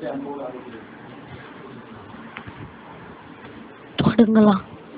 தொடங்கலாம்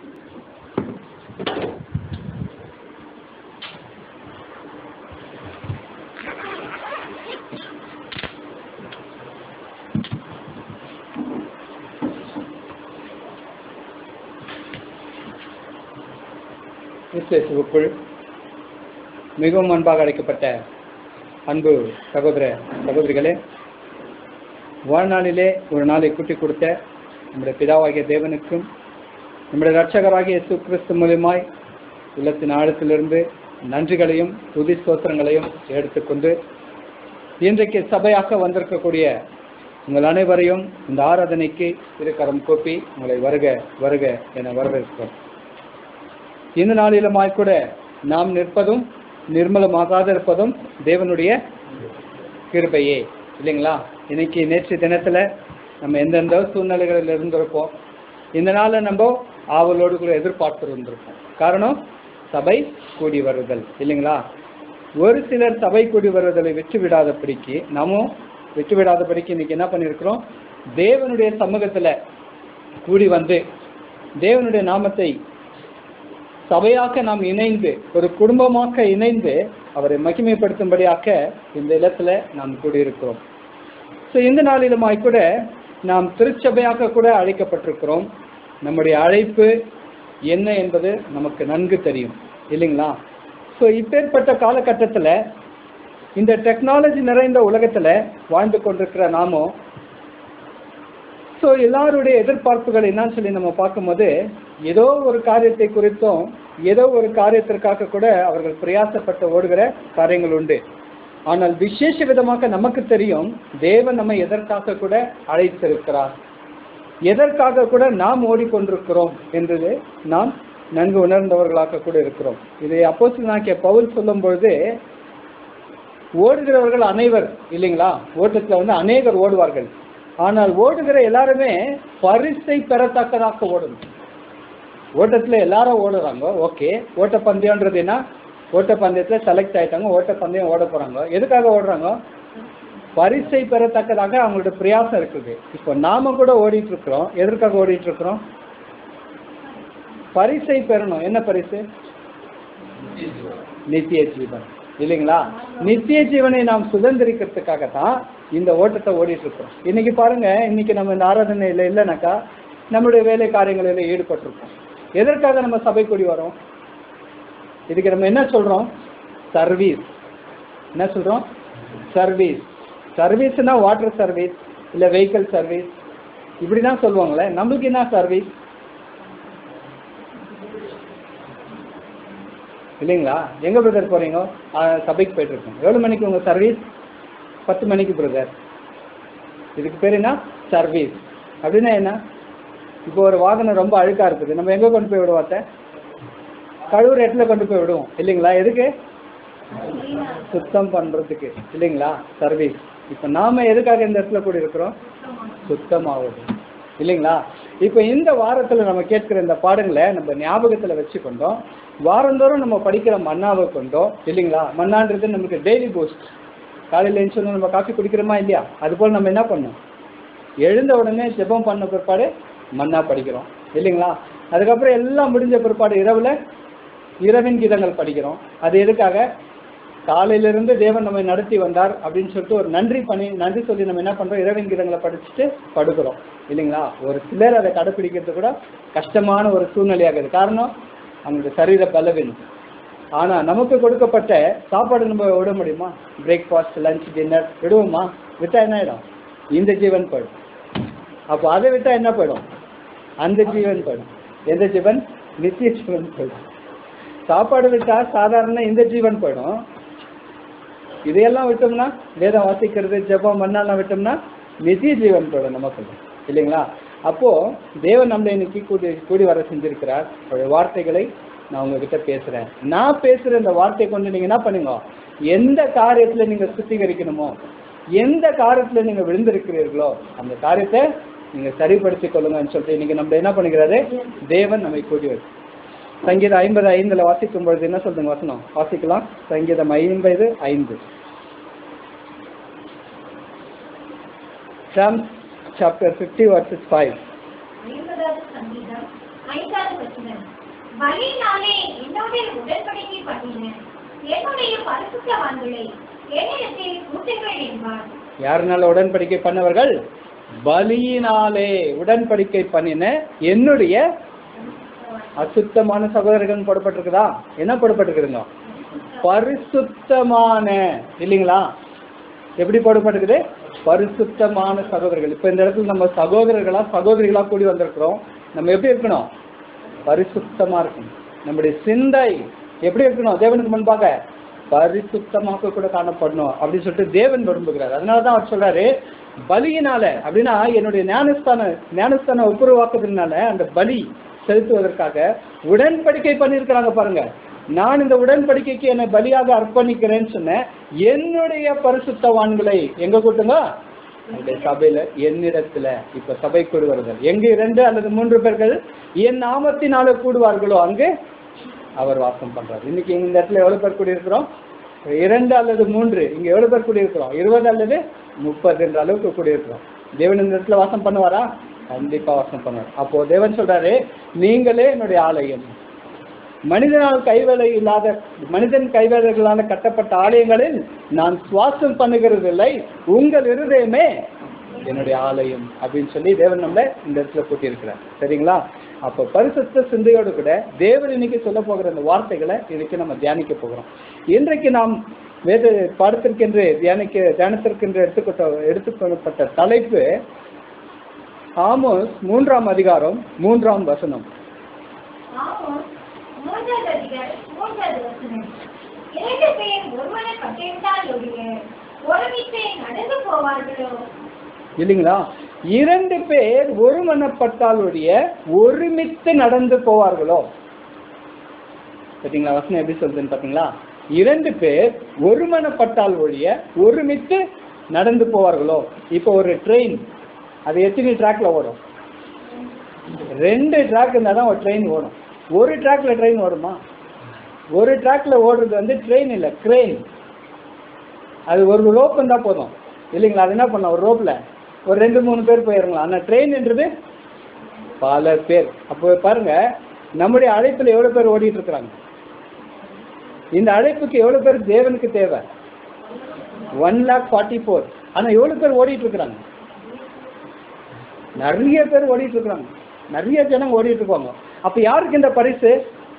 கிறிஸ்துவுக்குள் மிகவும் அன்பாக அழைக்கப்பட்ட அன்பு சகோதர சகோதரிகளே வாழ்நாளிலே ஒரு நாளை கூட்டி கொடுத்த நம்முடைய பிதாவாகிய தேவனுக்கும் நம்முடைய இரட்சகராகிய இயேசு கிறிஸ்து மூலியமாய் உள்ளத்தின் ஆழத்திலிருந்து நன்றிகளையும் துதி ஸ்தோத்திரங்களையும் எடுத்துக்கொண்டு இன்றைக்கு சபையாக வந்திருக்கக்கூடிய உங்கள் அனைவரையும் இந்த ஆராதனைக்கு திருக்கரம் கூப்பி உங்களை வருக வருக என வரவேற்கிறோம் இந்த நாளிலுமாய் கூட நாம் நிற்பதும் நிர்மலமாகாத இருப்பதும் தேவனுடைய கிருபையே இல்லைங்களா இன்னைக்கு நேற்று தினத்துல நம்ம எந்தெந்த சூழ்நிலைகளில் இருந்திருப்போம் இந்த நாளை நம்ம ஆவலோடு கூட எதிர்பார்த்து இருந்திருப்போம் காரணம் சபை கூடி வருதல் இல்லைங்களா ஒரு சிலர் சபை கூடி வருவதை விட்டு விடாதபடிக்கு நாமும் விட்டு விடாதபடிக்கு இன்னைக்கு என்ன பண்ணியிருக்கிறோம் தேவனுடைய சமூகத்துல கூடி வந்து தேவனுடைய நாமத்தை சபையாக நாம் இணைந்து ஒரு குடும்பமாக இணைந்து அவரை மகிமைப்படுத்தும்படியாக இந்த இடத்துல நாம் கூடியிருக்கிறோம் ஸோ இந்த நாளிலுமாய் கூட நாம் திருச்சபையாக கூட அழைக்கப்பட்டிருக்கிறோம் நம்முடைய அழைப்பு என்ன என்பது நமக்கு நன்கு தெரியும் இல்லைங்களா ஸோ இப்பேற்பட்ட காலகட்டத்தில் இந்த டெக்னாலஜி நிறைந்த உலகத்தில் வாழ்ந்து கொண்டிருக்கிற நாமும் ஸோ எல்லாருடைய எதிர்பார்ப்புகள் என்னன்னு சொல்லி நம்ம பார்க்கும்போது ஏதோ ஒரு காரியத்தை குறித்தும் ஏதோ ஒரு காரியத்திற்காக கூட அவர்கள் பிரயாசப்பட்டு ஓடுகிற காரியங்கள் உண்டு ஆனால் விசேஷ விதமாக நமக்கு தெரியும் தேவன் நம்மை எதற்காக கூட அழைத்திருக்கிறார் எதற்காக கூட நாம் ஓடிக்கொண்டிருக்கிறோம் என்றது நாம் நன்கு உணர்ந்தவர்களாக கூட இருக்கிறோம் இதை அப்போஸ்தலனாகிய பவுல் சொல்லும் பொழுது ஓடுகிறவர்கள் அனைவர் இல்லைங்களா ஓட்டத்தில் வந்து அநேகர் ஓடுவார்கள் ஆனால் ஓடுகிற எல்லாருமே பரிசை பெறத்தக்கதாக ஓடணும் ஓட்டத்தில் எல்லாரும் ஓடுறாங்க ஓகே ஓட்டப்பந்தயம்ன்றது என்ன ஓட்டப்பந்தயத்தில் செலக்ட் ஆயிட்டாங்க ஓட்டப்பந்தயம் ஓட போறாங்க எதுக்காக ஓடுறாங்க பரிசை பெறத்தக்கதாக அவங்களோட பிரயாசம் இருக்குது இப்போ நாம கூட ஓடிட்டு இருக்கிறோம் எதற்காக ஓடிட்டு இருக்கிறோம் பரிசை பெறணும் என்ன பரிசு நித்திய ஜீவன் இல்லைங்களா நித்திய ஜீவனை நாம் சுதந்திரிக்கிறதுக்காக தான் இந்த ஓட்டத்தை ஓடிட்டு இருக்கோம் இன்னைக்கு பாருங்க இன்னைக்கு நம்ம இந்த ஆராதனையில் இல்லைனாக்கா நம்மளுடைய வேலை காரியங்களில் ஈடுபட்டிருக்கோம் எதற்காக நம்ம சபை கூடி வரோம் இதுக்கு நம்ம என்ன சொல்றோம் சர்வீஸ் என்ன சொல்றோம் சர்வீஸ் சர்வீஸ்னா வாட்டர் சர்வீஸ் இல்லை வெஹிக்கிள் சர்வீஸ் இப்படி தான் சொல்லுவாங்களே நம்மளுக்கு என்ன சர்வீஸ் இல்லைங்களா எங்க பிரதர் போறீங்க ஆ, சபைக்கு போயிட்டு இருக்கோம் எவ்வளவு மணிக்கு உங்க சர்வீஸ் பத்து மணிக்கு பிரதர் இதுக்கு பேர் என்ன சர்வீஸ் அப்படின்னா என்ன இப்போ ஒரு வாகனம் ரொம்ப அழுக்கா இருக்குது நம்ம எங்க கொண்டு போய் விடுவோம் கழுவுற இடத்துல கொண்டு போய் விடுவோம் இல்லைங்களா எதுக்கு சுத்தம் பண்றதுக்கு இல்லைங்களா சர்வீஸ் இப்போ நாம எதுக்காக இந்த இடத்துல கூட இருக்கிறோம் சுத்தமாவது இல்லைங்களா இப்போ இந்த வாரத்துல நம்ம கேட்கிற இந்த பாடங்களை நம்ம ஞாபகத்துல வச்சுக்கொண்டோம் வாரந்தோறும் நம்ம படிக்கிற மன்னாவை கொண்டோம் இல்லைங்களா மன்னான்றது நமக்கு டெய்லி பூஸ்ட் காலையில் எழுந்து நம்ம காஃபி குடிக்கிறோமா இல்லையா அதுபோல் நம்ம என்ன பண்ணோம் எழுந்த உடனே ஜெபம் பண்ண பிற்பாடு மன்னா படிக்கிறோம் இல்லைங்களா அதுக்கப்புறம் எல்லாம் முடிஞ்ச பிற்பாடு இரவுல இரவின் கீதங்கள் படிக்கிறோம் அது எதுக்காக காலையிலிருந்து தேவன் நம்மை நடத்தி வந்தார் அப்படின்னு சொல்லிட்டு ஒரு நன்றி பண்ணி நன்றி சொல்லி நம்ம என்ன பண்றோம் இரவின் கீதங்களை படிச்சுட்டு படுக்கிறோம் இல்லைங்களா ஒரு சிலர் அதை கடைப்பிடிக்கிறது கூட கஷ்டமான ஒரு சூழ்நிலையாக இருக்குது காரணம் அவங்களுடைய சரீர பலவீனம் ஆனா நமக்கு கொடுக்கப்பட்ட சாப்பாடு நம்ம விட முடியுமா பிரேக்ஃபாஸ்ட் லஞ்ச் டின்னர் விடுவோமா விட்டா என்ன ஆயிடும் இந்த ஜீவன் போயிடும் அப்போ அதை விட்டா என்ன போயிடும் அந்த ஜீவன் போயிடும் எந்த ஜீவன் நித்திய ஜீவன் போயிடும் சாப்பாடு விட்டா சாதாரண இந்த ஜீவன் போயிடும் இதையெல்லாம் விட்டோம்னா வேதம் வாசிக்கிறது ஜெபம் மண்ணாலாம் விட்டோம்னா நித்திய ஜீவன் போயிடும் நமக்கு இல்லைங்களா அப்போ தேவன் நம்மளை இன்னைக்கு கூடி கூடி வர செஞ்சிருக்கிறார் அவருடைய வார்த்தைகளை நான் உங்ககிட்ட பேசுறேன் நான் பேசுற இந்த வார்த்தையை கொண்டு நீங்க என்ன பண்ணுங்க எந்த காரியத்துல நீங்க சுத்திகரிக்கணுமோ எந்த காரியத்துல நீங்க விழுந்திருக்கிறீர்களோ அந்த காரியத்தை நீங்க சரிப்படுத்திக் கொள்ளுங்கன்னு சொல்லிட்டு இன்னைக்கு நம்ம என்ன பண்ணுகிறாரு தேவன் நம்மை கூடி வரு சங்கீதம் ஐம்பது ஐந்துல வாசிக்கும் பொழுது என்ன சொல்லுங்க வசனம் வாசிக்கலாம் சங்கீதம் ஐம்பது ஐந்து Psalms chapter 50 verses 5. ஐம்பதாவது சங்கீதம் ஐந்தாவது வசனம் பலியினாலே என்னுடைய உடன்படிக்கை பண்ணினேன் என்னுடைய பரிசுத்தவான்களை என்னிடத்தில் கூட்டுங்கள் என்பார் யாருனால உடன்படிக்கை பண்ணவர்கள் பலியினாலே உடன்படிக்கை பண்ணின என்னுடைய அசுத்தமான சகோதரர்கள் போடப்பட்டிருக்குதா என்ன போடப்பட்டிருக்குதுங்க பரிசுத்தமான இல்லைங்களா எப்படி போடப்பட்டிருக்குது பரிசுத்தமான சகோதரர்கள் இப்போ இந்த இடத்துல நம்ம சகோதரர்களா சகோதரிகளா கூடி வந்திருக்கிறோம் நம்ம எப்படி இருக்கணும் பரிசுத்தமா இருக்கணும் நம்முடைய சிந்தை எப்படி இருக்கணும் தேவனுக்கு முன்பாக பரிசுத்தமாக கூட காணப்படணும் அப்படின்னு சொல்லிட்டு தேவன் விரும்புகிறார் அதனால தான் அவர் சொல்றாரு பலியினால அப்படின்னா என்னுடைய ஞானஸ்தான ஞானஸ்தான ஒப்புரவாக்குறதுனால அந்த பலி செலுத்துவதற்காக உடன்படிக்கை பண்ணியிருக்கிறாங்க பாருங்க நான் இந்த உடன்படிக்கைக்கு என்னை பலியாக அர்ப்பணிக்கிறேன்னு சொன்னேன் என்னுடைய பரிசுத்தவான்களை எங்க கூட்டுங்க அந்த சபையில என்னிடத்துல இப்ப சபை கூடுவார்கள் எங்க இரண்டு அல்லது மூன்று பேர்கள் என் நாமத்தினால கூடுவார்களோ அங்கு அவர் வாசம் பண்றார் இன்னைக்கு இந்த இடத்துல எவ்வளவு பேர் கூடியிருக்கிறோம் இரண்டு அல்லது மூன்று இங்க எவ்வளவு பேர் கூடியிருக்கிறோம் இருபது அல்லது முப்பது என்ற அளவுக்கு கூடியிருக்கிறோம் தேவன் இந்த இடத்துல வாசம் பண்ணுவாரா கண்டிப்பா வாசம் பண்ணுவார் அப்போ தேவன் சொல்றாரு நீங்களே என்னுடைய ஆலயம் மனிதனால் கைவேலை இல்லாத மனிதன் கைவேலைகளால் கட்டப்பட்ட ஆலயங்களில் நான் சுவாசம் பண்ணுகிறது இல்லை உங்கள் இருதயமே என்னுடைய ஆலயம் அப்படின்னு சொல்லி தேவன் நம்மள இந்த இடத்துல கூட்டியிருக்கிறார் சரிங்களா அப்போ பரிசுத்த சிந்தையோடு கூட தேவன் இன்னைக்கு சொல்ல போகிற அந்த வார்த்தைகளை இன்னைக்கு நம்ம தியானிக்க போகிறோம் இன்றைக்கு நாம் வேத பாடத்திற்கென்று தியானிக்க தியானத்திற்கென்று எடுத்துக்கொட்ட எடுத்துக்கொள்ளப்பட்ட தலைப்பு ஆமோஸ் மூன்றாம் அதிகாரம் மூன்றாம் வசனம் ஆமோஸ் மூன்றாவது அதிகாரம் மூன்றாவது வசனம் இரண்டு பேர் ஒருவனை பட்டிருந்தால் ஒழிய ஒருமித்து நடந்து போவார்களோ இல்லைங்களா இரண்டு பேர் ஒருமனப்பட்டாலுடைய ஒருமித்து நடந்து போவார்களோ பார்த்தீங்களா வசனம் எப்படி சொல்றதுன்னு பார்த்தீங்களா இரண்டு பேர் ஒருமனப்பட்டால் ஒழிய ஒருமித்து நடந்து போவார்களோ இப்போ ஒரு ட்ரெயின் அது எத்தனை ட்ராக்ல ஓடும் ரெண்டு ட்ராக் இருந்தால் தான் ஒரு ட்ரெயின் ஓடும் ஒரு ட்ராக்ல ட்ரெயின் ஓடுமா ஒரு ட்ராக்ல ஓடுறது வந்து ட்ரெயின் இல்லை க்ரெயின் அது ஒரு ரோப் இருந்தால் போதும் இல்லைங்களா அது என்ன பண்ணலாம் ஒரு ரோப்ல ஒரு ரெண்டு மூணு பேர் போயிடலாம் ஆனால் ட்ரெயின்ன்றது பல பேர் அப்போ பாருங்க நம்முடைய அழைப்பில் எவ்வளோ பேர் ஓடிட்டு இருக்கிறாங்க இந்த அழைப்புக்கு எவ்வளோ பேர் தேவனுக்கு தேவை ஒன் லேக் ஃபார்ட்டி ஃபோர் ஆனால் எவ்வளோ பேர் ஓடிட்டு இருக்கிறாங்க நிறைய பேர் ஓடிட்டு இருக்கிறாங்க நிறைய ஜனங்க ஓடிட்டு இருக்காங்க அப்போ யாருக்கு இந்த பரிசு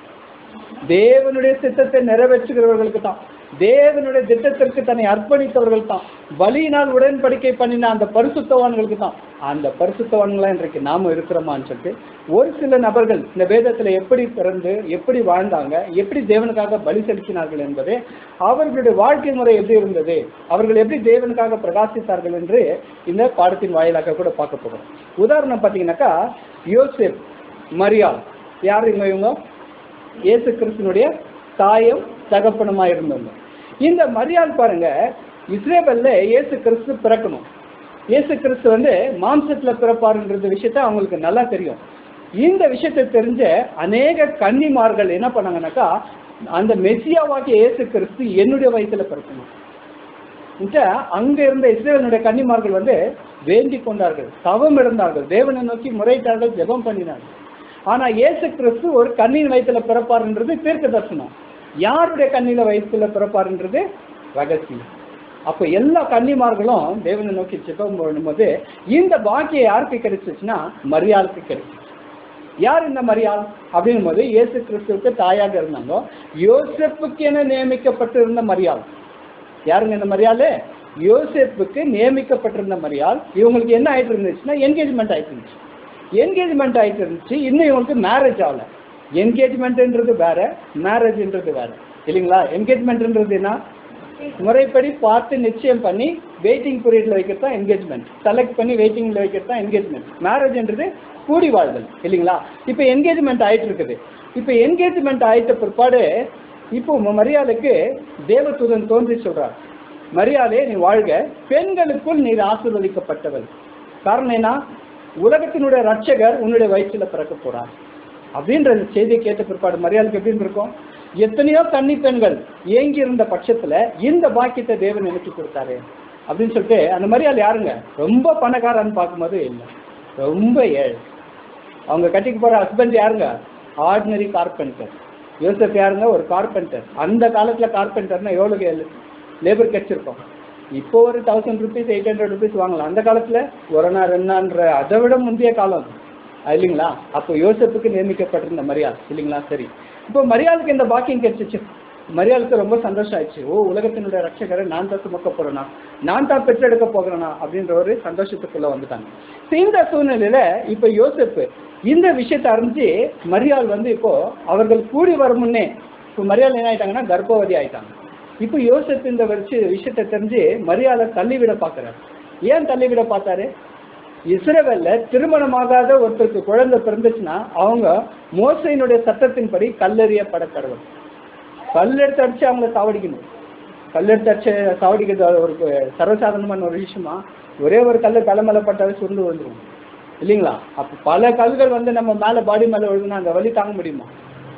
தேவனுடைய சித்தத்தை நிறைவேற்றுகிறவர்களுக்கு தான் தேவனுடைய திட்டத்திற்கு தன்னை அர்ப்பணித்தவர்கள் தான் பலியினால் உடன்படிக்கை பண்ணின அந்த பரிசுத்தவான்களுக்கு தான் அந்த பரிசுத்தவான்களா இன்றைக்கு நாம இருக்கிறோமான்னு சொல்லிட்டு ஒரு சில நபர்கள் இந்த வேதத்துல எப்படி பிறந்து எப்படி வாழ்ந்தாங்க எப்படி தேவனுக்காக பலி செலுத்தினார்கள் என்பது அவர்களுடைய வாழ்க்கை முறை எப்படி இருந்தது அவர்கள் எப்படி தேவனுக்காக பிரகாசித்தார்கள் என்று இந்த பாடத்தின் வாயிலாக கூட பார்க்க போகிறோம் உதாரணம் பார்த்தீங்கன்னாக்கா யோசேப் மரியாள் யார் இவங்க இவங்க இயேசு கிறிஸ்துனுடைய தாயும் தகப்பனுமா இருந்தவங்க இந்த மரியாள் பாருங்க இஸ்ரேபல்ல இயேசு கிறிஸ்து பிறக்கணும் இயேசு கிறிஸ்து வந்து மாம்சத்துல பிறப்பாருன்றது விஷயத்த அவங்களுக்கு நல்லா தெரியும் இந்த விஷயத்தை தெரிஞ்ச அநேக கன்னிமார்கள் என்ன பண்ணாங்கன்னாக்கா அந்த மெசியாவாகிய இயேசு கிறிஸ்து என்னுடைய வயசுல பிறக்கணும் இந்த அங்க இருந்த இஸ்ரேலனுடைய கன்னிமார்கள் வந்து வேண்டிக் கொண்டார்கள் தவம் இருந்தார்கள் தேவனை நோக்கி முறையிட்டார்கள் ஜெபம் பண்ணினார்கள் ஆனா இயேசு கிறிஸ்து ஒரு கண்ணின் வயிற்றுல பிறப்பாருன்றது தீர்க்க தரிசனம் யாருடைய கண்ணில வயிற்றுல பிறப்பாருன்றது ரகசியம் அப்போ எல்லா கன்னிமார்களும் தேவனை நோக்கி ஜெபம் பண்ணும்போது இந்த பாக்கியம் யாருக்கு கிடைச்சிச்சுன்னா மரியாளுக்கு கிடைச்சிச்சு யார் இந்த மரியாள் அப்படின்னும் போது இயேசு கிறிஸ்துவுக்கு தாயாக இருந்தாங்க யோசப்புக்கு என நியமிக்கப்பட்டு இருந்த மரியாள் யாருங்க இந்த மரியாள் யோசேப்புக்கு நியமிக்கப்பட்டிருந்த மரியாள் இவங்களுக்கு என்ன ஆயிட்டு இருந்துச்சுன்னா என்கேஜ்மெண்ட் ஆயிட்டு இருந்துச்சு என்கேஜ்மெண்ட் ஆயிட்டு இருந்துச்சு இன்னும் இவங்களுக்கு மேரேஜ் ஆகல என்கேஜ்மெண்ட்ன்றது வேற மேரேஜ்ன்றது வேற இல்லைங்களா என்கேஜ்மெண்ட்ன்றது என்ன முறைப்படி பார்த்து நிச்சயம் பண்ணி வெயிட்டிங் பீரியட்ல வைக்கிறது தான் என்கேஜ்மெண்ட் செலக்ட் பண்ணி வெயிட்டிங்ல வைக்கிறது தான் என்கேஜ்மெண்ட் மேரேஜ்ன்றது கூடி வாழ்தல் இல்லைங்களா இப்போ என்கேஜ்மெண்ட் ஆயிட்டு இருக்குது இப்போ என்கேஜ்மெண்ட் ஆயிட்ட பிற்பாடு இப்போ மரியாதைக்கு தேவதூதன் தோன்றி சொல்றார் மரியாதை நீ வாழ்க பெண்களுக்குள் நீர் ஆசீர்வதிக்கப்பட்டவள் காரணம் என்ன உலகத்தினுடைய ரட்சகர் உன்னுடைய வயிற்றுல பிறக்க போறார் அப்படின்ற இந்த செய்தியை கேட்ட பிற்பாடு மரியாதைக்கு எப்படி இருக்கும் எத்தனையோ கன்னி பெண்கள் ஏங்கி இருந்த பட்சத்துல இந்த பாக்கியத்தை தேவன் எனக்கு கொடுத்தாரு அப்படின்னு சொல்லிட்டு அந்த மரியாள் யாருங்க ரொம்ப பணக்காரன்னு பார்க்கும்போது இல்லை ரொம்ப ஏழை அவங்க கட்டிக்கு போற ஹஸ்பண்ட் யாருங்க ஆர்டினரி கார்பெண்டர் யோசப் யாருங்க ஒரு கார்பெண்டர் அந்த காலத்துல கார்பெண்டர்னா எவ்வளவு லேபர் கிடைச்சிருக்கோம் இப்போ ஒரு thousand rupees eight hundred rupees வாங்கலாம் அந்த காலத்துல ஒரு நாள் ரெண்டு நாள்ன்ற அதை விட முந்தைய காலம் அது. அது இல்லைங்களா அப்போ யோசப்புக்கு நியமிக்கப்பட்டிருந்த மரியாள் இல்லைங்களா சரி இப்போ மரியாளுக்கு இந்த பாக்கியம் கிடைச்சிச்சு மரியாளுக்கு ரொம்ப சந்தோஷம் ஆயிடுச்சு ஓ உலகத்தினுடைய ரட்சகரை நான் தான் சுமக்க போறேனா நான் தான் பெற்றெடுக்க போகிறேனா அப்படின்ற ஒரு சந்தோஷத்துக்குள்ள வந்துட்டாங்க So, இந்த சூழ்நிலையில இப்ப யோசப்பு இந்த விஷயத்தை அறிஞ்சு மரியாள் வந்து இப்போ அவர்கள் கூடி வரும் முன்னே இப்போ மரியாள் என்ன ஆயிட்டாங்கன்னா கர்ப்பவதி ஆயிட்டாங்க இப்போ யோசப்பு இந்த வச்சு விஷயத்தை தெரிஞ்சு மரியாதை தள்ளிவிட பார்க்கறாரு ஏன் தள்ளிவிட பார்த்தாரு இஸ்ரவேல்ல திருமணமாகாத ஒருத்தருக்கு குழந்தை பிறந்துச்சுன்னா அவங்க மோசையினுடைய சட்டத்தின்படி கல்லெறியப்பட கடவுள் கல்லெடுத்து அடிச்சு அவங்கள சாவடிக்கணும் கல்லெடுத்து அடிச்சு சாவடிக்கிறது அது ஒரு சர்வசாதாரணமான ஒரு விஷயமா ஒரே ஒரு கல்லு தலைமையில பட்டாவே சுருண்டு விழுந்துரும் இல்லைங்களா அப்ப பல கல்கள் வந்து நம்ம மேல பாடி மேல விழுதுனா அந்த வலி தாங்க முடியுமா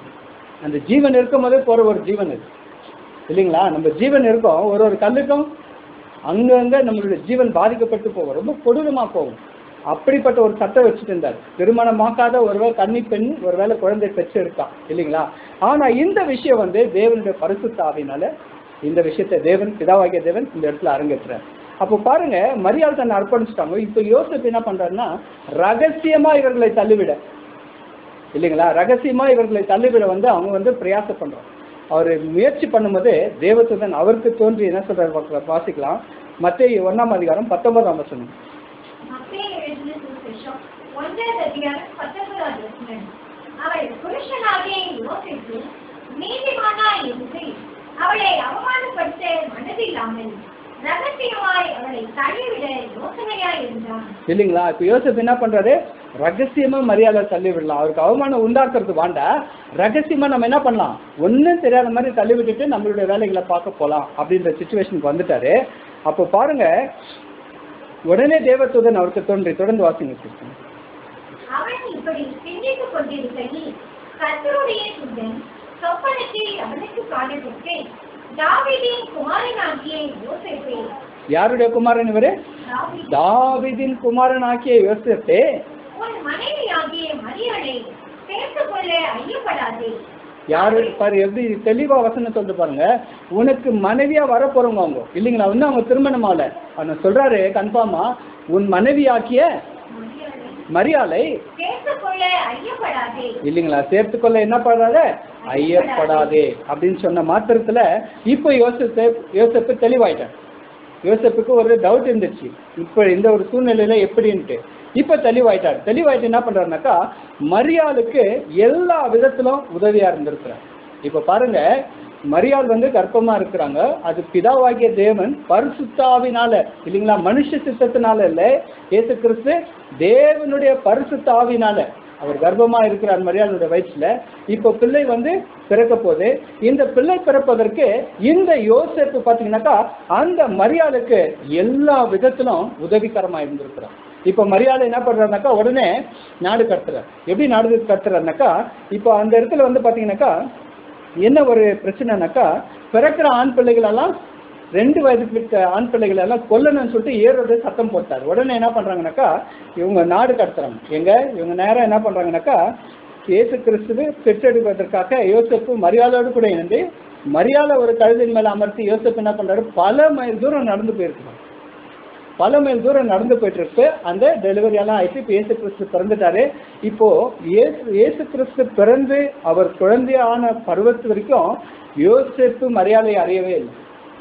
அந்த ஜீவன் இருக்கும் போதே போற ஒரு ஜீவன் இது இல்லைங்களா நம்ம ஜீவன் இருக்கும் ஒரு ஒரு கல்லுக்கும் அங்கங்க நம்மளுடைய ஜீவன் பாதிக்கப்பட்டு போகும் ரொம்ப கொடூரமா போகும் அப்படிப்பட்ட ஒரு சட்டம் வச்சுட்டு இருந்தார் திருமணமாக்காத ஒருவேளை கன்னி பெண் ஒருவேளை குழந்தை பெற்று இருக்கா இல்லைங்களா ஆனா இந்த விஷயம் வந்து தேவனுடைய பரிசுத்த ஆவினால இந்த விஷயத்தை தேவன் பிதாவாகிய தேவன் இந்த இடத்துல அரங்கேற்றுறார் அப்போ பாருங்க மரியாதை தன்னை அர்ப்பணிச்சிட்டாங்க இப்போ யோசிப்பு என்ன பண்றாருன்னா ரகசியமா இவர்களை தள்ளிவிட இல்லைங்களா ரகசியமா இவர்களை தள்ளிவிட வந்து அவங்க வந்து பிரயாசம் பண்றோம் அவர் முயற்சி பண்ணும்போது தேவத்துடன் அவருக்கு தோன்றி என்ன சொல்றாரு பார்க்கலாம், வாசிக்கலாம் மத்திய ஒண்ணாம் அதிகாரம் பத்தொன்பதாம் வசனம் மத்தேயு எழுதின சுவிசேஷம் ஒன்றாவது அதிகாரம் பத்தொன்பதாவது வசனம். அவள் புருஷனாகிய யோசேப்பு நீதிமானாய் இருந்து அவளை அவமானப்படுத்த மனதில்லாமல் ரகசியமாய் அவளை தள்ளிவிட யோசனையாய் இருந்தான் இல்லைங்களா இப்போ யோசப் என்ன பண்றாரு ரகசியமா மரியாதை தள்ளி விடலாம் அவருக்கு அவமானம் உண்டாக்குறது வாண்டா ரகசியமா நம்ம என்ன பண்ணலாம் ஒண்ணும் தெரியாத மாதிரி தள்ளி விட்டுட்டு நம்மளுடைய வேலைகளை பார்க்க போலாம் அப்படின்ற சுச்சுவேஷனுக்கு வந்துட்டாரு அப்போ பாருங்க உடனே தேவதூதன் அவருக்கு தோன்றி தொடர்ந்து வாசிங்க sister. அவன் இப்படி சிந்தித்துக் கொண்டிருக்கையில் கர்த்தருடைய தூதன் சொப்பனத்தில் அவனுக்கு காணப்பட்டு தாவீதின் குமாரனாகிய யோசேப்பே யாருடைய குமாரன் இவரு தாவீது தாவீதின் குமாரன் ஆக்கிய யோசேப்பே உன் மனைவியாகிய மரியாதை சேர்த்துக் கொள்ள ஐயப்படாதே யாரு பாரு எப்படி தெளிவா வசனம் சொல்லிட்டு பாருங்க உனக்கு மனைவியா வர போறவங்க அவங்க இல்லைங்களா இன்னும் அவங்க திருமணம் ஆகல அவனை சொல்றாரு கன்ஃபார்மா உன் மனைவியாக்கிய மரியாதை மரியாதை சேர்த்துக் கொள்ள ஐயப்படாதே இல்லைங்களா சேர்த்துக்கொள்ள என்ன படாத ஐயப்படாதே அப்படின்னு சொன்ன மாத்திரத்துல இப்போ யோசிப்பு யோசிப்பு தெளிவாயிட்டான் யோசப்புக்கு ஒரு டவுட் இருந்துச்சு இப்போ இந்த ஒரு சூழ்நிலையில எப்படின்ட்டு இப்போ தெளிவாயிட்டார் தெளிவாயிட்டு என்ன பண்றாருனாக்கா மரியாளுக்கு எல்லா விதத்திலும் உதவியா இருந்திருக்கிறார் இப்போ பாருங்க மரியாள் வந்து கர்ப்பமா இருக்கிறாங்க அது பிதாவாகிய தேவன் பரிசுத்தாவினால இல்லைங்களா மனுஷ சித்தத்தினால இல்ல இயேசு கிறிஸ்து தேவனுடைய பரிசுத்தாவினால அவர் கர்ப்பமா இருக்கிறார் மரியாளுடைய வயிற்றுல இப்போ பிள்ளை வந்து பிறக்க போகுது இந்த பிள்ளை பிறப்பதற்கு இந்த யோசேப்பு பாத்தீங்கன்னாக்கா அந்த மரியாளுக்கு எல்லா விதத்திலும் உதவிகரமா இருந்திருக்கிறார் இப்போ மரியாதை என்ன பண்றாருனாக்கா உடனே நாடு கடத்துறார் எப்படி நாடு கடத்துறாருனாக்கா இப்போ அந்த இடத்துல வந்து பாத்தீங்கன்னாக்கா என்ன ஒரு பிரச்சனைனாக்கா பிறக்கிற ஆண் பிள்ளைகள் எல்லாம் ரெண்டு வயதுக்கு விட்ட ஆண் பிள்ளைகள் எல்லாம் கொல்லணும்னு சொல்லிட்டு ஏறுறது சத்தம் போட்டார் உடனே என்ன பண்றாங்கனாக்கா இவங்க நாடு கடத்துறாங்க எங்க இவங்க நேரம் என்ன பண்றாங்கனாக்கா இயேசு கிறிஸ்துவை பெற்றெடுப்பதற்காக யோசப்பு மரியாதையோடு கூட இணைந்து மரியாதை ஒரு கழுதின் மேல அமர்த்தி யோசப்பு என்ன பண்றாரு பல மைல் தூரம் நடந்து போயிருக்கிறார் பல மைல் தூரம் நடந்து போயிட்டு இருக்கு அந்த டெலிவரி எல்லாம் ஆயிட்டு இப்போ இயேசு கிறிஸ்து பிறந்துட்டாரு இப்போ இயேசு இயேசு கிறிஸ்து பிறந்து அவர் குழந்தையான பருவத்து வரைக்கும் யோசேப்பு மரியாதை அறியவே இல்லை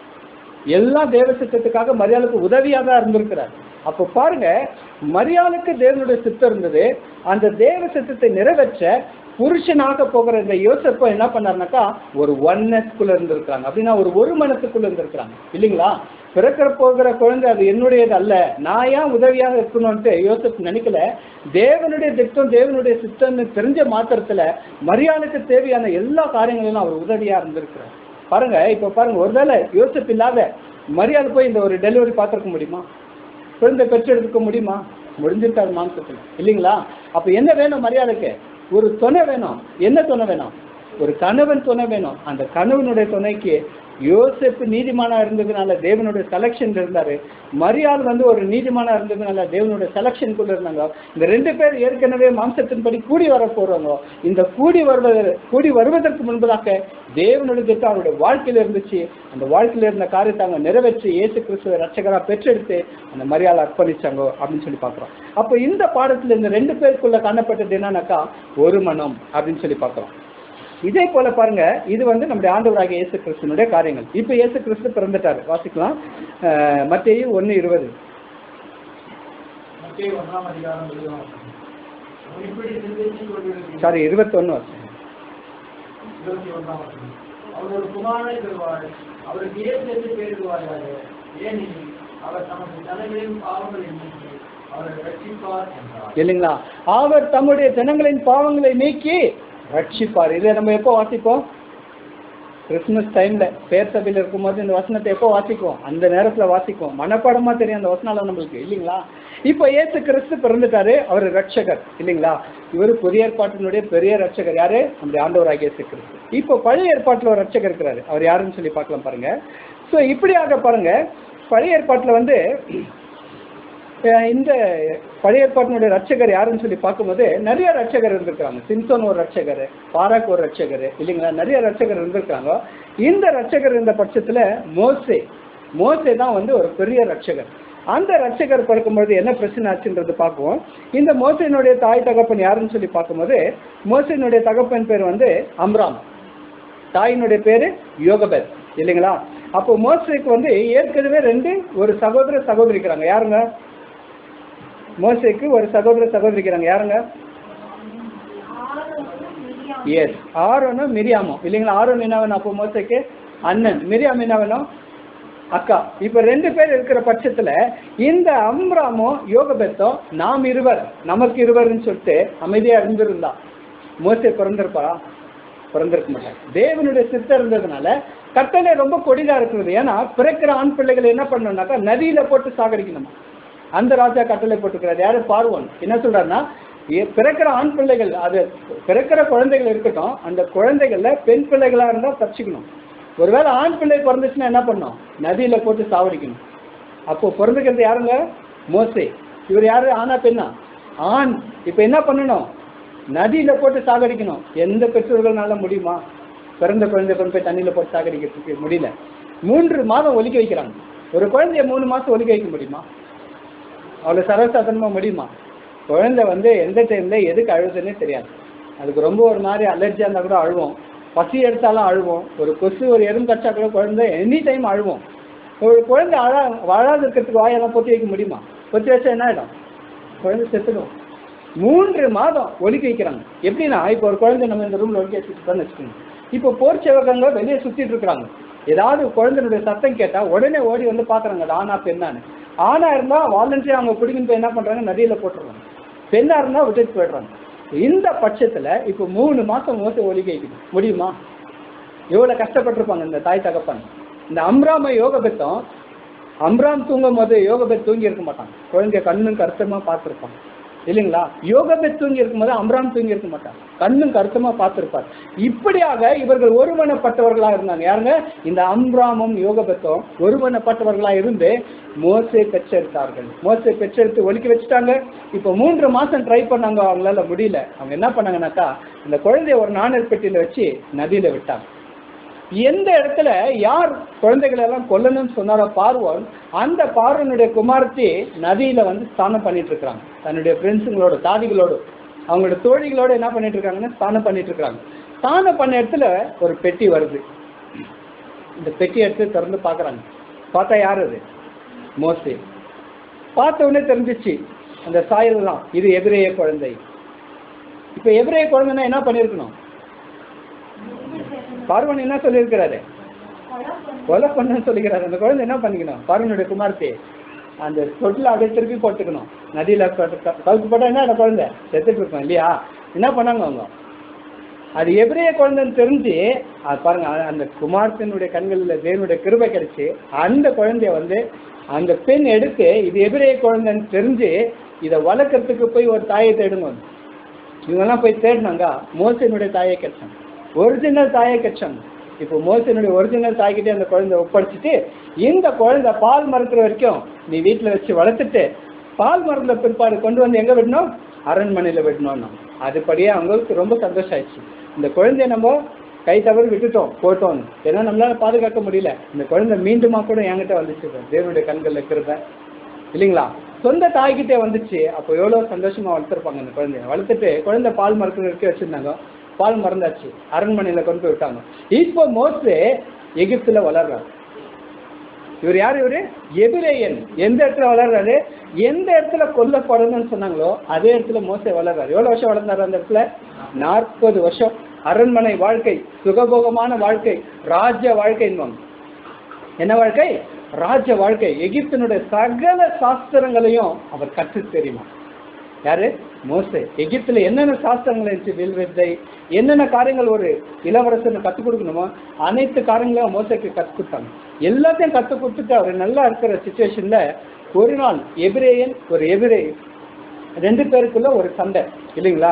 எல்லா தேவ சித்தத்துக்காக மரியாளுக்கு உதவியாக தான் இருந்திருக்கிறார் அப்போ பாருங்க மரியாளுக்கு தேவனுடைய சித்தம் இருந்தது அந்த தேவ சித்தத்தை நிறைவேற்ற புருஷனாக போகிற இந்த யோசப்போ என்ன பண்ணாருனாக்கா ஒரு ஒன்னஸ்குள்ள இருந்திருக்கிறாங்க அப்படின்னா ஒரு ஒரு மனத்துக்குள்ள இருந்திருக்கிறாங்க இல்லைங்களா பிறக்கிற போகிற குழந்தை அது என்னுடையது அல்ல நான் ஏன் உதவியாக இருக்கணும்ட்டு யோசப் நினைக்கல தேவனுடைய திட்டம் தேவனுடைய சித்தம்னு தெரிஞ்ச மாத்திரத்துல மரியாளுக்கு தேவையான எல்லா காரியங்களிலும் அவர் உதவியா இருந்திருக்கிறார் பாருங்க இப்போ பாருங்க ஒருவேளை யோசிப்பு இல்லாத மரியாதை போய் இந்த ஒரு டெலிவரி பார்த்துருக்க முடியுமா குழந்தை பெற்றெடுக்க முடியுமா முடிஞ்சிருக்காது மாம்சத்தில் இல்லைங்களா அப்போ என்ன வேணும் மரியாதைக்கு ஒரு துணை வேணும் என்ன துணை வேணும் ஒரு கணவன் துணை வேணும் அந்த கணவனுடைய துணைக்கு யோசேப்பு நீதிமானா இருந்ததுனால தேவனுடைய செலெக்ஷன் இருந்தாரு மரியாள் வந்து ஒரு நீதிமானா இருந்ததுனால தேவனுடைய செலெக்ஷனுக்குள்ள இருந்தாங்க இந்த ரெண்டு பேர் ஏற்கனவே மாம்சத்தின்படி கூடி வர போறாங்க இந்த கூடி வருவது கூடி வருவதற்கு முன்பதாக தேவனுடைய திட்டம் அவருடைய வாழ்க்கையில இருந்துச்சு அந்த வாழ்க்கையில இருந்த காரியத்தை அவங்க நிறைவேற்றி இயேசு கிறிஸ்துவ ரட்சகரா பெற்றெடுத்து அந்த மரியாதை அர்ப்பணிச்சாங்க அப்படின்னு சொல்லி பார்க்கிறோம் அப்போ இந்த பாடத்துல இந்த ரெண்டு பேருக்குள்ள காணப்பட்டது என்னன்னாக்கா ஒரு மனம் அப்படின்னு சொல்லி பார்க்கிறோம் இதே போல பாருங்க இது வந்து நம்முடைய ஆண்டவராகிய இயேசு கிறிஸ்துனுடைய காரியங்கள் இப்போ இயேசு கிறிஸ்து பிறந்துட்டாரு வாசிக்கலாம் அஹ், மத்தேயு ஒன்று இருபது மத்திய ஒன்றாம் அதிகாரம் இருபதாம் வசனம். அவர் இப்படி சிந்தித்துக் கொண்டிருக்கிறார். சாரி இருபத்தொன்னு இருபத்தி ஒன்றாம் வசனம். அவர் ஒரு குமாரனை பெறுவார் அவருக்கு இயேசு என்று பெயரிடுவாயாக ஏனெனில் அவர் தமது தலைகளின் பாவங்களை நீக்கி அவரை ரட்சிப்பார் என்றார் இல்லைங்களா அவர் தம்முடைய ஜனங்களின் பாவங்களை நீக்கி ரட்சிப்பார் இதை நம்ம எப்போ வாசிப்போம் கிறிஸ்மஸ் டைம்ல பேர் சபையில் இருக்கும்போது இந்த வசனத்தை எப்போ வாசிக்குவோம் அந்த நேரத்துல வாசிக்குவோம் மனப்பாடமா தெரியும் அந்த வசனம் நம்மளுக்கு இல்லைங்களா இப்போ இயேசு கிறிஸ்து பிறந்துட்டாரு அவர் ரட்சகர் இல்லைங்களா இவர் புதிய ஏற்பாட்டினுடைய பெரிய ரட்சகர் யாரு நம்முடைய ஆண்டவராகிய இயேசு கிறிஸ்து இப்போ பழைய ஏற்பாட்டுல ஒரு ரட்சகர் இருக்கிறாரு அவர் யாருன்னு சொல்லி பார்க்கலாம் பாருங்க ஸோ இப்படியாக பாருங்க பழைய ஏற்பாட்டுல வந்து அஹ் இந்த பழைய ஏற்பாட்டினுடைய ரட்சகர் யாருன்னு சொல்லி பார்க்கும்போது நிறைய ரட்சகர் இருந்திருக்காங்க சிம்சோன் ஒரு ரட்சகர் பாராக் ஒரு ரட்சகர் இல்லைங்களா நிறைய ரட்சகர் இருந்திருக்காங்க இந்த ரட்சகர் இருந்த பட்சத்துல மோசே மோசே தான் வந்து ஒரு பெரிய ரட்சகர் அந்த ரட்சகர் பிறக்கும்போது என்ன பிரச்சனை ஆச்சுன்றது பார்க்குவோம் இந்த மோசையினுடைய தாய் தகப்பன் யாருன்னு சொல்லி பார்க்கும்போது மோசையினுடைய தகப்பன் பேர் வந்து அம்ராம் தாயினுடைய பேரு யோகபத் இல்லைங்களா அப்போ மோசைக்கு வந்து ஏற்கனவே ரெண்டு ஒரு சகோதர சகோதரி இருக்கிறாங்க யாருங்க மோசைக்கு ஒரு சகோதர சகோதரி இருக்கிறாங்க யாருங்க எஸ் ஆரோனும் மிரியாமும் இல்லைங்களா ஆரோன் என்ன வேணும் அப்போ மோசைக்கு அண்ணன் மிரியாம் என்ன வேணும் அக்கா இப்ப ரெண்டு பேர் இருக்கிற பட்சத்துல இந்த அம்ராமும் யோகபெத்தோ நாம் இருவர் நமக்கு இருவர்னு சொல்லிட்டு அமைதியா இருந்திருந்தா மோசை பிறந்திருப்பாரா பிறந்திருக்க மாட்டார் தேவனுடைய சித்தம் இருந்ததுனால கட்டளை ரொம்ப கொடிதா இருக்கிறது ஏன்னா பிறக்கிற ஆண் பிள்ளைகளை என்ன பண்ணணும்னாக்கா நதியில போட்டு சாகடிக்கணுமா அந்த ராஜா கட்டளை போட்டுக்கிறார் யாரு பார்வன் என்ன சொல்றாருன்னா ஏ- பிறக்கிற ஆண் பிள்ளைகள் அது பிறக்கிற குழந்தைகள் இருக்கட்டும் அந்த குழந்தைகள்ல பெண் பிள்ளைகளா இருந்தா தப்பிச்சுக்கணும் ஒருவேளை ஆண் பிள்ளை பிறந்துச்சுன்னா என்ன பண்ணும் நதியில போட்டு சாவடிக்கணும் அப்போ பிறந்துக்கிறது யாருங்க மோசே இவர் யாரு ஆனா பெண்ணா ஆண் இப்ப என்ன பண்ணணும் நதியில போட்டு சாகடிக்கணும் எந்த பெற்றோர்கள்னால முடியுமா பிறந்த குழந்தை கொண்டு போய் தண்ணியில போட்டு சாகடிக்கிறதுக்கு முடியல மூன்று மாதம் ஒலிக்க வைக்கிறாங்க ஒரு குழந்தைய மூணு மாசம் ஒலிக்க வைக்க முடியுமா அவ்வளோ சர்வசாதாரணமாக முடியுமா குழந்தை வந்து எந்த டைமில் எதுக்கு அழுதுன்னே தெரியாது அதுக்கு ரொம்ப ஒரு மாதிரி அலர்ஜியாக இருந்தால் கூட அழுவோம் பசி எடுத்தாலும் அழுவோம் ஒரு கொசு ஒரு எறும்பு கடிச்சா கூட குழந்தை எனி டைம் அழுவோம் ஒரு குழந்தை அழ அழாது இருக்கிறதுக்கு வாயெல்லாம் பொத்தி வைக்க முடியுமா பொத்தி வச்சா என்ன ஆகிடும் குழந்தை செத்துடும் மூன்று மாதம் ஒலிக்க வைக்கிறாங்க எப்படின்னா இப்போ ஒரு குழந்தை நம்ம இந்த ரூமில் ஒலிக்க வச்சுட்டு வச்சுக்கோங்க இப்போ போர் சேவகங்க வெளியே சுற்றிட்டு இருக்கிறாங்க ஏதாவது குழந்தைனுடைய சத்தம் கேட்டால் உடனே ஓடி வந்து பார்க்குறாங்க அது ஆனா பெண்ணான்னு ஆணா இருந்தால் வாலண்டியர் அவங்க பிடிக்கும் போய் என்ன பண்ணுறாங்க நதியில் போட்டுடுறாங்க பெண்ணா இருந்தால் விட்டுட்டு போயிடுறாங்க இந்த பட்சத்தில் இப்போ மூணு மாதம் மோச ஒலிக்க வைக்கணும் முடியுமா எவ்வளோ கஷ்டப்பட்டிருப்பாங்க இந்த தாய் தகப்பன் இந்த அம்ராம யோகபெத்தம் அம்ராம் தூங்கும் போது யோகபெத் தூங்கி இருக்க மாட்டாங்க குழந்தைய கண்ணும் கருத்தமா பார்த்துருப்பாங்க இல்லைங்களா யோகபெத் தூங்கி இருக்கும்போது அம்ராம் தூங்கி இருக்க மாட்டாங்க கண்ணும் கருத்தமா பார்த்துருப்பார் இப்படியாக இவர்கள் ஒருமனப்பட்டவர்களா இருந்தாங்க யாருங்க இந்த அம்ராமும் யோகபெத்தும் ஒருமனப்பட்டவர்களா இருந்து மோசை பெற்றெடுத்தார்கள் மோசை பெற்றெடுத்து ஒலிக்க வச்சுட்டாங்க இப்போ மூன்று மாசம் ட்ரை பண்ணாங்க அவங்களால முடியல அவங்க என்ன பண்ணாங்கன்னாக்கா இந்த குழந்தைய ஒரு நாணல் பெட்டியில வச்சு நதியில விட்டாங்க எந்த இடத்துல யார் குழந்தைகளை எல்லாம் கொல்லணும்னு சொன்னாரோ பார்வோன் அந்த பார்வனுடைய குமாரத்தி நதியில வந்து ஸ்தானம் பண்ணிட்டு இருக்காங்க தன்னுடைய ஃப்ரெண்ட்ஸுங்களோட தாதிகளோடு அவங்களோட தோழிகளோட என்ன பண்ணிட்டு இருக்காங்கன்னா ஸ்தானம் பண்ணிட்டு இருக்காங்க ஸ்தானம் பண்ண இடத்துல ஒரு பெட்டி வருது இந்த பெட்டி எடுத்து திறந்து பார்க்கறாங்க பார்த்தா யார் அது மோசே பார்த்த உடனே தெரிஞ்சிச்சு அந்த சாயல்லாம் இது எபிரேய குழந்தை இப்போ எபிரேய குழந்தைன்னா என்ன பண்ணியிருக்கணும் பார்வன் என்ன சொல்லியிருக்கிறாரு கொலை பண்ணு சொல்லிக்கிறாரு அந்த குழந்தை என்ன பண்ணிக்கணும் பார்வனுடைய குமார்த்தி அந்த தொட்டில் அப்படியே திருப்பி போட்டுக்கணும் நதியில் கவுத்து போட்டா என்ன அந்த குழந்தை செத்துட்டு இருக்கும் இல்லையா என்ன பண்ணாங்க அவங்க அது எபிரேய குழந்தைன்னு தெரிஞ்சு அது பாருங்க அ- அந்த குமார்த்தினுடைய கண்களில் தேவனுடைய கிருபை கிடைச்சு அந்த குழந்தைய வந்து அந்த பெண் எடுத்து இது எபிரேய குழந்தைன்னு தெரிஞ்சு இதை வளர்க்கறதுக்கு போய் ஒரு தாயை தேடுங்க இவங்கெல்லாம் போய் தேடினாங்க மோசனுடைய தாயை கிடைச்சாங்க ஒரிஜினல் தாயை கிடைச்சாங்க இப்போ மோசனுடைய ஒரிஜினல் தாய்கிட்டே அந்த குழந்தை ஒப்படைச்சிட்டு இந்த குழந்தை பால் மறுக்கிற வரைக்கும் நீ வீட்டில் வச்சு வளர்த்துட்டு பால் மறந்த பிற்பாடு கொண்டு வந்து எங்கே விடணும் அரண்மனையில் விடணும் அதுபடியே அவங்களுக்கு ரொம்ப சந்தோஷம் ஆயிடுச்சு இந்த குழந்தைய நம்ம கை தவறி விட்டுட்டோம் போட்டோம் ஏன்னா நம்மளால பாதுகாக்க முடியல இந்த குழந்தை மீண்டுமா கூட என்கிட்ட வந்துச்சு தேவனுடைய கண்கள் இருக்கிறத இல்லைங்களா சொந்த தாய்கிட்டே வந்துச்சு அப்போ எவ்வளோ சந்தோஷமா வளர்த்துருப்பாங்க இந்த குழந்தைய வளர்த்துட்டு குழந்தை பால் மறக்கிற வரைக்கும் வச்சிருந்தாங்க பால் மறந்தாச்சு அரண்மனையில கொண்டு போய் விட்டாங்க இப்போ மோசே எகிப்துல வளர்றாரு இவர் யார் இவரு எபிரேயன் எந்த இடத்துல வளர்றாரு எந்த இடத்துல கொல்லப்படணும்னு சொன்னாங்களோ அதே இடத்துல மோசே வளர்றாரு எவ்வளவு வருஷம் வளர்ந்தாரு அந்த இடத்துல நாற்பது வருஷம் அரண்மனை வாழ்க்கை சுகபோகமான வாழ்க்கை ராஜ்ய வாழ்க்கைன்னு என்ன வாழ்க்கை ராஜ்ய வாழ்க்கை எகிப்தினுடைய சகல சாஸ்திரங்களையும் அவர் கற்று தெரியுமா யாரு மோசே எகிப்துல என்னென்ன சாஸ்திரங்கள் இருந்துச்சு வில் வித்தை என்னென்ன காரியங்கள் ஒரு இளவரசனுக்கு கற்றுக் கொடுக்கணுமோ அனைத்து காரியங்களையும் மோசைக்கு கற்றுக் கொடுத்தாங்க எல்லாத்தையும் கற்றுக் கொடுத்துட்டு அவர் நல்லா இருக்கிற சுச்சுவேஷன்ல ஒரு நாள் எபிரேயன் ஒரு எபிரே ரெண்டு பேருக்குள்ள ஒரு சண்டை இல்லைங்களா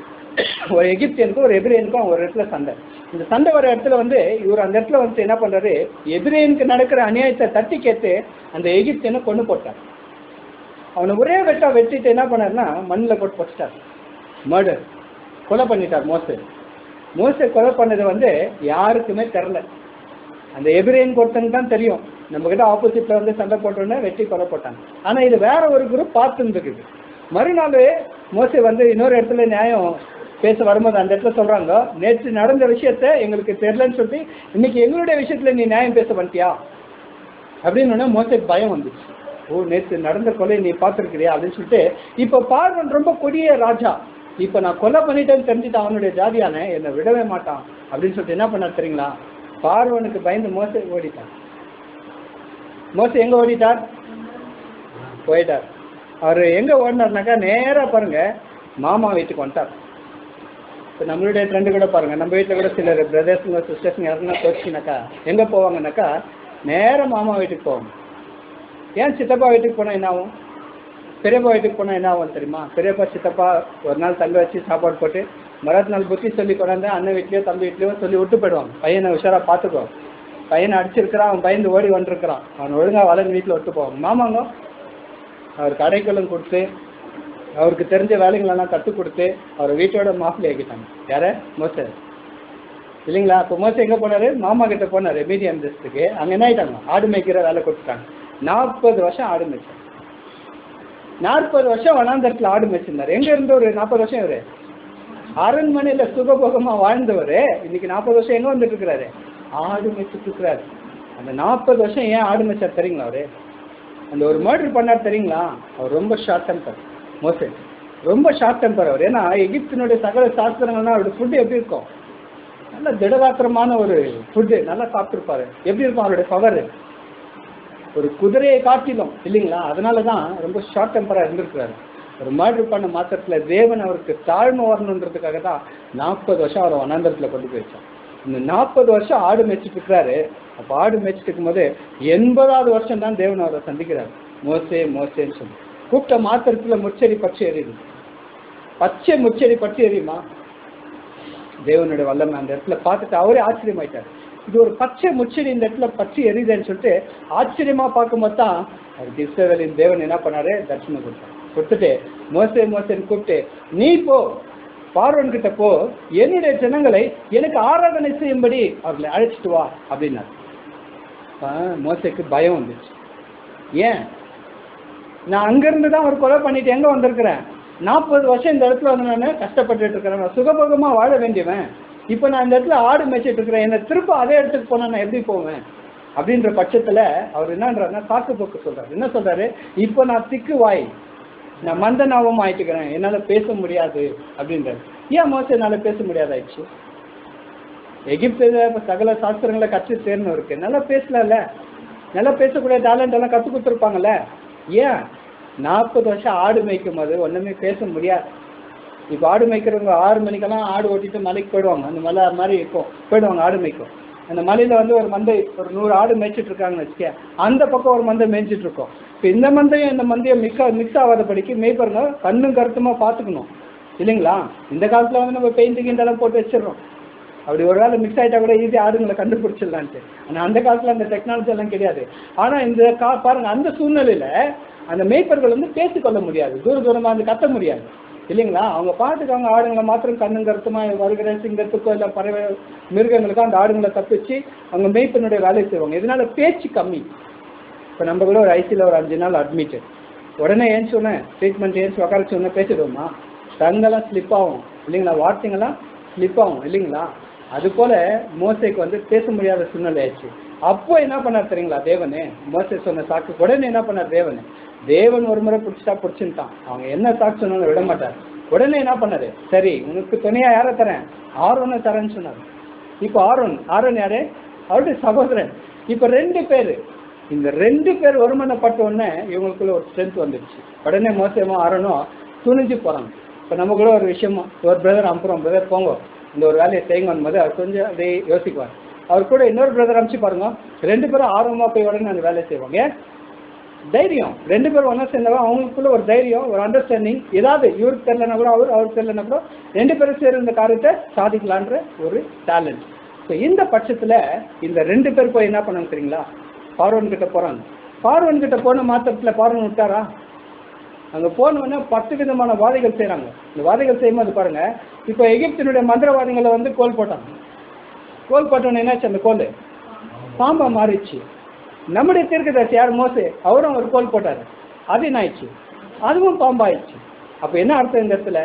ஒரு எகிப்தியனுக்கும் ஒரு எபிரேயனுக்கும் ஒரு இடத்துல சண்டை இந்த சண்டை வர இடத்துல வந்து இவர் அந்த இடத்துல வந்து என்ன பண்றாரு எபிரேயனுக்கு நடக்கிற அநியாயத்தை தட்டி கேட்டு அந்த எகிப்தியனை கொண்டு போட்டார் அவனை ஒரே வெட்டா வெட்டிட்டு என்ன பண்ணாருன்னா மண்ணில் போட்டு போட்டுட்டார் மர்டர் கொலை பண்ணிட்டார் மோசே மோசே கொலை பண்ணது வந்து யாருக்குமே தெரில அந்த எபிரேன் ஒருத்தனுக்கு தான் தெரியும் நம்ம கிட்ட ஆப்போசிட்ல வந்து சண்டை போட்டோன்னே வெட்டி கொலை போட்டாங்க ஆனா இது வேற ஒரு குரூப் பார்த்துருக்குது மறுநாள் மோசே வந்து இன்னொரு இடத்துல நியாயம் பேச வரும்போது அந்த இடத்துல சொல்றாங்க நேற்று நடந்த விஷயத்த எங்களுக்கு தெரியலன்னு சொல்லி இன்னைக்கு எங்களுடைய விஷயத்துல நீ நியாயம் பேச வந்துட்டியா அப்படின்னு உடனே மோசைக்கு பயம் வந்துச்சு ஓ நேற்று நடந்த கொலை நீ பார்த்துருக்கிறியா அப்படின்னு சொல்லிட்டு இப்போ பார்வன் ரொம்ப கொடிய ராஜா இப்போ நான் கொலை பண்ணிட்டேன்னு தெரிஞ்சுட்டு அவனுடைய ஜாதியான என்னை விடவே மாட்டான் அப்படின்னு சொல்லிட்டு என்ன பண்ணார் தெரியுங்களா பார்வனுக்கு பயந்து மோசை ஓடிட்டான் மோசை எங்க ஓடிட்டார் போயிட்டார் அவர் எங்க ஓடினார்னாக்கா நேரா பாருங்க மாமா வீட்டுக்கு வந்துட்டார் இப்போ நம்மளுடைய ட்ரெண்டு கூட பாருங்க நம்ம வீட்டில் கூட சிலர் பிரதர்ஸுங்க சிஸ்டர்ஸுங்க யாருன்னா தோச்சினாக்கா எங்கே போவாங்கனாக்கா நேரா மாமா வீட்டுக்கு போவாங்க ஏன் சித்தப்பா வீட்டுக்கு போனால் என்ன ஆகும் பெரியப்பா வீட்டுக்கு போனால் என்ன ஆகும் தெரியுமா பெரியப்பா சித்தப்பா ஒரு நாள் தங்க வச்சு சாப்பாடு போட்டு மறுநாள் நாள் புத்தி சொல்லி கொண்டாந்து அண்ணன் வீட்லையோ தம்பி வீட்லையோ சொல்லி விட்டு போயிடுவாங்க பையனை உஷாராக பார்த்துக்கோ பையனை அடிச்சிருக்கிறான் அவன் பயந்து ஓடி வந்துருக்கிறான் அவன் ஒழுங்கா வளர்ந்து வீட்டில் விட்டு போவாங்க மாமாங்க அவர் கடைக்கெல்லாம் கொடுத்து அவருக்கு தெரிஞ்ச வேலைங்களெல்லாம் கற்றுக் கொடுத்து அவர் வீட்டோட மாப்பிள்ளை ஆக்கிட்டாங்க யார மோச இல்லைங்களா அப்போ மோச எங்கே போனாரு மாமா கிட்ட போனாரு மீடியம் டிஸ்ட்ரிக்கு அங்கே என்ன ஆயிட்டாங்க ஆடு மேய்க்கிற வேலை கொடுத்துட்டாங்க நாற்பது வருஷம் ஆடு மேய்ச்சார் நாற்பது வருஷம் வனாந்தரத்தில் ஆடு மேய்ச்சிருந்தார் எங்க இருந்து ஒரு நாற்பது வருஷம் இவரு அரண்மனையில சுகபோகமா வாழ்ந்தவர் இன்னைக்கு நாற்பது வருஷம் எங்க வந்துட்டு இருக்கிறாரு ஆடு மேய்ச்சிட்டு இருக்கிறாரு அந்த நாற்பது வருஷம் ஏன் ஆடு மேய்ச்சார் தெரியுங்களா அவரு அந்த ஒரு மர்டர் பண்ணார் தெரியுங்களா அவர் ரொம்ப ஷார்ட் டெம்பர் மோசே ரொம்ப ஷார்ட் டெம்பர் அவர் ஏன்னா எகிப்தினுடைய சகல சாஸ்திரங்கள்னா அவருடைய ஃபுட்டு எப்படி இருக்கும் நல்ல திடகாத்திரமான ஒரு ஃபுட்டு நல்லா சாப்பிட்டுருப்பாரு எப்படி இருக்கும் அவருடைய பவர் ஒரு குதிரையை காட்டிலும் இல்லைங்களா அதனால தான் ரொம்ப ஷார்ட் டெம்பராக இருந்திருக்கிறாரு ஒரு மர்டர் பண்ண மாத்திரத்தில் தேவன் அவருக்கு தாழ்மை வரணுன்றதுக்காக தான் நாற்பது வருஷம் அவரை வனாந்தரத்தில் கொண்டு போய் வச்சான் இந்த நாற்பது வருஷம் ஆடு மேய்ச்சிட்டு இருக்கிறாரு அப்போ ஆடு மேய்ச்சிட்டு இருக்கும்போது எண்பதாவது வருஷம் தான் தேவன் அவரை சந்திக்கிறார் மோசே மோசேன்னு சொல்லி கூப்பிட்ட மாத்திரத்தில் முச்செடி பச்சை எரியுது பச்சை முச்செடி பச்சை எரியுமா தேவனுடைய வல்லமை அந்த இடத்துல பார்த்துட்டு அவரே ஆச்சரியமாயிட்டார் இது ஒரு பச்சை முச்செடி இந்த இடத்துல பச்சை எரியுதுன்னு சொல்லிட்டு ஆச்சரியமா பார்க்கும்போது தான் அவருக்கு இஸ்ரவேலின் தேவன் என்ன பண்ணாரு தரிசனம் கொடுத்தார் கொடுத்துட்டு மோசே மோசேன்னு கூப்பிட்டு நீ போ பார்வன் கிட்ட போ என்னுடைய ஜனங்களை எனக்கு ஆராதனை செய்யும்படி அவர்களை அழைச்சிட்டு வா அப்படின்னாரு ஆ, மோசேக்கு பயம் வந்துச்சு ஏன் நான் அங்கிருந்து தான் ஒரு கொலை பண்ணிட்டு எங்க வந்திருக்கிறேன் நாற்பது வருஷம் இந்த இடத்துல வந்து நான் கஷ்டப்பட்டுட்டு இருக்கிறேன் நான் சுகபோகமா வாழ வேண்டியவன் இப்போ நான் இந்த இடத்துல ஆடு மேய்ச்சிட்டு இருக்கிறேன் என்னை திரும்ப அதே இடத்துக்கு போனா நான் எப்படி போவேன் அப்படின்ற பட்சத்துல அவர் என்னன்றாருன்னா சாக்கு போக்கு சொல்றாரு என்ன சொல்றாரு இப்போ நான் திக்கு வாய் நான் மந்த நாவம் ஆயிட்டுக்கிறேன் என்னால பேச முடியாது அப்படின்றாரு ஏன் மோசம் என்னால பேச முடியாதாயிடுச்சு எகிப்துல இப்ப சகல சாஸ்திரங்களை கற்று தேர்ந்தவருக்கு நல்லா பேசலாம்ல நல்லா பேசக்கூடிய டேலண்ட் எல்லாம் கற்றுக் கொடுத்துருப்பாங்கல்ல ஏன் நாற்பது வருஷம் ஆடு மேய்க்கும் போது ஒன்றுமே பேச முடியாது இப்போ ஆடு மேய்க்கிறவங்க ஆறு மணிக்கெல்லாம் ஆடு ஓட்டிட்டு மலைக்கு போயிடுவாங்க அந்த மலை மாதிரி இருக்கும் போயிடுவாங்க ஆடு மேய்க்கும் அந்த மலையில வந்து ஒரு மந்தை ஒரு நூறு ஆடு மேய்ச்சிட்டு இருக்காங்கன்னு வச்சுக்க அந்த பக்கம் ஒரு மந்தை மேய்ச்சிட்டு இருக்கோம் இப்போ இந்த மந்தையும் இந்த மந்தையும் மிக்ஸ் மிக்ஸ் ஆகாதபடிக்கு மேய்ப்பருங்க கண்ணும் கருத்துமா பார்த்துக்கணும் இல்லைங்களா இந்த காலத்துல வந்து நம்ம பெயிண்ட் கிண்டெல்லாம் போட்டு வச்சிடுறோம் அப்படி ஒரு வேளை மிக்ஸ் ஆயிட்டா கூட ஈஸியாக ஆடுங்களை கண்டுபிடிச்சிடலான்ட்டு ஆனால் அந்த காலத்தில் அந்த டெக்னாலஜி எல்லாம் கிடையாது ஆனால் இந்த கா பாருங்க அந்த சூழ்நிலையில அந்த மேய்ப்பர்கள் வந்து பேசிக்கொள்ள முடியாது தூர தூரமாக வந்து கத்த முடியாது இல்லைங்களா அவங்க பாட்டுக்கு அவங்க ஆடுங்களை மாத்திரம் கண்ணும் கருத்துமா வருகிற சிங்கத்துக்கோ இல்லை பறவை மிருகங்களுக்கோ அந்த ஆடுங்களை தப்பிச்சு அவங்க மேய்ப்பனுடைய வேலையை செய்வாங்க இதனால பேச்சு கம்மி இப்போ நம்ம கூட ஒரு ஐசியில் ஒரு அஞ்சு நாள் அட்மிட்டு உடனே ஏன் சொன்னேன் ட்ரீட்மெண்ட் ஏன் உட்கார சொன்ன பேசிடுவோமா டங்கெல்லாம் ஸ்லிப் ஆகும் இல்லைங்களா வார்த்தைங்கெல்லாம் ஸ்லிப் ஆகும் இல்லைங்களா அது போல மோசைக்கு வந்து பேச முடியாத சூழ்நிலை ஆயிடுச்சு அப்போ என்ன பண்ணார் தெரியுங்களா தேவனே மோசை சொன்ன சாக்கு உடனே என்ன பண்ணார் தேவனே தேவன் ஒரு முறை பிடிச்சிட்டா பிடிச்சுட்டான் அவங்க என்ன சாக்கு சொன்னாலும் விட மாட்டார் உடனே என்ன பண்ணாரு சரி உனக்கு துணையா யாரை தரேன் ஆரோனை தரேன்னு சொன்னார் இப்போ ஆரோன் ஆரோன் யாரு அவருடைய சகோதரன் இப்போ ரெண்டு பேர் இந்த ரெண்டு பேர் ஒருமனப்பட்ட உடனே இவங்களுக்குள்ள ஒரு ஸ்ட்ரென்த் வந்துடுச்சு உடனே மோசமும் ஆரோனும் துணிஞ்சு போறாங்க இப்போ நம்ம கூட ஒரு விஷயமா ஒரு பிரதர் அனுப்புறோம் பிரதர் போங்க இந்த ஒரு வேலையை செய்யுங்க போது அவர் கொஞ்சம் அப்படியே யோசிக்குவார் அவர் கூட இன்னொரு பிரதர் அனுப்பிச்சு பாருங்க ரெண்டு பேரும் ஆர்வமா போய் உடனே அந்த வேலையை செய்வாங்க ஏன்? தைரியம் ரெண்டு பேரும் ஒன்றா சேர்ந்தவங்க அவங்களுக்குள்ள ஒரு தைரியம் ஒரு அண்டர்ஸ்டாண்டிங் ஏதாவது இவருக்கு தெரியலனா கூட அவர் அவருக்கு தெரியலனா கூட ரெண்டு பேரும் சேர்ந்து இந்த காரியத்தை சாதிக்கலான்ற ஒரு டேலண்ட் ஸோ இந்த பட்சத்தில் இந்த ரெண்டு பேர் போய் என்ன பண்ணாங்க தெரியுங்களா பார்வன் கிட்ட போகிறாங்க பார்வன் கிட்ட போன மாத்திரத்தில் பார்வன் விட்டாரா அங்கே போனவொடனே பத்து விதமான வாதைகள் செய்கிறாங்க இந்த வாதைகள் செய்யும்போது பாருங்க இப்போ எகிப்தினுடைய மந்திரவாதிகளை வந்து கோல் போட்டாங்க கோல் போட்டோன்னே என்னாச்சு அந்த கோல் பாம்பா மாறிச்சு நம்முடைய தீர்க்கதரிசி யார் மோசே அவரும் ஒரு கோல் போட்டார் அது என்ன ஆயிடுச்சு அதுவும் பாம்பாயிடுச்சு அப்போ என்ன அர்த்தம் இந்த இடத்துல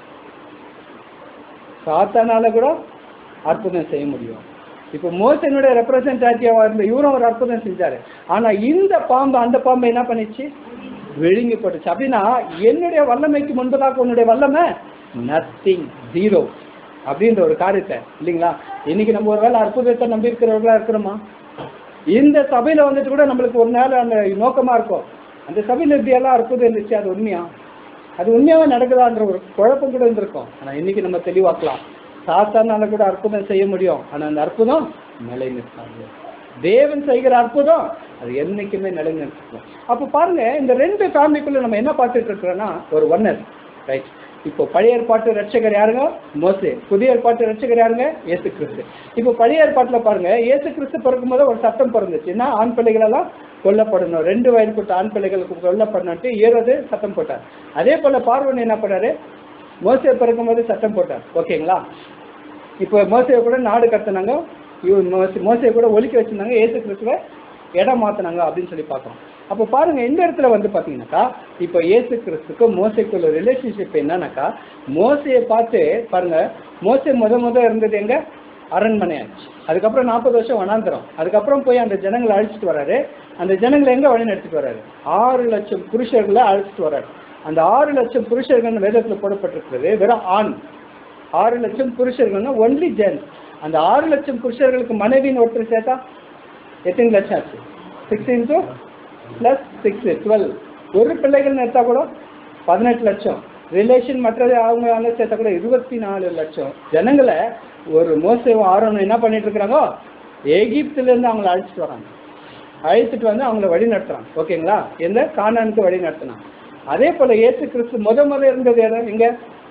சாத்தானால கூட அற்புதம் செய்ய முடியும் இப்போ மோசனுடைய ரெப்ரசன்டேட்டிவா இருந்த இவரும் ஒரு அற்புதம் செஞ்சாரு ஆனா இந்த பாம்பு அந்த பாம்பு என்ன பண்ணிச்சு விழுங்கி போட்டுச்சு அப்படின்னா என்னுடைய வல்லமைக்கு முன்பதாக உன்னுடைய வல்லமை நத்திங் ஜீரோ அப்படின்ற ஒரு காரியத்தை இல்லைங்களா இன்னைக்கு நம்ம ஒரு வேளை அற்புதத்தை நம்பி இருக்கிறவர்களா இருக்கிறோமா இந்த சபையில வந்துட்டு கூட நம்மளுக்கு ஒரு நாள் அந்த நோக்கமா இருக்கும் அந்த சபையில இப்படியெல்லாம் அற்புதம் இருந்துச்சு அது உண்மையா அது உண்மையாவே நடக்குதான்ற ஒரு குழப்பம் கூட இருந்திருக்கும் ஆனா இன்னைக்கு நம்ம தெளிவாக்கலாம் சாத்தானால கூட அற்புதம் செய்ய முடியும் ஆனா அந்த அற்புதம் நிலை நிற்காது தேவன் செய்கிற அற்புதம் அது என்னைக்குமே நிலை நிற்கும் அப்போ பாருங்க இந்த ரெண்டு ஃபேமிலிக்குள்ள நம்ம என்ன பார்த்துட்டு இருக்கிறோம்னா ஒரு ஒன்னர் ரைட் இப்போ பழைய ஏற்பாட்டு ரட்சகர் யாருங்க மோசே புதிய ஏற்பாட்டு ரட்சகர் யாருங்க இயேசு கிறிஸ்து இப்போ பழைய ஏற்பாட்டில் பாருங்க இயேசு கிறிஸ்து பிறக்கும்போது ஒரு சட்டம் பிறந்துச்சுன்னா ஆண் பிள்ளைகள் எல்லாம் கொல்லப்படணும் ரெண்டு வயதுக்குட்ட ஆண் பிள்ளைகளுக்கு கொல்லப்படணும்ட்டு ஏறது சட்டம் போட்டார் அதே போல பார்வன் என்ன பண்ணாரு மோசே பிறக்கும்போது சட்டம் போட்டார் ஓகேங்களா இப்போ மோசையை கூட நாடு கடத்தினாங்க இவன் மோசை மோசையை கூட ஒலிக்க வச்சிருந்தாங்க ஏசு கிறிஸ்துவ இடம் மாத்தினாங்க அப்படின்னு சொல்லி பார்க்கறோம் அப்போ பாருங்க இந்த இடத்துல வந்து பார்த்தீங்கன்னாக்கா இப்போ ஏசு கிறிஸ்துக்கும் மோசைக்குள்ள ரிலேஷன்ஷிப் என்னன்னாக்கா மோசையை பார்த்து பாருங்க மோசை முத முத இருந்தது எங்க அரண்மனையாச்சு அதுக்கப்புறம் நாற்பது வருஷம் வனாந்திரம் அதுக்கப்புறம் போய் அந்த ஜனங்களை அழைச்சிட்டு வராரு அந்த ஜனங்களை எங்க வழி நடத்திட்டு வராரு ஆறு லட்சம் புருஷர்களை அழைச்சிட்டு வராரு அந்த ஆறு லட்சம் புருஷர்கள் வேதத்துல போடப்பட்டிருக்கிறது வெறும் ஆண் ஆறு லட்சம் புருஷர்கள்னா ஒன்லி ஜென்ஸ் அந்த ஆறு லட்சம் புருஷர்களுக்கு மனைவின்னு ஒருத்தர் சேர்த்தா எத்தனை லட்சம் ஆச்சு six into plus six twelve ஒரு பிள்ளைகள் எடுத்தா கூட பதினெட்டு லட்சம் ரிலேஷன் மற்றது அவங்க அவங்க சேர்த்தா கூட இருபத்தி நாலு லட்சம் ஜனங்களை ஒரு மோசம் ஆரோனம் என்ன பண்ணிட்டு இருக்கிறாங்க எகிப்துல இருந்து அவங்கள அழைச்சிட்டு வராங்க அழைச்சிட்டு வந்து அவங்கள வழி நடத்துறாங்க ஓகேங்களா எந்த கானானுக்கு வழி நடத்தினாங்க அதே போல இயேசு கிறிஸ்து முத முத இருந்தது எது எங்க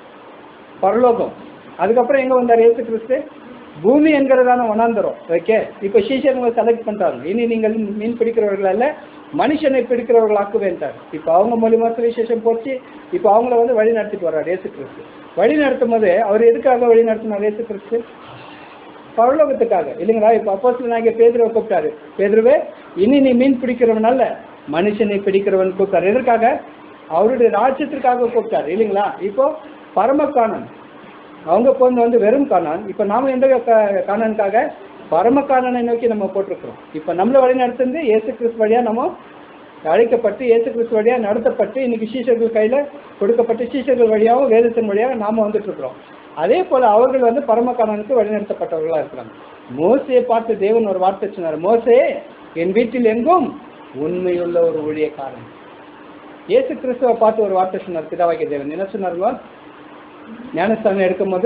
பரலோகம் அதுக்கப்புறம் எங்க வந்தார் இயேசு கிறிஸ்து பூமி என்கிறதான வனாந்தரம் ஓகே இப்போ சீஷர்களை செலக்ட் பண்றாங்க இனி நீங்கள் மீன் பிடிக்கிறவர்கள் அல்ல மனுஷனை பிடிக்கிறவர்களாக்குவேன்ட்டார் இப்போ அவங்க மூலியமா சுவிசேஷம் போச்சு இப்போ அவங்கள வந்து வழி நடத்திட்டு வர்றார் இயேசு கிறிஸ்து வழி நடத்தும் போது அவர் எதுக்காக வழி நடத்தினார் இயேசு கிறிஸ்து பரலோகத்துக்காக இல்லைங்களா இப்போ அப்போஸ்ல நாங்கள் பேதுருவை கூப்பிட்டாரு பேதுருவே இனி நீ மீன் பிடிக்கிறவன் அல்ல மனுஷனை பிடிக்கிறவன் கூப்பிட்டாரு எதற்காக அவருடைய ராஜ்யத்திற்காக கூப்பிட்டாரு இல்லைங்களா இப்போ பரமக்கானன் அவங்க போனது வந்து வெறும் காணான் இப்போ நாம எந்த கா- காணானுக்காக பரமக்கானனை நோக்கி நம்ம போட்டிருக்கிறோம் இப்போ நம்மளை வழி நடத்துறது இயேசு கிறிஸ்து வழியா நம்ம அழைக்கப்பட்டு இயேசு கிறிஸ்து வழியா நடத்தப்பட்டு இன்னைக்கு சீஷர்கள் கையில கொடுக்கப்பட்டு சீஷர்கள் வழியாகவும் வேதத்தின் வழியாக நாம வந்துட்டு இருக்கிறோம் அதே போல அவர்கள் வந்து பரமக்கானனுக்கு வழிநடத்தப்பட்டவர்களா இருக்கிறாங்க மோசையை பார்த்து தேவன் ஒரு வார்த்தை சொன்னார் மோசே என் வீட்டில் எங்கும் உண்மையுள்ள ஒரு ஊழியக்காரன் இயேசு கிறிஸ்துவை பார்த்து ஒரு வார்த்தை சொன்னார் பிதாவாகிய தேவன் என்ன சொன்னாருங்க ஞானஸ்தானம் எடுக்கும்போது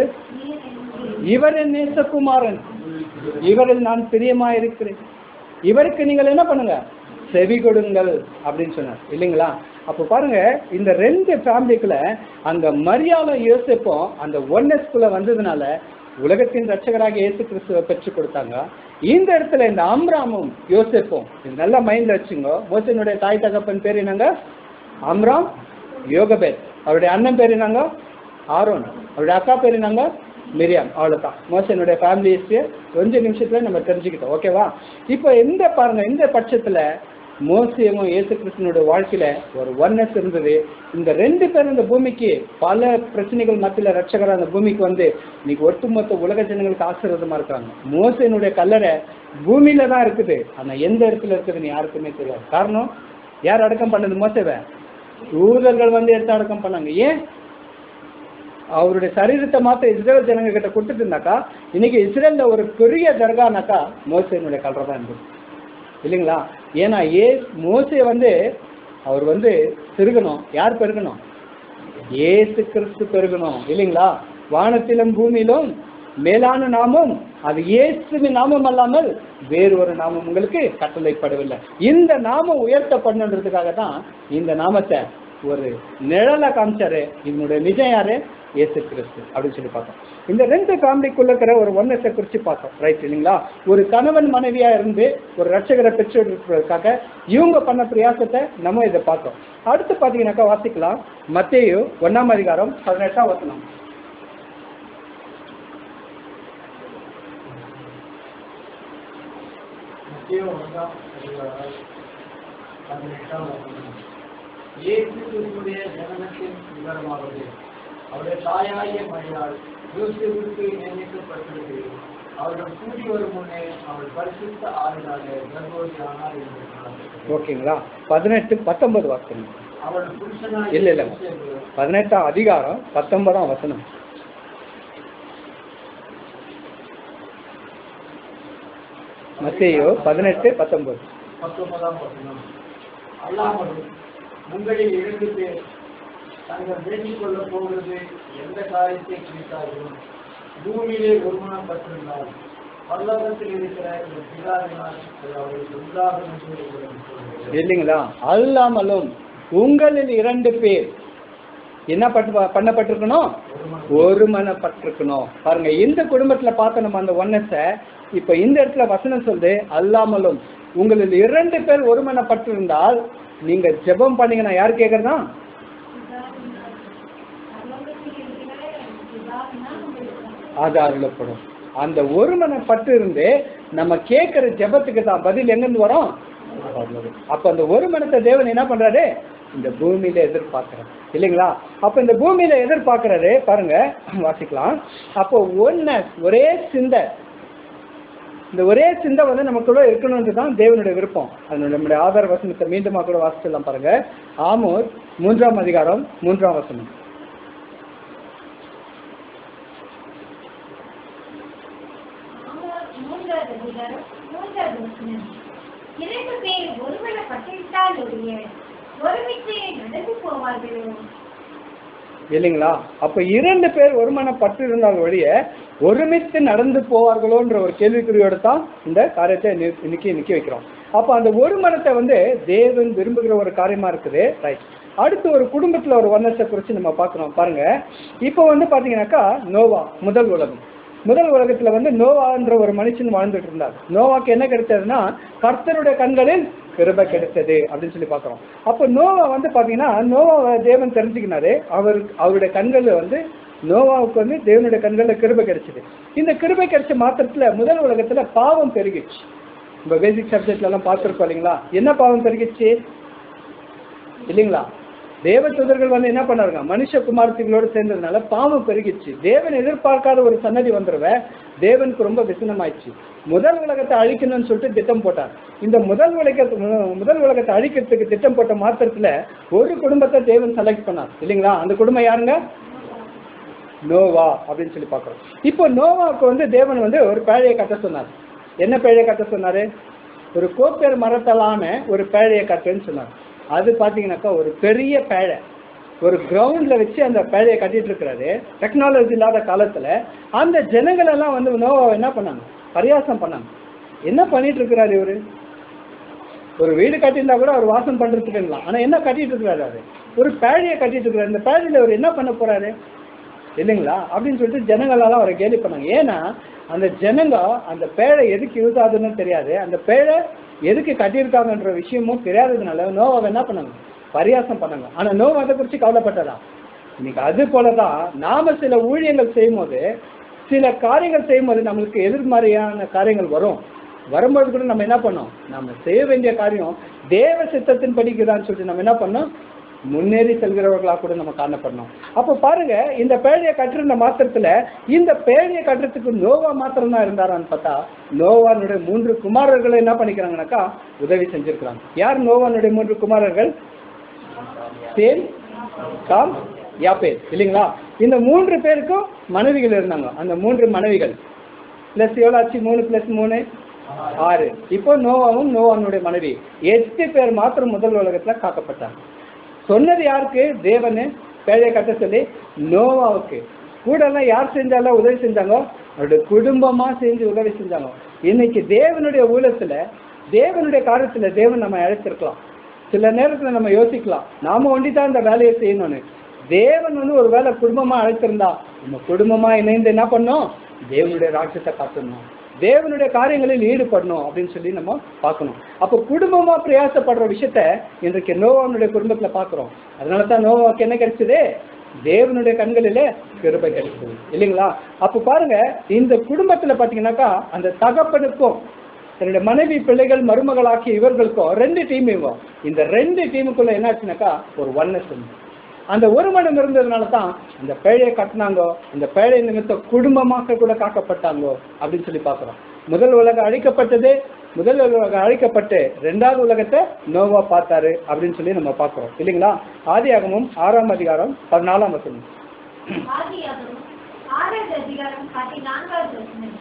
இவர் என் நேசகுமாரன் இவரில் நான் பிரியமா இருக்கிறேன் இவருக்கு நீங்கள் என்ன பண்ணுங்க செவி கொடுங்கள் அப்படின்னு சொன்னார் இல்லைங்களா அப்போ பாருங்க இந்த ரெண்டு ஃபேமிலிக்குள்ள அந்த மரியாதை யோசிப்போம் அந்த ஒன்னஸ்குள்ள வந்ததுனால உலகத்தின் ரட்சகராக இயேசு கிறிஸ்துவை பெற்றுக் கொடுத்தாங்க இந்த இடத்துல இந்த ஆம்ராமும் யோசேப்பும் இது நல்லா மைண்ட்ல வச்சுங்க மோசனுடைய தாய் தகப்பன் பேர் என்னங்க அம்ராம் யோகபேத் அவருடைய அண்ணன் பேர் என்னங்க ஆரோன் அவருடைய அக்கா பேர் என்னங்க மிரியாம் அவ்வளவுதான் மோசனுடைய ஃபேமிலி ஹிஸ்டரியை கொஞ்ச நிமிஷத்துல நம்ம தெரிஞ்சுக்கிட்டோம் ஓகேவா இப்போ எந்த பாருங்க இந்த பட்சத்துல மோசியும் இயேசு கிறிஸ்தனுடைய வாழ்க்கையில ஒரு ஒன்னஸ் இருந்தது இந்த ரெண்டு பேரும் இந்த பூமிக்கு பல பிரச்சனைகள் மத்தியில ரட்சகர் அந்த பூமிக்கு வந்து இன்னைக்கு ஒட்டுமொத்த உலக ஜனங்களுக்கு ஆசீர்வாதமா இருக்காங்க மோசனுடைய கல்லறை பூமியில தான் இருக்குது ஆனா எந்த இடத்துல இருக்குதுன்னு யாருக்குமே தெரியாது காரணம் யார் அடக்கம் பண்ணது மோசவை தூதர்கள் வந்து எடுத்து அடக்கம் பண்ணாங்க ஏன் அவருடைய சரீரத்தை மாத்த இஸ்ரேல் ஜனங்க கிட்ட கொடுத்துட்டு இருந்தாக்கா இன்னைக்கு இஸ்ரேல்ல ஒரு பெரிய தர்கானாக்கா மோசையினுடைய கல்ற தான் இருந்தது இல்லைங்களா ஏன்னா ஏ மோசே வந்து அவர் வந்து பெருகணும் யார் பெருகணும் ஏசு கிறிஸ்து பெருகணும் இல்லைங்களா வானத்திலும் பூமியிலும் மேலான நாமம் அது இயேசுவின் நாமம் அல்லாமல் வேறு ஒரு நாமம் உங்களுக்கு கட்டளைப்படவில்லை இந்த நாமம் உயர்த்தப்படணுன்றதுக்காக தான் இந்த நாமத்தை ஒரு நிழலை காமிச்சாரு இதனுடைய நிஜம் யாரு இயேசு கிறிஸ்து அப்படின்னு சொல்லி பார்த்தோம் இந்த ரெண்டு ஃபேமிலிக்குள்ள இருக்கிற ஒரு ஒன்னத்தை குறித்து பார்த்தோம் ரைட் இல்லைங்களா ஒரு கணவன் மனைவியா இருந்து ஒரு ரட்சகரை பெற்றெடுக்கிறதுக்காக இவங்க பண்ண பிரயாசத்தை நம்ம இதை பார்த்தோம் அடுத்து பார்த்தீங்கன்னாக்கா வாசிக்கலாம் மத்தேயு ஒன்னாம் அதிகாரம் பதினெட்டாம் வசனம் மத்தேயு ஒன்றாம் அதிகாரம் பதினெட்டாம் வசனம். இயேசு கிறிஸ்துவுடைய ஜனனத்தின் விவரமாவது அவருடைய தாயாகிய மரியாள் யோசேப்புக்கு நியமிக்கப்பட்டது அவரிடம் கூடி வரும் முன்னே அவள் பரிசுத்த ஆறுதாக கர்ப்பவதி ஆனார் என்று சொல்லப்பட்டது. ஓகேங்களா பதினெட்டு பத்தொன்பது வாசனம் அவள் புருஷனாய் இல்ல, இல்ல. யோசேப்பு பதினெட்டாம் அதிகாரம் பத்தொன்பதாம் வசனம் மத்தேயு பதினெட்டு பத்தொன்பது பத்தொன்பதாம் வசனம் அல்லாமலும் உங்களில் இரண்டு பேர் தாங்கள் வேண்டிக் கொள்ளப் போகிறது எந்த காரியத்தை குறித்தாலும் பூமியிலே ஒருமனப்பட்டிருந்தால் பல்லவத்தில் இருக்கிற இந்த பிதாவினால் அது அவர்களுக்கு உண்டாகும் என்று உங்களுக்கு சொல்கிறேன். இல்லைங்களா அல்லாமலும் உங்களில் இரண்டு பேர் என்ன பட்டு பண்ணப்பட்டிருக்கணும் ஒருமனப்பட்டிருக்கணும் பாருங்க இந்த குடும்பத்துல பார்த்த நம்ம அந்த ஒன்னஸை இப்ப இந்த இடத்துல வசனம் சொல்லுது அல்லாமலும் உங்களில் இரண்டு பேர் ஒருமனப்பட்டிருந்தால் நீங்க ஜெபம் பண்ணீங்கன்னா யார் கேக்குறதா அது அருளப்படும் அந்த ஒருமனப்பட்டு இருந்து நம்ம கேட்கிற ஜெபத்துக்கு தான் பதில் எங்கிருந்து வரும் அப்ப அந்த ஒரு மனத்தை தேவன் என்ன பண்றாரு இந்த பூமியில எதிர்பார்க்கிறார் இல்லைங்களா அப்ப இந்த பூமியில எதிர்பார்க்கிறாரு பாருங்க வாசிக்கலாம் அப்போ ஒன்ன ஒரே சிந்தை இந்த ஒரே சிந்தை வந்து நமக்குள்ள இருக்கணும்னு தான் தேவனுடைய விருப்பம் அது நம்முடைய ஆதார வசனத்தை மீண்டுமா கூட வாசிச்சிடலாம் பாருங்க ஆமோர் மூன்றாம் அதிகாரம் மூன்றாம் வசனம் ஆமோஸ் மூன்றாவது அதிகாரம், மூன்றாவது வசனம். இரண்டு பேர் ஒருமனப்பட்டிருந்தால் ஒழிய ஒருமித்து நடந்து போவார்களோ இல்லைங்களா அப்ப இரண்டு பேர் ஒருமனப்பட்டு இருந்தால் ஒழிய ஒருமித்து நடந்து போவார்களோன்ற ஒரு கேள்விக்குறியோட தான் இந்த காரியத்தை நி- இன்னைக்கு நிக்க வைக்கிறோம் அப்ப அந்த ஒரு மனத்தை வந்து தேவன் விரும்புகிற ஒரு காரியமா இருக்குது ரைட் அடுத்து ஒரு குடும்பத்துல ஒரு வர்ணத்தை குறித்து நம்ம பார்க்கிறோம் பாருங்க இப்போ வந்து பாத்தீங்கன்னாக்கா நோவா முதல் உலகம் முதல் உலகத்துல வந்து நோவான்ற ஒரு மனுஷன் வாழ்ந்துட்டு இருந்தார் நோவாக்கு என்ன கிடைச்சதுன்னா கர்த்தருடைய கண்களில் கிருபை கிடைத்தது அப்படின்னு சொல்லி பார்க்கிறோம் அப்போ நோவா வந்து பாத்தீங்கன்னா நோவா தேவன் தெரிஞ்சுக்கினாரு அவர் அவருடைய கண்கள்ல வந்து நோவாவுக்கு வந்து தேவனுடைய கண்கள்ல கிருபை கிடைச்சது இந்த கிருபை கிடைச்ச மாத்திரத்துல முதல் உலகத்துல பாவம் பெருகிச்சு நம்ம பேசிக் சப்ஜெக்ட்ல எல்லாம் பார்த்துருக்கோம் இல்லைங்களா என்ன பாவம் பெருகிச்சு இல்லைங்களா தேவ தூதர்கள் வந்து என்ன பண்ணாருங்க மனுஷ குமாரத்திகளோடு சேர்ந்ததுனால பாவம் பெருகிச்சு தேவன் எதிர்பார்க்காத ஒரு சன்னதி வந்துருவ தேவனுக்கு ரொம்ப விசனமாயிடுச்சு முதல் உலகத்தை அழிக்கணும்னு சொல்லிட்டு திட்டம் போட்டார் இந்த முதல் உலகத்தை முதல் உலகத்தை அழிக்கிறதுக்கு திட்டம் போட்ட மாத்திரத்துல ஒரு குடும்பத்தை தேவன் செலக்ட் பண்ணார் இல்லைங்களா அந்த குடும்பம் யாருங்க நோவா அப்படின்னு சொல்லி பார்க்குறோம் இப்போ நோவாவுக்கு வந்து தேவன் வந்து ஒரு பேழையை கட்ட சொன்னார் என்ன பேழையை கட்ட சொன்னாரு ஒரு கோப்பேர் மரத்தாலான ஒரு பேழையை கட்டுன்னு சொன்னார் அது பார்த்தீங்கன்னாக்கா ஒரு பெரிய பேழை ஒரு கிரவுண்டில் வச்சு அந்த பேழையை கட்டிட்டு இருக்கிறாரு டெக்னாலஜி இல்லாத காலத்தில் அந்த ஜனங்கள் எல்லாம் வந்து நோவாவை என்ன பண்ணாங்க பரியாசம் பண்ணாங்க என்ன பண்ணிட்டு இருக்கிறாரு இவரு ஒரு வீடு கட்டியிருந்தா கூட அவர் வாசம் பண்றதுக்கு இருக்கலாம் ஆனா என்ன கட்டிட்டு இருக்கிறாரு அவரு ஒரு பேழையை கட்டிட்டு இருக்கிறாரு இந்த பேழையில அவர் என்ன பண்ண போறாரு இல்லைங்களா அப்படின்னு சொல்லிட்டு ஜனங்களெல்லாம் அவரை கேலி பண்ணாங்க ஏன்னா அந்த ஜனங்க அந்த பேழை எதுக்கு யூஸ் ஆகுதுன்னு தெரியாது அந்த பேழை எதுக்கு கட்டியிருக்காங்கன்ற விஷயமும் தெரியாததுனால நோவாவை என்ன பண்ணாங்க பரியாசம் பண்ணாங்க ஆனா நோவா அதை குறித்து கவலைப்பட்டதா இன்னைக்கு அது போலதான் நாம சில ஊழியங்கள் செய்யும்போது சில காரியங்கள் செய்யும்போது நம்மளுக்கு எதிர்மறையான காரியங்கள் வரும் வரும்போது கூட நம்ம என்ன பண்ணோம் நம்ம செய்ய வேண்டிய காரியம் தேவ சித்தத்தின் படிக்குதான்னு சொல்லிட்டு நம்ம என்ன பண்ணோம் முன்னேறி செல்கிறவர்களா கூட நம்ம காணப்படணும் அப்போ பாருங்க இந்த பேழையை கட்டிருந்த மாத்திரத்துல இந்த பேழையை கட்டுறதுக்கு நோவா மாத்திரம் தான் இருந்தாரான்னு பார்த்தா நோவானுடைய மூன்று குமாரர்களை என்ன பண்ணிக்கிறாங்கனாக்கா உதவி செஞ்சிருக்கிறாங்க யார் நோவானுடைய மூன்று குமாரர்கள் சேம் காம் யாப்பேர் இல்லைங்களா இந்த மூன்று பேருக்கும் மனைவிகள் இருந்தாங்க அந்த மூன்று மனைவிகள் பிளஸ் எவ்வளோ ஆச்சு மூணு பிளஸ் மூணு ஆறு இப்போ நோவாவும் நோவானுடைய மனைவி எட்டு பேர் மாத்திரம் முதல் உலகத்துல காக்கப்பட்டாங்க சொன்னது யாருக்கு தேவனு பேழையை கட்ட சொல்லி நோவாவுக்கு கூட எல்லாம் யார் செஞ்சாலும் உதவி செஞ்சாங்க அவருடைய குடும்பமா செஞ்சு உதவி செஞ்சாங்க இன்னைக்கு தேவனுடைய ஊழத்துல தேவனுடைய காரியத்துல தேவன் நம்ம அழைச்சிருக்கலாம் சில நேரத்துல நம்ம யோசிக்கலாம் நாம ஒண்டி தான் இந்த வேலையை செய்யணும்னு தேவன் வந்து ஒரு வேலை குடும்பமா அழைத்திருந்தா நம்ம குடும்பமா இணைந்து என்ன பண்ணோம் தேவனுடைய ராட்சத்தை காட்டணும் தேவனுடைய காரியங்களில் ஈடுபடணும் அப்படின்னு சொல்லி நம்ம பார்க்கணும் அப்போ குடும்பமா பிரயாசப்படுற விஷயத்த இன்றைக்கு நோவானுடைய குடும்பத்துல பார்க்குறோம் அதனால தான் நோவாவுக்கு என்ன கிடைச்சது தேவனுடைய கண்களிலே கிருபை கிடைச்சது இல்லைங்களா அப்போ பாருங்க இந்த குடும்பத்துல பார்த்தீங்கன்னாக்கா அந்த தகப்பனுக்கும் தன்னுடைய மனைவி பிள்ளைகள் மருமகளாக்கிய இவர்களுக்கும் ரெண்டு டீம் இவங்க இந்த ரெண்டு டீமுக்குள்ள என்னாச்சுனாக்கா ஒரு ஒன்னஸ் உண்டு அந்த ஒரு மனம் இருந்ததுனால தான் அந்த பேழையை கட்டினாங்கோ அந்த பேழை நிமித்தம் குடும்பமாக கூட காக்கப்பட்டாங்கோ அப்படின்னு சொல்லி பார்க்குறோம் முதல் உலகம் அழிக்கப்பட்டது முதல் உலகம் அழிக்கப்பட்டு ரெண்டாவது உலகத்தை நோவா பார்த்தாரு அப்படின்னு சொல்லி நம்ம பார்க்குறோம் இல்லைங்களா ஆதியாகமும் ஆறாம் அதிகாரம் பதினாலாம் வசனம் ஆதியாகமம் ஆறாவது அதிகாரம் பதினான்காவது வசனம்.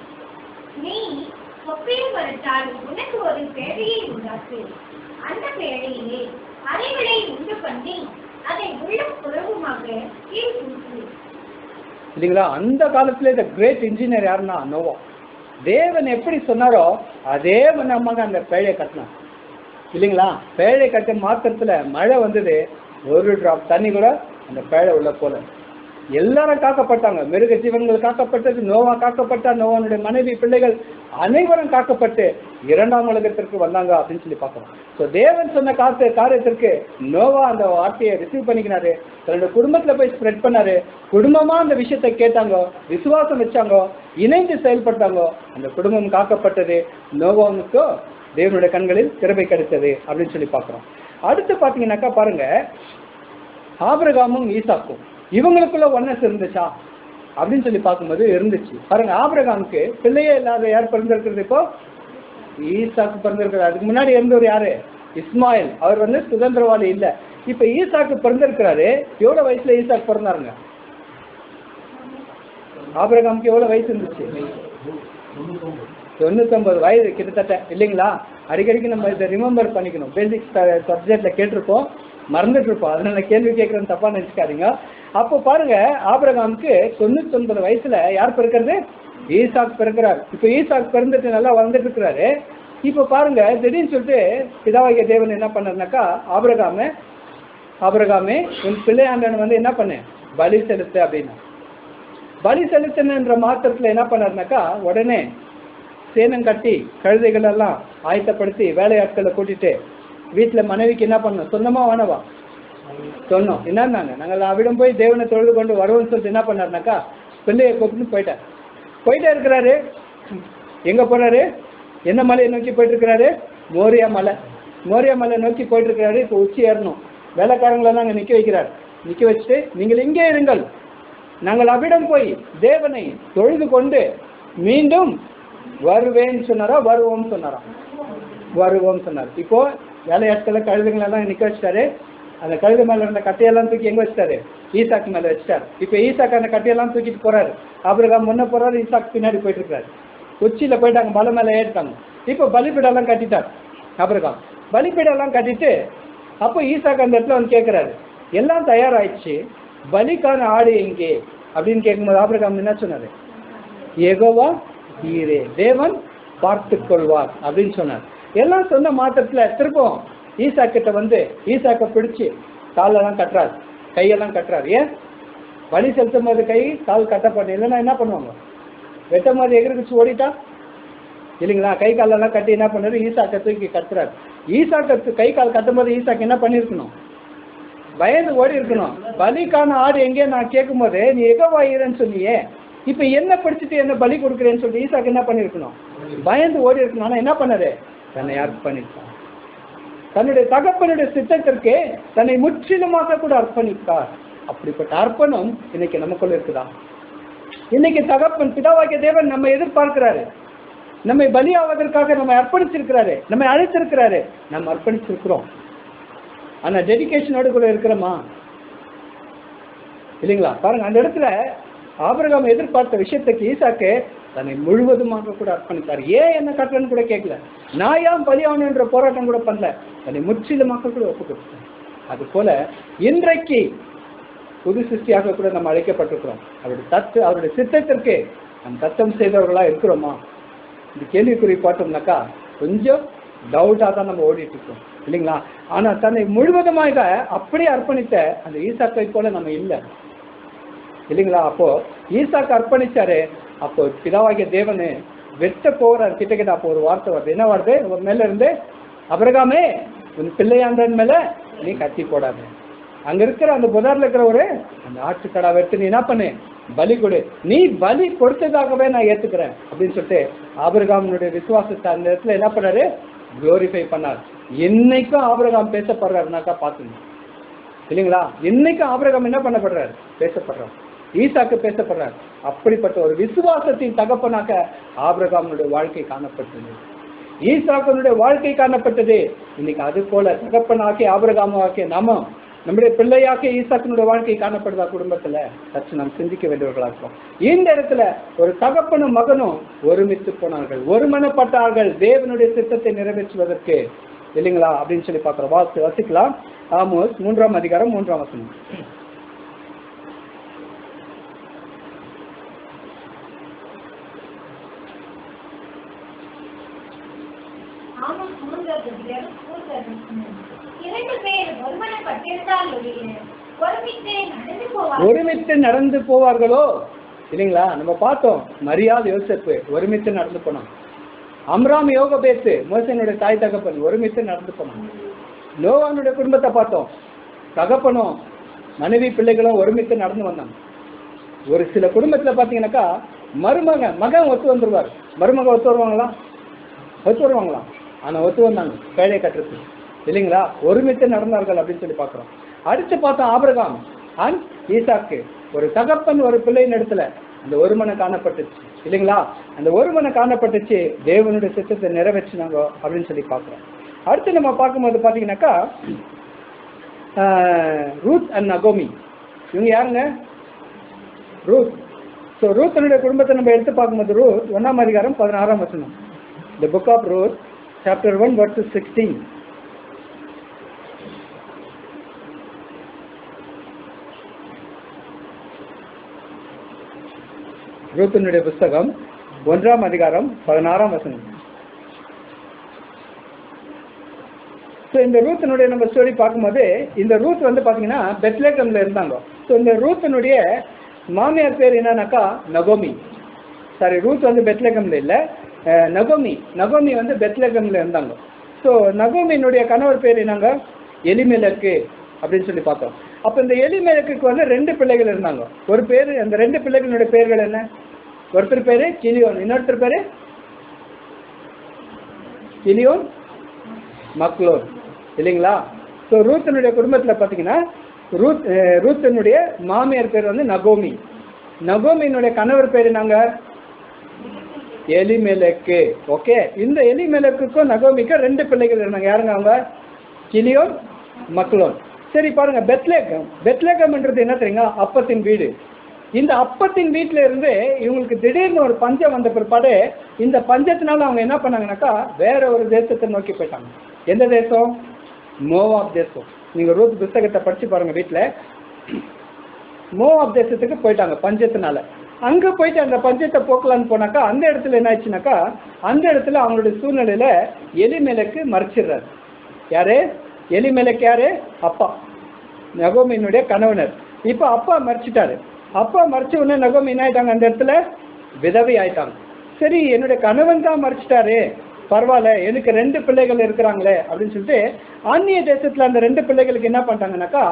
நீ கொப்பையை மரத்தால் உனக்கு ஒரு பேழையை உண்டாக்கு அந்த பேழையிலே அறைகளை உண்டு பண்ணி அதை உள்ளும் புறவுமாக கீழ் ஊற்று இல்லைங்களா அந்த காலத்துல இந்த கிரேட் இன்ஜினியர் யாருன்னா நோவா தேவன் எப்படி சொன்னாரோ அதே நம்ம அந்த பேழையை கட்டினான் இல்லைங்களா பேழை கட்ட மாத்திரத்துல மழை வந்தது ஒரு டிராப் தண்ணி கூட அந்த பேழை உள்ள போல எல்லாரும் காக்கப்பட்டாங்க மிருக ஜீவன்கள் காக்கப்பட்டது நோவா காக்கப்பட்டா நோவானுடைய மனைவி பிள்ளைகள் அனைவரும் காக்கப்பட்டு இரண்டாம் உலகத்திற்கு வந்தாங்க அப்படின்னு சொல்லி பார்க்கிறோம் ஸோ தேவன் சொன்ன காத்து காரியத்திற்கு நோவா அந்த வார்த்தையை ரிசீவ் பண்ணிக்கினாரு தன்னோட குடும்பத்துல போய் ஸ்ப்ரெட் பண்ணாரு குடும்பமா அந்த விஷயத்தை கேட்டாங்க விசுவாசம் வச்சாங்க இணைந்து செயல்பட்டாங்க அந்த குடும்பம் காக்கப்பட்டது நோவாவுக்கோ தேவனுடைய கண்களில் கிருபை கிடைத்தது அப்படின்னு சொல்லி பார்க்கிறோம் அடுத்து பார்த்தீங்கன்னாக்கா பாருங்க ஆபிரகாமும் ஈசாக்கும் இவங்களுக்குள்ள ஒன்னஸ் இருந்துச்சா அப்படின்னு சொல்லி பார்க்கும்போது இருந்துச்சு பாருங்க ஆபிரகாமுக்கு பிள்ளையே இல்லாத யார் பிறந்திருக்கிறது இப்போ ஈசாக்கு பிறந்திருக்கிறார் அதுக்கு முன்னாடி இருந்தவர் யாரு இஸ்மாயில் அவர் வந்து சுதந்திரவாளி இல்ல இப்ப ஈசாக்கு பிறந்திருக்கிறாரு எவ்வளவு வயசுல ஈசாக்கு பிறந்தாருங்க ஆபிரகாமுக்கு எவ்வளவு வயசு இருந்துச்சு தொண்ணூத்தொன்பது வயது கிட்டத்தட்ட இல்லைங்களா அடிக்கடிக்கு நம்ம இதை ரிமெம்பர் பண்ணிக்கணும் பேசிக் சப்ஜெக்ட்ல கேட்டிருப்போம் மறந்துட்டு இருப்போம் அதனால கேள்வி கேட்கறேன்னு தப்பா நினைச்சுக்காதீங்க அப்போ பாருங்க ஆபிரகாமுக்கு தொண்ணூத்தொன்பது வயசுல யார் பிறக்கிறது ஈசாக் பிறக்கிறார் இப்போ ஈசாக் பிறந்துட்டு நல்லா வளர்ந்துட்டு இருக்கிறாரு இப்போ பாருங்க திடீர்னு சொல்லிட்டு பிதாவாகிய தேவன் என்ன பண்ணாருனாக்கா ஆபிரகாம ஆபிரகாமே உன் பிள்ளையாண்டவன் வந்து என்ன பண்ணு பலி செலுத்து அப்படின்னா பலி செலுத்தணுன்ற மாத்திரத்துல என்ன பண்ணாருனாக்கா உடனே சேனம் கட்டி கழுதைகள் எல்லாம் ஆயத்தப்படுத்தி வேலையாட்களை கூட்டிட்டு வீட்டுல மனைவிக்கு என்ன பண்ணோம் சொந்தமா வேணவா சொன்னோம் என்னன்னாங்க நாங்கள் அவிடம் போய் தேவனை தொழுது கொண்டு வருவோம்னு சொல்லிட்டு என்ன பண்ணாருனாக்கா பிள்ளையை கூப்பிட்டு போயிட்டார் போயிட்டே இருக்கிறாரு எங்க போறாரு என்ன மலையை நோக்கி போயிட்டு இருக்கிறாரு மோரியா மலை மோரியா மலை நோக்கி போயிட்டு இருக்கிறாரு இப்போ உச்சி ஏறணும் வேலைக்காரங்களெல்லாம் அங்கே நிக்க வைக்கிறார் நிக்க வச்சுட்டு நீங்கள் இங்கே இருங்கள் நாங்கள் அவ்விடம் போய் தேவனை தொழுது கொண்டு மீண்டும் வருவேன்னு சொன்னாரா வருவோம்னு சொன்னாரா வருவோம்னு சொன்னார் இப்போ வேலையாட்களை கழுதுங்களெல்லாம் நிக்க வச்சிட்டாரு அந்த கழுது மேல இருந்த கட்டையெல்லாம் தூக்கி எங்க வச்சிட்டாரு ஈசாக்கு மேல வச்சிட்டாரு இப்போ ஈசாக்கு அந்த கட்டையெல்லாம் தூக்கிட்டு போறாரு ஆபிரகாம் முன்ன போறாரு ஈசாக்கு பின்னாடி போயிட்டு இருக்காரு உச்சியில போயிட்டாங்க மலை மேல ஏறிட்டாங்க இப்போ பலிபீடெல்லாம் கட்டிட்டார் ஆபிரகாம் பலிபீடெல்லாம் கட்டிட்டு அப்போ ஈசாக்கு அந்த இடத்துல வந்து கேட்கிறாரு எல்லாம் தயாராயிடுச்சு பலிக்கான ஆடு எங்கே அப்படின்னு கேட்கும்போது ஆபிரகாம் என்ன சொன்னாரு எகோவா ஈரே தேவன் பார்த்து கொள்வார் அப்படின்னு சொன்னார் எல்லாம் சொன்ன மாத்திரத்துல திருப்பம் ஈசா கிட்ட வந்து ஈசாக்க பிடிச்சு காலெல்லாம் கட்டுறாரு கையெல்லாம் கட்டுறாரு ஏன் பலி செலுத்தும் போது கை கால் கட்டப்பட்டு இல்லைன்னா என்ன பண்ணுவாங்க வெட்டும் போது எகிரிச்சு ஓடிட்டா இல்லைங்களா கை காலெல்லாம் கட்டி என்ன பண்ணாரு ஈசாக்கை தூக்கி கத்துறாரு ஈசாக்கு கை கால் கட்டும் போது ஈசாக்கு என்ன பண்ணியிருக்கணும் பயந்து ஓடி இருக்கணும் பலிக்கான ஆடு எங்கே நான் கேட்கும் போது நீ எகவாயிரன்னு சொன்னியே இப்ப என்ன படிச்சுட்டு என்ன பலி கொடுக்குறேன்னு சொல்லிட்டு ஈசாக்கு என்ன பண்ணிருக்கணும் பயந்து ஓடி இருக்கணும் ஆனா என்ன பண்ணாரு தன்னை அர்ப்பணித்தான் தன்னுடைய தகப்பனுடைய சித்தத்திற்கு தன்னை முற்றிலுமாக கூட அர்ப்பணித்தார் அப்படிப்பட்ட அர்ப்பணம் இன்னைக்கு நமக்குள்ள இருக்குதா இன்னைக்கு தகப்பன் பிதாவாகிய தேவன் நம்ம எதிர்பார்க்கிறாரு நம்மை பலியாவதற்காக நம்ம அர்ப்பணிச்சிருக்கிறாரு நம்மை அழைத்திருக்கிறாரு நம்ம அர்ப்பணிச்சிருக்கிறோம் ஆனா டெடிகேஷனோடு கூட இருக்கிறோமா இல்லைங்களா பாருங்க அந்த இடத்துல ஆபிரகாம் எதிர்பார்த்த விஷயத்துக்கு ஈசாக்கு தன்னை முழுவதுமாக கூட அர்ப்பணித்தார் ஏன் என்ன கட்டலன்னு கூட கேட்கல நான் ஏன் பலியாகணும் என்ற போராட்டம் கூட பண்ணல தன்னை முற்றிலுமாக கூட ஒப்பு கொடுத்தேன் அது போல இன்றைக்கு புது சிருஷ்டியாக கூட நம்ம அழைக்கப்பட்டிருக்கிறோம் அவருடைய தத்து அவருடைய சித்தத்திற்கு நம் தத்தம் செய்தவர்களா இருக்கிறோமா இந்த கேள்விக்குறி பார்த்தோம்னாக்கா கொஞ்சம் டவுட்டாக தான் நம்ம ஓடிட்டு இருக்கோம் இல்லைங்களா ஆனா தன்னை முழுவதுமாக அப்படியே அர்ப்பணித்த அந்த ஈசாக்கை போல நம்ம இல்லை இல்லைங்களா அப்போ ஈசாக்கு அர்ப்பணிச்சாரு அப்போ பிதாவாகிய தேவனு வெட்ட போகிறார் கிட்ட கிட்ட அப்போ ஒரு வார்த்தை வருது என்ன வருது ஒரு மேல இருந்து அபிரகாமே உன் பிள்ளையாண்டன் மேல நீ கத்தி போடாத அங்க இருக்கிற அந்த புதார்ல இருக்கிற ஒரு அந்த ஆட்டுக்கடா வெட்டு நீ என்ன பண்ணு பலி கொடு நீ பலி கொடுத்ததாகவே நான் ஏத்துக்கிறேன் அப்படின்னு சொல்லிட்டு ஆபிரகாமனுடைய விசுவாசத்தை அந்த இடத்துல என்ன பண்ணாரு குளோரிஃபை பண்ணார் என்னைக்கும் ஆபிரகாம் பேசப்படுறாருனாக்கா பாத்துங்க இல்லைங்களா இன்னைக்கும் ஆபிரகாம் என்ன பண்ணப்படுறாரு பேசப்படுறார் ஈசாக்கு பேசப்படுறார் அப்படிப்பட்ட ஒரு விசுவாசத்தின் தகப்பனாக ஆபிரகாமனுடைய வாழ்க்கை காணப்பட்டது ஈசாக்கனுடைய வாழ்க்கை காணப்பட்டது இன்னைக்கு அது போல தகப்பனாக்கி ஆபிரகாமாக்கிய நாம நம்முடைய பிள்ளையாக்கிய ஈசாக்கனுடைய வாழ்க்கை காணப்படுதா குடும்பத்துல சற்று நாம் சிந்திக்க வேண்டியவர்களா இருக்கோம் இந்த இடத்துல ஒரு தகப்பனும் மகனும் ஒருமித்து போனார்கள் ஒருமனப்பட்டார்கள் தேவனுடைய சித்தத்தை நிறைவேற்றுவதற்கு இல்லைங்களா அப்படின்னு சொல்லி பார்க்கிறோம் வாசி வசிக்கலாம் ஆமோஸ் மூன்றாம் அதிகாரம் மூன்றாம் வசனம் ஆமாம் மூன்றாவது அதிகாரம் மூன்றாவது வசனம். இரண்டு பேர் ஒருமனப்பட்டிருந்தால் ஒழிய ஒருமித்தே நடந்து போவார்கள் ஒருமித்து நடந்து போவார்களோ இல்லைங்களா நம்ம பார்த்தோம் மரியாதை யோசிப்பு ஒருமித்து நடந்து போனான் அம்ராம் யோக பேத்து மோசனுடைய தாய் தகப்பன் ஒருமித்து நடந்து போனான் நோவானுடைய குடும்பத்தை பார்த்தோம் தகப்பனும் மனைவி பிள்ளைகளும் ஒருமித்து நடந்து வந்தாங்க ஒரு சில குடும்பத்துல பாத்தீங்கன்னாக்கா மருமகன் மகன் ஒத்து வந்துருவார் மருமகன் ஒத்து வருவாங்களா ஒத்து வருவாங்களா ஆனா ஒத்து வந்தாங்க பேழையை கட்டுறதுக்கு இல்லைங்களா ஒருமித்து நடந்தார்கள் அப்படின்னு சொல்லி பார்க்குறோம் அடுத்து பார்த்தோம் ஆபிரகாம் அண்ட் ஈசாக்கு ஒரு தகப்பன் ஒரு பிள்ளையின் இடத்துல அந்த ஒருமனை காணப்பட்டுச்சு இல்லைங்களா அந்த ஒருமனை காணப்பட்டுச்சு தேவனுடைய சித்தத்தை நிறைவேற்றினாங்க அப்படின்னு சொல்லி பார்க்குறோம் அடுத்து நம்ம பார்க்கும்போது பார்த்தீங்கன்னாக்கா ஆஹ், ரூத் அண்ட் நகோமி இவங்க யாருங்க ரூத் ஸோ ரூத்தனுடைய குடும்பத்தை நம்ம எடுத்து பார்க்கும்போது ரூத் ஒன்றாம் அதிகாரம் பதினாறாம் வசனம் the book of Ruth chapter one verse sixteen ரூத்தனுடைய புஸ்தகம் ஒன்றாம் அதிகாரம் பதினாறாம் வசனம் ஸோ இந்த ரூத்தினுடைய நம்ம ஸ்டோரி பார்க்கும்போது இந்த ரூத் வந்து பார்த்தீங்கன்னா பெத்லேகம்ல இருந்தாங்க ஸோ இந்த ரூத்தினுடைய மாமியார் பேர் என்னன்னாக்கா நகோமி சாரி ரூத் வந்து பெத்லேகம்ல இல்லை அஹ், நகோமி நகோமி வந்து பெத்லேகம்ல இருந்தாங்க ஸோ நகோமியினுடைய கணவர் பேர் என்னங்க எலிமெலக்கு அப்படின்னு சொல்லி பார்த்தோம் அப்போ இந்த எலிமெலக்குக்கு வந்து ரெண்டு பிள்ளைகள் இருந்தாங்க ஒரு பேர் அந்த ரெண்டு பிள்ளைகளுடைய பேர்கள் என்ன ஒருத்தர் பேரு கிலியோன் இன்னொருத்தர் பேரு கிலியோன் மக்லோன் இல்லைங்களா ஸோ ரூத்தனுடைய குடும்பத்தில் பார்த்தீங்கன்னா ரூத் அஹ், ரூத்தனுடைய மாமியார் பேர் வந்து நகோமி நகோமியினுடைய கணவர் பேர் என்னங்க எலிமெலக்கு ஓகே இந்த எலிமெலக்குக்கும் நகோமிக்கும் ரெண்டு பிள்ளைகள் இருந்தாங்க யாருங்க அவங்க கிலியோன் மக்லோன் சரி பாருங்க பெத்லேகம் பெத்லேகம்ன்றது என்ன தெரியுங்க அப்பத்தின் வீடு இந்த அப்பத்தின் வீட்டில இருந்து இவங்களுக்கு திடீர்னு ஒரு பஞ்சம் வந்த பிற்பாடு இந்த பஞ்சத்தினால அவங்க என்ன பண்ணாங்கனாக்கா வேற ஒரு தேசத்தை நோக்கி போயிட்டாங்க எந்த தேசம் மோவாப் தேசம் நீங்க ரூத் புஸ்தகத்தை படிச்சு பாருங்க வீட்டில் மோவாப் தேசத்துக்கு போயிட்டாங்க பஞ்சத்தினால அங்க போயிட்டு அந்த பஞ்சத்தை போக்கலான்னு போனாக்கா அந்த இடத்துல என்ன ஆச்சுனாக்கா அந்த இடத்துல அவங்களுடைய சூழ்நிலையில எலிமேலுக்கு மறைச்சிடுறாரு யாரு எலிமேலுக்கு யாரு அப்பா நகோமியினுடைய கணவனர் இப்போ அப்பா மறிச்சிட்டாரு அப்பா மறிச்ச உடனே நகோமி என்ன ஆயிட்டாங்க அந்த இடத்துல விதவை ஆயிட்டாங்க சரி என்னுடைய கணவன் தான் மறிச்சிட்டாரு பரவாயில்ல எனக்கு ரெண்டு பிள்ளைகள் இருக்கிறாங்களே அப்படின்னு சொல்லிட்டு அந்நிய தேசத்துல அந்த ரெண்டு பிள்ளைகளுக்கு என்ன பண்ணிட்டாங்கன்னாக்கா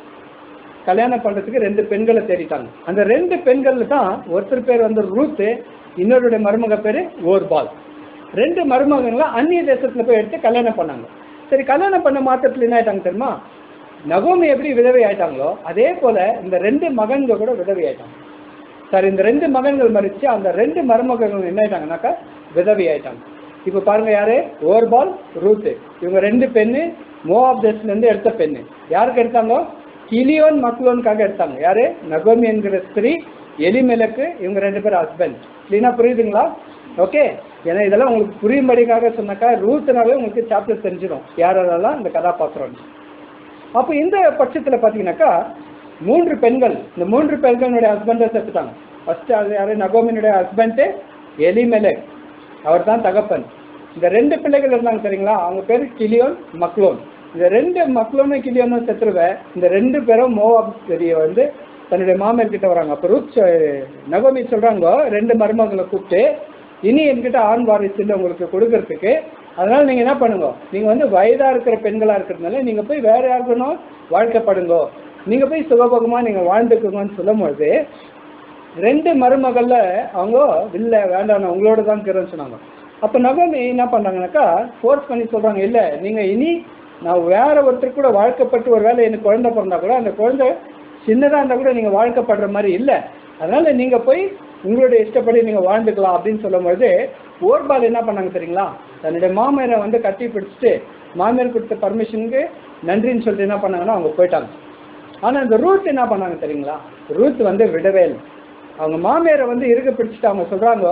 கல்யாணம் பண்றதுக்கு ரெண்டு பெண்களை தேடிட்டாங்க அந்த ரெண்டு பெண்கள் தான் ஒருத்தர் பேர் வந்து ரூத்து இன்னொருடைய மருமக பேரு ஓர்பால் ரெண்டு மருமகங்களை அந்நிய தேசத்துல போய் எடுத்து கல்யாணம் பண்ணாங்க சரி கல்யாணம் பண்ண மாத்திரத்துல என்ன ஆயிட்டாங்க தெரியுமா நகோமி எப்படி விதவை ஆயிட்டாங்களோ அதே போல இந்த ரெண்டு மகன்க கூட விதவை ஆயிட்டாங்க சரி இந்த ரெண்டு மகன்கள் மறிச்சு அந்த ரெண்டு மருமகங்கள் என்ன ஆயிட்டாங்கனாக்கா விதவி ஆயிட்டாங்க இப்போ பாருங்க யாரு ஓர்பால் ரூத்து இவங்க ரெண்டு பெண்ணு மோவாப் தேசத்துல இருந்து எடுத்த பெண்ணு யாருக்கு எடுத்தாங்க கிலியோன் மக்லோனுக்காக எடுத்தாங்க யாரு நகோமி என்கிற ஸ்திரீ எலிமெலக்கு இவங்க ரெண்டு பேரும் ஹஸ்பண்ட் கிளீனா புரியுதுங்களா ஓகே ஏன்னா இதெல்லாம் உங்களுக்கு புரியும்படிக்காக சொன்னாக்கா ரூத்னாவே உங்களுக்கு சாப்டர் தெரிஞ்சிடும் யாரெல்லாம் இந்த கதாபாத்திரம் அப்போ இந்த பட்சத்தில் பார்த்தீங்கன்னாக்கா மூன்று பெண்கள் இந்த மூன்று பெண்களுடைய ஹஸ்பண்டை செத்துட்டாங்க ஃபர்ஸ்ட் அது யாரு நகோமினுடைய ஹஸ்பண்டு எலிமெலக் அவர் தான் தகப்பன் இந்த ரெண்டு பிள்ளைகள் இருந்தாங்க சரிங்களா அவங்க பேர் கிலியோன் மக்லோன் இந்த ரெண்டு மக்லோனும் கிலியோனும் செத்துருவ இந்த ரெண்டு பேரும் மோவாப் பெரிய வந்து தன்னுடைய மாமன் கிட்ட வராங்க அப்போ ரூத் சொ- நகோமி சொல்றாங்க ரெண்டு மருமகளை கூப்பிட்டு இனி என்கிட்ட ஆண் வாரிசு இல்லை உங்களுக்கு கொடுக்கறதுக்கு அதனால நீங்க என்ன பண்ணுங்க நீங்க வந்து வயதா இருக்கிற பெண்களா இருக்கிறதுனால நீங்க போய் வேற யாருக்கணும் வாழ்க்கைப்படுங்க நீங்க போய் சுகபோகமா நீங்க வாழ்ந்துக்குங்கன்னு சொல்லும்போது ரெண்டு மருமகள்ல அவங்க இல்ல வேண்டாம் நான் உங்களோட தான் இருக்கிறேன்னு சொன்னாங்க அப்ப நகோமி என்ன பண்ணாங்கனாக்கா ஃபோர்ஸ் பண்ணி சொல்றாங்க இல்ல நீங்க இனி நான் வேற ஒருத்தர் கூட வாழ்க்கப்பட்டு ஒரு வேளை எனக்கு குழந்தை பிறந்தா கூட அந்த குழந்தை சின்னதா இருந்தா கூட நீங்க வாழ்க்கப்படுற மாதிரி இல்ல அதனால நீங்க போய் உங்களுடைய இஷ்டப்படி நீங்க வாழ்ந்துக்கலாம் அப்படின்னு சொல்லும்போது ஓர்பால் என்ன பண்ணாங்க தெரியுங்களா தன்னுடைய மாமியாரை வந்து கட்டி பிடிச்சிட்டு மாமியார் கொடுத்த பர்மிஷனுக்கு நன்றின்னு சொல்லிட்டு என்ன பண்ணாங்கன்னா அவங்க போயிட்டாங்க ஆனா இந்த ரூத் என்ன பண்ணாங்க தெரியுங்களா ரூத் வந்து விடவே இல்லை அவங்க மாமியாரை வந்து இருக்க பிடிச்சிட்டு அவங்க சொல்றாங்க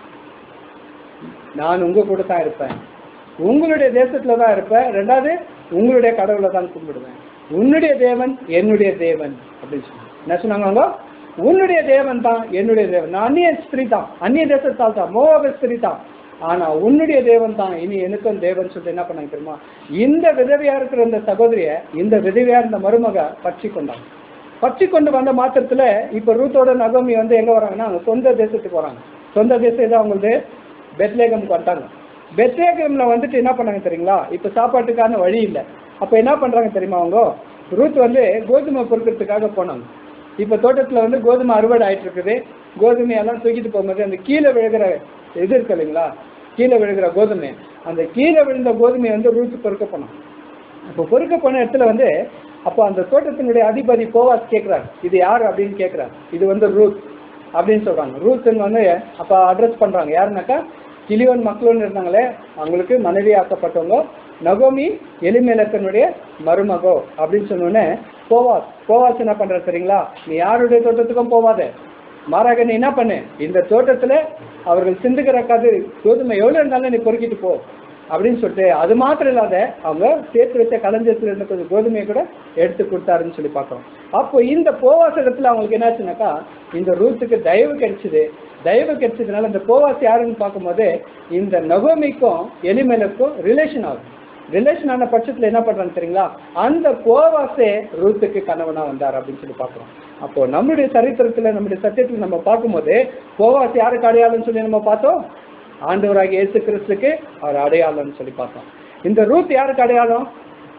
நான் உங்க கூட தான் இருப்பேன் உங்களுடைய தேசத்துல தான் இருப்பேன் ரெண்டாவது உங்களுடைய கடவுளை தான் கும்பிடுவேன் உன்னுடைய தேவன் என்னுடைய தேவன் அப்படின்னு சொன்னாங்க என்ன சொன்னாங்க அவங்க உன்னுடைய தேவன் தான் என்னுடைய தேவன் நான் அந்நிய ஸ்திரீ தான் அந்நிய தேசத்தால் தான் மோக ஸ்திரீ தான் ஆனா உன்னுடைய தேவன் தான் இனி எனக்கும் தேவன் சொல்லிட்டு என்ன பண்ணாங்க தெரியுமா இந்த விதவையா இருக்கிற இந்த சகோதரிய இந்த விதவையா இருந்த மருமக பற்றி கொண்டாங்க பற்றி கொண்டு வந்த மாத்திரத்துல இப்ப ரூத்தோட நகோமி வந்து எங்க வராங்கன்னா அவங்க சொந்த தேசத்துக்கு வராங்க சொந்த தேசம் ஏதோ அவங்களது பெத்லேகம்க்கு வந்துட்டாங்க பெத்லேகம்ல வந்துட்டு என்ன பண்ணாங்க தெரியுங்களா இப்ப சாப்பாட்டுக்கான வழி இல்லை அப்ப என்ன பண்றாங்க தெரியுமா அவங்க ரூத் வந்து கோதுமை பொறுக்கிறதுக்காக போனாங்க இப்ப தோட்டத்துல வந்து கோதுமை அறுவடை ஆயிட்டு இருக்குது கோதுமையெல்லாம் தூக்கிட்டு போகும்போது அந்த கீழே விழுகிற இது இருக்கு இல்லைங்களா கீழே விழுகிற கோதுமை அந்த கீழே விழுந்த கோதுமையை வந்து ரூத் பொறுக்க போனாங்க அப்போ பொறுக்க போன இடத்துல வந்து அப்போ அந்த தோட்டத்தினுடைய அதிபதி போவாஸ் கேட்குறாரு இது யார் அப்படின்னு கேட்குறாரு இது வந்து ரூத் அப்படின்னு சொல்றாங்க ரூத்ன்னு வந்து அப்போ அட்ரஸ் பண்றாங்க யாருனாக்கா கிலியோன் மக்களுன்னு இருந்தாங்களே அவங்களுக்கு மனைவி ஆக்கப்பட்டவங்க நகோமி எலிமேலக்கனுடைய மருமகோ அப்படின்னு சொன்னோடனே போவாஸ் போவாஸ் என்ன பண்ற தெரியுங்களா நீ யாருடைய தோட்டத்துக்கும் போவாதே மாறாக நீ என்ன பண்ணு இந்த தோட்டத்துல அவர்கள் சிந்துகிற கதிர் கோதுமை எவ்வளவு இருந்தாலும் நீ பொறுக்கிட்டு போ அப்படின்னு சொல்லிட்டு அது மாத்திரம் இல்லாத அவங்க சேர்த்து வச்ச களஞ்சத்துல இருந்த கொஞ்சம் கோதுமையை கூட எடுத்து கொடுத்தாருன்னு சொல்லி பார்க்கிறோம் அப்போ இந்த போவாச இடத்துல அவங்களுக்கு என்னாச்சுனாக்கா இந்த ரூத்துக்கு தயவு கிடைச்சது தயவு கிடைச்சதுனால இந்த போவாஸ் யாருன்னு பார்க்கும்போது இந்த நகோமிக்கும் எலிமேலுக்கும் ரிலேஷன் ஆகுது ரிலேஷன் ஆன பட்சத்துல என்ன பண்றாங்க தெரியுங்களா அந்த போவாசே ரூத்துக்கு கணவனா வந்தார் அப்படின்னு சொல்லி பார்க்கிறோம் அப்போ நம்முடைய சரித்திரத்துல நம்முடைய சத்தியத்துல நம்ம பார்க்கும்போது போவாஸ் யாருக்கு அடையாளம்னு சொல்லி நம்ம பார்த்தோம் ஆண்டவராகிய இயேசு கிறிஸ்துக்கு அவர் அடையாளம்னு சொல்லி பார்த்தோம் இந்த ரூத் யாருக்கு அடையாளம்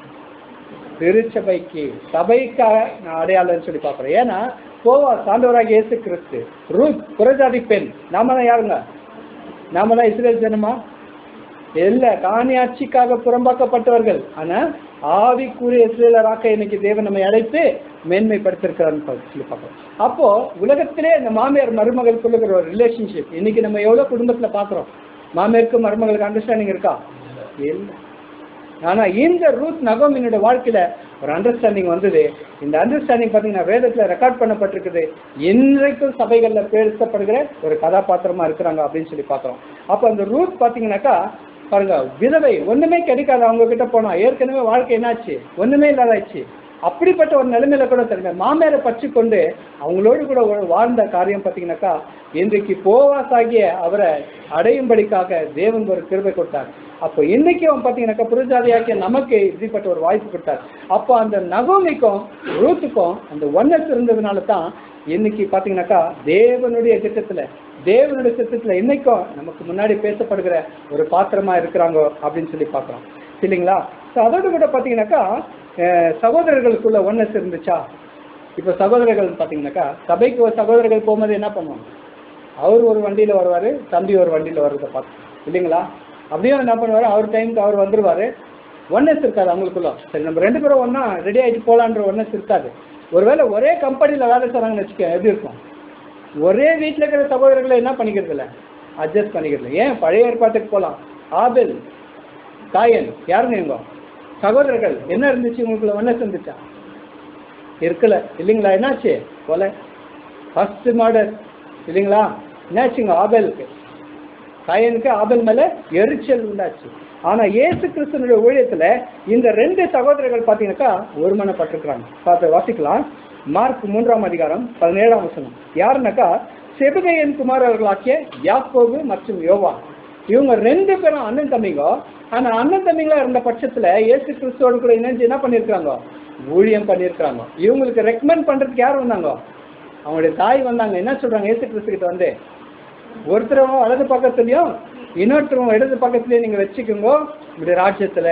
திருச்சபைக்கு சபைக்காக நான் அடையாளம்னு சொல்லி பார்க்குறேன் ஏன்னா போவா சாண்டவராக இயேசு கிறிஸ்து ரூத் புறஜாதி பெண் நாம தான் யாருங்க நாம தான் இஸ்ரேல் ஜனமா இல்ல காணியாட்சிக்காக புறம்பாக்கப்பட்டவர்கள் ஆனா ஆவிக்குரிய இஸ்ரேலராக்க இன்னைக்கு தேவன் நம்மை அழைத்து மேன்மைப்படுத்திருக்கிறான்னு சொல்லி பார்க்கிறோம் அப்போ உலகத்திலே இந்த மாமியார் மருமகளுக்குள்ள ஒரு ரிலேஷன்ஷிப் இன்னைக்கு நம்ம எவ்வளவு குடும்பத்துல பாக்குறோம் மாமியாருக்கு மருமகளுக்கு அண்டர்ஸ்டாண்டிங் இருக்கா இல்ல ஆனா இந்த ரூத் நகோமினோட வாழ்க்கையில ஒரு அண்டர்ஸ்டாண்டிங் வந்தது இந்த அண்டர்ஸ்டாண்டிங் பாத்தீங்கன்னா வேதத்துல ரெக்கார்ட் பண்ணப்பட்டிருக்குது இன்றைக்கும் சபைகள்ல பேசப்படுகிற ஒரு கதாபாத்திரமா இருக்கிறாங்க அப்படின்னு சொல்லி பார்க்கிறோம் அப்ப அந்த ரூத் பாத்தீங்கன்னாக்கா பாருங்க விதவை ஒண்ணுமே கிடைக்காது அவங்க கிட்ட போனா ஏற்கனவே வாழ்க்கை என்னாச்சு ஒண்ணுமே இல்லாதாச்சு அப்படிப்பட்ட ஒரு நிலைமையில கூட தருங்க மாமியாரை பற்றி கொண்டு அவங்களோடு கூட ஒரு வாழ்ந்த காரியம் பார்த்தீங்கன்னாக்கா இன்றைக்கு போவாஸ் ஆகிய அவரை அடையும்படிக்காக தேவன் ஒரு கிருபை கொடுத்தார் அப்போ இன்னைக்கு அவன் பார்த்தீங்கன்னாக்கா புரஜாதியாக்கிய நமக்கு இப்படிப்பட்ட ஒரு வாய்ப்பு கொடுத்தார் அப்போ அந்த நகோமிக்கும் ரூத்துக்கும் அந்த ஒன்னஸ் இருந்ததுனால தான் இன்னைக்கு பார்த்தீங்கன்னாக்கா தேவனுடைய திட்டத்துல தேவனுடைய திட்டத்துல இன்னைக்கும் நமக்கு முன்னாடி பேசப்படுகிற ஒரு பாத்திரமா இருக்கிறாங்க அப்படின்னு சொல்லி பார்க்குறோம் இல்லைங்களா ஸோ அதோடு கூட பார்த்தீங்கன்னாக்கா அஹ், சகோதரர்களுக்குள்ள ஒன்னஸ் இருந்துச்சா இப்போ சகோதரர்கள் பார்த்தீங்கன்னாக்கா சபைக்கு ஒரு சகோதரர்கள் போகும்போது என்ன பண்ணுவாங்க அவர் ஒரு வண்டியில் வருவார் தம்பி ஒரு வண்டியில் வர்றதை பார்த்து இல்லைங்களா அப்படியும் என்ன பண்ணுவார் அவர் டைமுக்கு அவர் வந்துருவார் ஒன்னஸ் இருக்காது அவங்களுக்குள்ள சரி நம்ம ரெண்டு பேரும் ஒன்றா ரெடி ஆகிட்டு போகலான்ற ஒன்னஸ் இருக்காது ஒருவேளை ஒரே கம்பெனியில் வேலை செய்கிறாங்கன்னு வச்சுக்க எப்படி இருக்கும் ஒரே வீட்டில் இருக்கிற சகோதரர்களை என்ன பண்ணிக்கிறது இல்லை அட்ஜஸ்ட் பண்ணிக்கிறது ஏன் பழைய ஏற்பாட்டுக்கு போகலாம் ஆபெல் காயன் யாருங்க இவங்க சகோதரர்கள் என்ன இருந்துச்சு உங்களுக்குள்ள ஒன்னஸ் இருந்துச்சா இருக்கல இல்லைங்களா என்னாச்சு கொலை ஃபர்ஸ்ட் மர்டர் இல்லைங்களா என்னாச்சுங்க ஆபேலுக்கு காயனுக்கு ஆபேல் மேல எரிச்சல் உண்டாச்சு ஆனா இயேசு கிறிஸ்தனுடைய ஊழியத்துல இந்த ரெண்டு சகோதரர்கள் பார்த்தீங்கன்னாக்கா ஒருமனப்பட்டிருக்கிறாங்க பார்த்து வாசிக்கலாம் மார்க் மூன்றாம் அதிகாரம் பதினேழாம் வசனம் யாருனாக்கா செபுதையன் குமாரர்களாக்கிய யாக்கோபு மற்றும் யோவா இவங்க ரெண்டு பேரும் அண்ணன் தம்பிங்க ஆனா அண்ணன் தம்பிங்களா இருந்த பட்சத்துல இயேசு கிறிஸ்துவோட கூட இணைஞ்சு என்ன பண்ணியிருக்காங்க ஊழியம் பண்ணியிருக்காங்க இவங்களுக்கு ரெக்கமெண்ட் பண்றதுக்கு யார் வந்தாங்க அவங்களுடைய தாய் வந்தாங்க என்ன சொல்றாங்க இயேசு கிறிஸ்து கிட்ட வந்து ஒருத்தரவும் வலது பக்கத்துலயும் இன்னொருத்தரும் இடது பக்கத்துலயும் நீங்க வச்சுக்கோங்க இப்படி ராஜ்யத்துல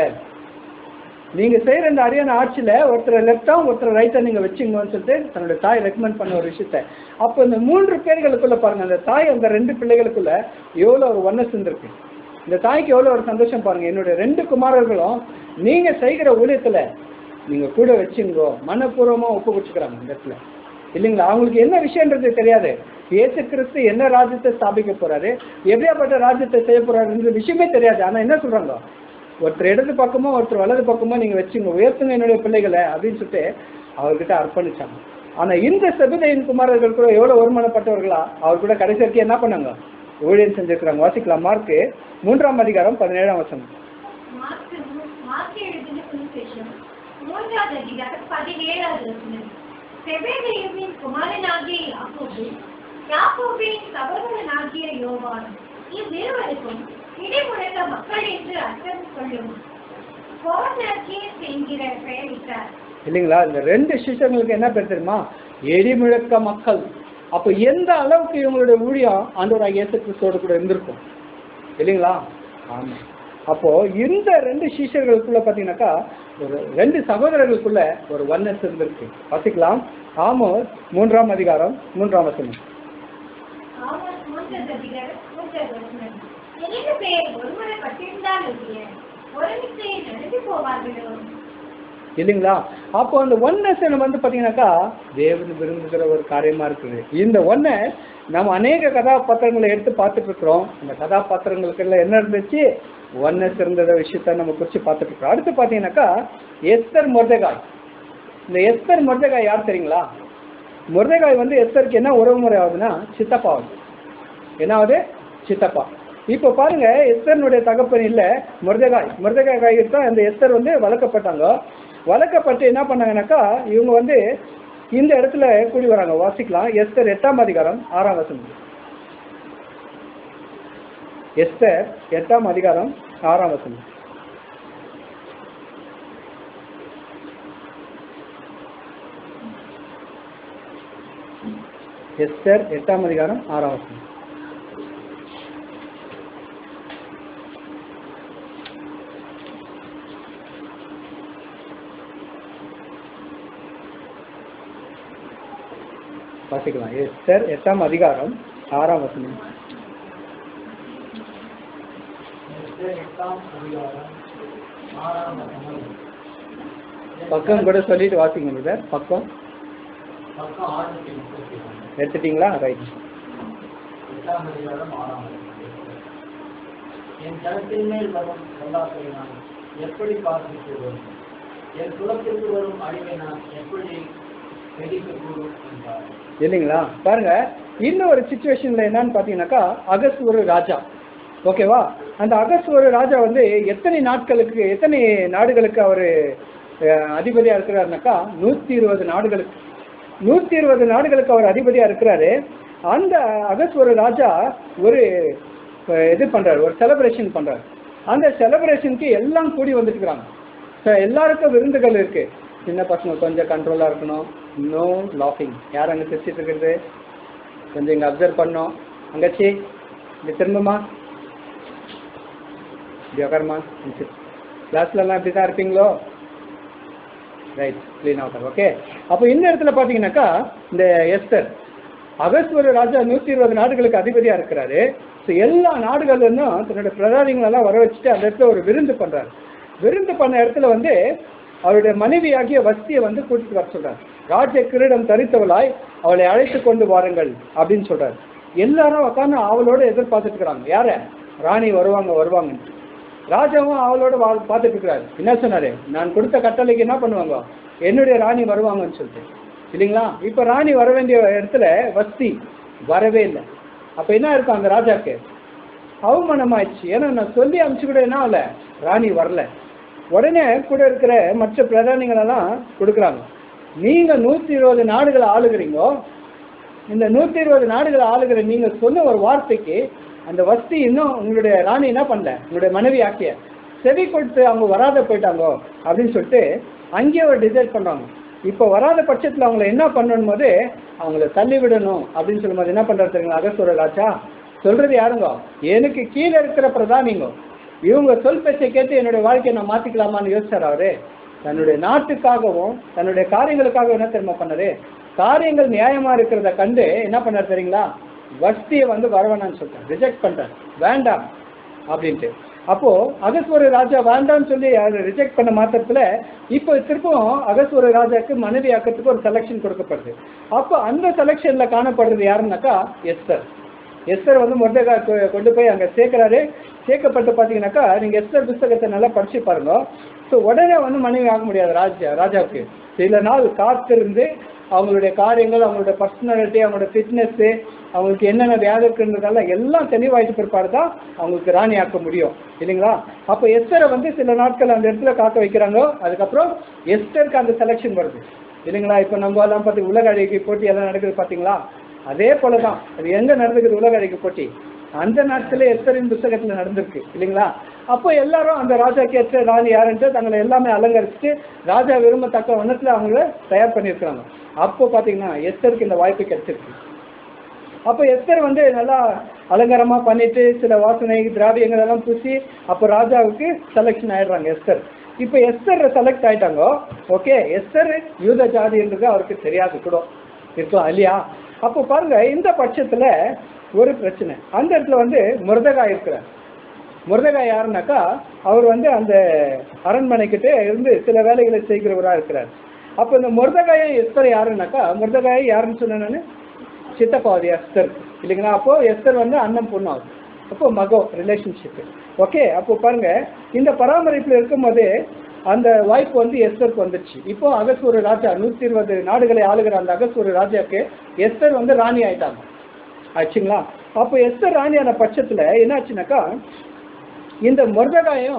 நீங்க செய்யற இந்த அரியான ஆட்சியில ஒருத்தர் லெஃப்டா ஒருத்தர் ரைட்டா நீங்க வச்சுங்கன்னு சொல்லிட்டு தன்னுடைய தாய் ரெக்கமெண்ட் பண்ண ஒரு விஷயத்த அப்போ இந்த மூன்று பேர்களுக்குள்ள பாருங்க அந்த தாய் அந்த ரெண்டு பிள்ளைகளுக்குள்ள எவ்வளவு ஒரு ஒன்னஸ் இருந்திருக்கு இந்த தாய்க்கு எவ்வளவு ஒரு சந்தோஷம் பாருங்க என்னுடைய ரெண்டு குமாரர்களும் நீங்க செய்கிற ஊழியத்துல நீங்க கூட வச்சுங்கோ மனப்பூர்வமா ஒப்பு கொடுத்துக்கிறாங்க இந்த இடத்துல இல்லைங்களா அவங்களுக்கு என்ன விஷயன்றது தெரியாது இயேசு கிறிஸ்து என்ன ராஜ்யத்தை ஸ்தாபிக்க போறாரு எப்படியாப்பட்ட ராஜ்யத்தை செய்ய போறாருன்ற விஷயமே தெரியாது ஆனா என்ன சொல்றாங்க ஒருத்தர் இடது பக்கமோ ஒருத்தர் வலது பக்கமோ நீங்க வச்சுங்க உயர்த்துங்க என்னுடைய பிள்ளைகளை அப்படின்னு சொல்லிட்டு அவர்கிட்ட அர்ப்பணிச்சாங்க ஆனா இந்த செபுதையின் குமாரர்கள் கூட எவ்வளவு ஒருமனப்பட்டவர்களா அவர் கூட கடைசி வரைக்கும் என்ன பண்ணாங்க ஊழியம் செஞ்சிருக்கிறாங்க வாசிக்கலாம் மார்க்கு மூன்றாம் அதிகாரம் பதினேழாம் வசனம் மார்க்கு மூ- மார்க்கு எழுதின சுவிசேஷம் மூன்றாவது அதிகாரம் பதினேழாவது வசனம். செபெதேயுவின் குமாரனாகிய யாக்கோபு யாக்கோபின் சகோதரனாகிய யோவான் இவ்விருவருக்கும் இடைமுழக்க மக்கள் என்று அர்த்தம் கொள்ளும் போனர்கேஸ் என்கிற பெயரிட்டார் இல்லைங்களா இந்த ரெண்டு சிஷ்யங்களுக்கு என்ன பேர் தெரியுமா எடிமுழக்க மக்கள் அப்போ எந்த அளவுக்கு இவங்களுடைய ஊழியம் ஆண்டவராக இயேசு கிறிஸ்துவோட கூட இருந்திருக்கும் இல்லைங்களா ஆமாம் அப்போ இந்த ரெண்டு சீஷர்களுக்குள்ள பார்த்தீங்கன்னாக்கா ஒரு ரெண்டு சகோதரர்களுக்குள்ள ஒரு ஒன்னஸ் இருந்திருக்கு வாசிக்கலாம் ஆமோஸ் மூன்றாம் அதிகாரம் மூன்றாம் வசனம் ஆமாம் மூன்றாவது அதிகாரம் மூன்றாவது வசனம் இரண்டு பேர் ஒருவரை பட்டிருந்தால் ஒழிய ஒருமித்து நடந்து போவார்களோ இல்லைங்களா அப்போ அந்த ஒன்னஸ் வந்து பார்த்தீங்கன்னாக்கா தேவன் விரும்புகிற ஒரு காரியமா இருக்குது இந்த ஒன்னை நம்ம அநேக கதாபாத்திரங்களை எடுத்து பார்த்துட்டு இருக்கிறோம் அந்த கதாபாத்திரங்களுக்கெல்லாம் என்ன இருந்துச்சு ஒன்னஸ் இருந்தத விஷயத்த நம்ம குறித்து பார்த்துட்டு இருக்கிறோம் அடுத்து பார்த்தீங்கன்னாக்கா எஸ்தர் மொர்தகாய் இந்த எஸ்தர் மொர்தகாய் யார் தெரியுங்களா மொர்தகாய் வந்து எஸ்தருக்கு என்ன உறவு முறை ஆகுதுன்னா சித்தப்பா ஆகுது என்ன ஆகுது சித்தப்பா இப்போ பாருங்க எஸ்தர்னுடைய தகப்பன் இல்லை மொர்தகாய் மொர்தகாய் தான் அந்த எஸ்தர் வந்து வளர்க்கப்பட்டாங்க வளர்க்கப்பட்டு என்ன பண்ணாங்கன்னாக்கா இவங்க வந்து இந்த இடத்துல கூடி வராங்க வாசிக்கலாம் எஸ்தர் எட்டாம் அதிகாரம் ஆறாம் வசனம் எஸ்தர் எட்டாம் அதிகாரம் ஆறாம் வசனம் எஸ்தர் எட்டாம் அதிகாரம் ஆறாம் வசனம் வாசிக்கலாம் எஸ்தர் எட்டாம் அதிகாரம் ஆறாம் வசனம் எட்டாம் அதிகாரம் ஆறாம் வசனம். பக்கம் கூட சொல்லிட்டு வாசிங்க பிரதர் பக்கம் பக்கம் ஆயிரத்தி முப்பத்தி ஒன்று எடுத்துட்டீங்களா ரைட் எட்டாம் அதிகாரம் ஆறாம் வசனம். என் கருத்தின் மேல் வரும் பொல்லாப்பை நான் எப்படி பார்த்துட்டு வரும் என் குலத்திற்கு வரும் அழிவை நான் எப்படி வெடிக்கக்கூடும் என்றார் இல்லைங்களா பாருங்க இன்னும் ஒரு சுச்சுவேஷன்ல என்னன்னு பார்த்தீங்கன்னாக்கா அகஸ்ட் ஒரு ராஜா ஓகேவா அந்த அகஸ்ட் ஒரு ராஜா வந்து எத்தனை நாட்களுக்கு எத்தனை நாடுகளுக்கு அவர் அஹ், அதிபதியா இருக்கிறாருனாக்கா நூத்தி இருபது நாடுகளுக்கு நூத்தி இருபது நாடுகளுக்கு அவர் அதிபதியா இருக்கிறாரு அந்த அகஸ்வர ராஜா ஒரு அஹ், இது பண்றாரு ஒரு செலிப்ரேஷன் பண்றாரு அந்த செலிப்ரேஷனுக்கு எல்லாம் கூடி வந்துட்டுருக்காங்க ஸோ எல்லாருக்கும் விருந்துகள் இருக்கு சின்ன பசங்க கொஞ்சம் கண்ட்ரோலா இருக்கணும் நோ லாஃபிங் யார் அங்க சிரிச்சிட்டு இருக்கிறது கொஞ்சம் இங்க அப்சர்வ் பண்ணோம் அங்கச்சி இங்க திரும்பமா இப்படி உட்காருமா கிளாஸ்ல எல்லாம் இப்படி தான் இருப்பீங்களோ ரைட் க்ளீன் அவுட்டர் ஓகே அப்போ இந்த இடத்துல பார்த்தீங்கன்னாக்கா இந்த எஸ்தர் அகஸ்வர ராஜா நூற்றி இருபது நாடுகளுக்கு அதிபதியாக இருக்கிறாரு ஸோ எல்லா நாடுகள்லேருந்தும் தன்னோட பிரதானிகளெல்லாம் வர வச்சுட்டு அந்த இடத்துல ஒரு விருந்து பண்ணுறாரு விருந்து பண்ண இடத்துல வந்து அவருடைய மனைவியாகிய வஸ்தியை வந்து கூட்டிட்டு வர சொல்றாரு ராஜ கிரீடம் தரித்தவளாய் அவளை அழைத்து கொண்டு வாருங்கள் அப்படின்னு சொல்றாரு எல்லாரும் உட்காந்து அவளோட எதிர்பார்த்துட்டு இருக்கிறாங்க யார ராணி வருவாங்க வருவாங்கன்னு ராஜாவும் அவளோட வா பார்த்துட்டு இருக்கிறாரு என்ன சொன்னாரு நான் கொடுத்த கட்டளைக்கு என்ன பண்ணுவாங்க என்னுடைய ராணி வருவாங்கன்னு சொல்லிட்டு இல்லைங்களா இப்போ ராணி வர வேண்டிய இடத்துல வஸ்தி வரவே இல்லை அப்போ என்ன இருக்கும் அந்த ராஜாக்கு அவமானமாயிடுச்சு ஏன்னா நான் சொல்லி அனுப்பிச்சு கூட என்ன ஆகல ராணி வரல உடனே கூட இருக்கிற மற்ற பிரதானிகளெல்லாம் கொடுக்குறாங்க நீங்க நூற்றி இருபது நாடுகளை ஆளுகிறீங்கோ இந்த நூற்றி இருபது நாடுகளை ஆளுகிற நீங்க சொன்ன ஒரு வார்த்தைக்கு அந்த வஸ்தி இன்னும் உங்களுடைய ராணி என்ன பண்ணல உங்களுடைய மனைவி ஆக்கிய செவி கொடுத்து அவங்க வராத போயிட்டாங்கோ அப்படின்னு சொல்லிட்டு அங்கேயே ஒரு டிசைட் பண்றாங்க இப்போ வராத பட்சத்தில் அவங்கள என்ன பண்ணணும் போது அவங்கள தள்ளி விடணும் அப்படின்னு சொல்லும்போது என்ன பண்றாரு தெரியுங்களா அகஸ்வர ராஜா சொல்றது யாருங்க எனக்கு கீழே இருக்கிற பிரதானிங்க இவங்க சொல் பேச்சை கேட்டு என்னுடைய வாழ்க்கையை நான் மாத்திக்கலாமான்னு யோசிச்சார் அவரு தன்னுடைய நாட்டுக்காகவும் தன்னுடைய காரியங்களுக்காக என்ன தெரியுமா பண்ணாரு காரியங்கள் நியாயமா இருக்கிறத கண்டு என்ன பண்ணார் தெரியுங்களா வஸ்தியை வந்து வரவேணான்னு சொல்லிட்டார் ரிஜெக்ட் பண்ணிட்டார் வேண்டாம் அப்படின்ட்டு அப்போ அகஸ்வர ராஜா வேண்டாம்னு சொல்லி ரிஜெக்ட் பண்ண மாத்திரத்துல இப்போ திருப்பவும் அகஸ்வர ராஜாக்கு மனைவி ஆக்கிறதுக்கு ஒரு செலெக்ஷன் கொடுக்கப்படுது அப்போ அந்த செலெக்ஷன்ல காணப்படுறது யாருன்னாக்கா எஸ்தர் எஸ்தர் வந்து மொர்தகா கொண்டு போய் அங்கே சேர்க்குறாரு சேர்க்கப்பட்டு பார்த்தீங்கன்னாக்கா நீங்கள் எஸ்தர் புஸ்தகத்தை நல்லா படிச்சு பாருங்க ஸோ உடனே வந்து மனைவி ஆக முடியாது ராஜா ராஜாவுக்கு சில நாள் காத்திருந்து அவங்களுடைய காரியங்கள் அவங்களோட பர்சனாலிட்டி அவங்களோட ஃபிட்னஸ்ஸு அவங்களுக்கு என்னென்ன வியாதி இருக்குன்றதெல்லாம் எல்லாம் தெளிவாயிட்டு பிற்பாடு தான் அவங்களுக்கு ராணி ஆக்க முடியும் இல்லைங்களா அப்போ எஸ்தரை வந்து சில நாட்கள் அந்த இடத்துல காக்க வைக்கிறாங்க அதுக்கப்புறம் எஸ்தருக்கு அந்த செலெக்ஷன் வருது இல்லைங்களா இப்போ நம்ம எல்லாம் பார்த்து உலக அழகி போட்டி எல்லாம் நடக்குது பார்த்தீங்களா அதே போல தான் அது எங்க நடந்துக்குது உலக அழகி போட்டி அந்த நாட்களே எஸ்தரின் புத்தகத்துல நடந்திருக்கு இல்லைங்களா அப்போ எல்லாரும் அந்த ராஜாக்கு ஏற்ற ராணி யாருன்ட்டு தங்களை எல்லாமே அலங்கரிச்சுட்டு ராஜா விரும்பத்தக்க வண்ணத்துல அவங்கள தயார் பண்ணியிருக்கிறாங்க அப்போ பாத்தீங்கன்னா எஸ்தருக்கு இந்த வாய்ப்பு கிடைச்சிருக்கு அப்போ எஸ்தர் வந்து நல்லா அலங்காரமா பண்ணிட்டு சில வாசனை திராவியங்கள் எல்லாம் பூசி அப்போ ராஜாவுக்கு செலெக்ஷன் ஆயிடுறாங்க எஸ்தர் இப்போ எஸ்தர் செலக்ட் ஆயிட்டாங்க ஓகே எஸ்தர் யூத ஜாதின்றது அவருக்கு தெரியாது கூட இருக்கலாம் இல்லையா அப்போ பாருங்க இந்த பட்சத்துல ஒரு பிரச்சனை அந்த இடத்துல வந்து முருதகாய் இருக்கிறார் முருதகாய் யாருனாக்கா அவர் வந்து அந்த அரண்மனைக்கிட்ட இருந்து சில வேலைகளை செய்கிறவராக இருக்கிறார் அப்போ இந்த முருதகாயை எஸ்தர் யாருன்னாக்கா முருதகாயை யாருன்னு சொன்னேன் நான் சித்தப்பாவது எஸ்தர் இல்லைங்களா அப்போ எஸ்தர் வந்து அண்ணன் பொண்ணு ஆகுது அப்போ மகோ ரிலேஷன்ஷிப் ஓகே அப்போ பாருங்க இந்த பராமரிப்பில் இருக்கும்போது அந்த வாய்ப்பு வந்து எஸ்தருக்கு வந்துடுச்சு இப்போ அகஸ்வர ராஜா நூற்றி இருபது நாடுகளை ஆளுகிற அந்த அகஸ்வர ராஜாக்கு எஸ்தர் வந்து ராணி ஆயிட்டாங்க ஆச்சுங்களா அப்போ எஸ்தர் ராணியான பட்சத்தில் என்னாச்சுனாக்கா இந்த முருககாயம்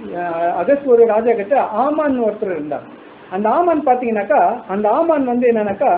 அகஸ்வர ராஜா கிட்ட ஆமான் ஒருத்தர் இருந்தார் அந்த ஆமான் பார்த்தீங்கன்னாக்கா அந்த ஆமான் வந்து என்னன்னாக்கா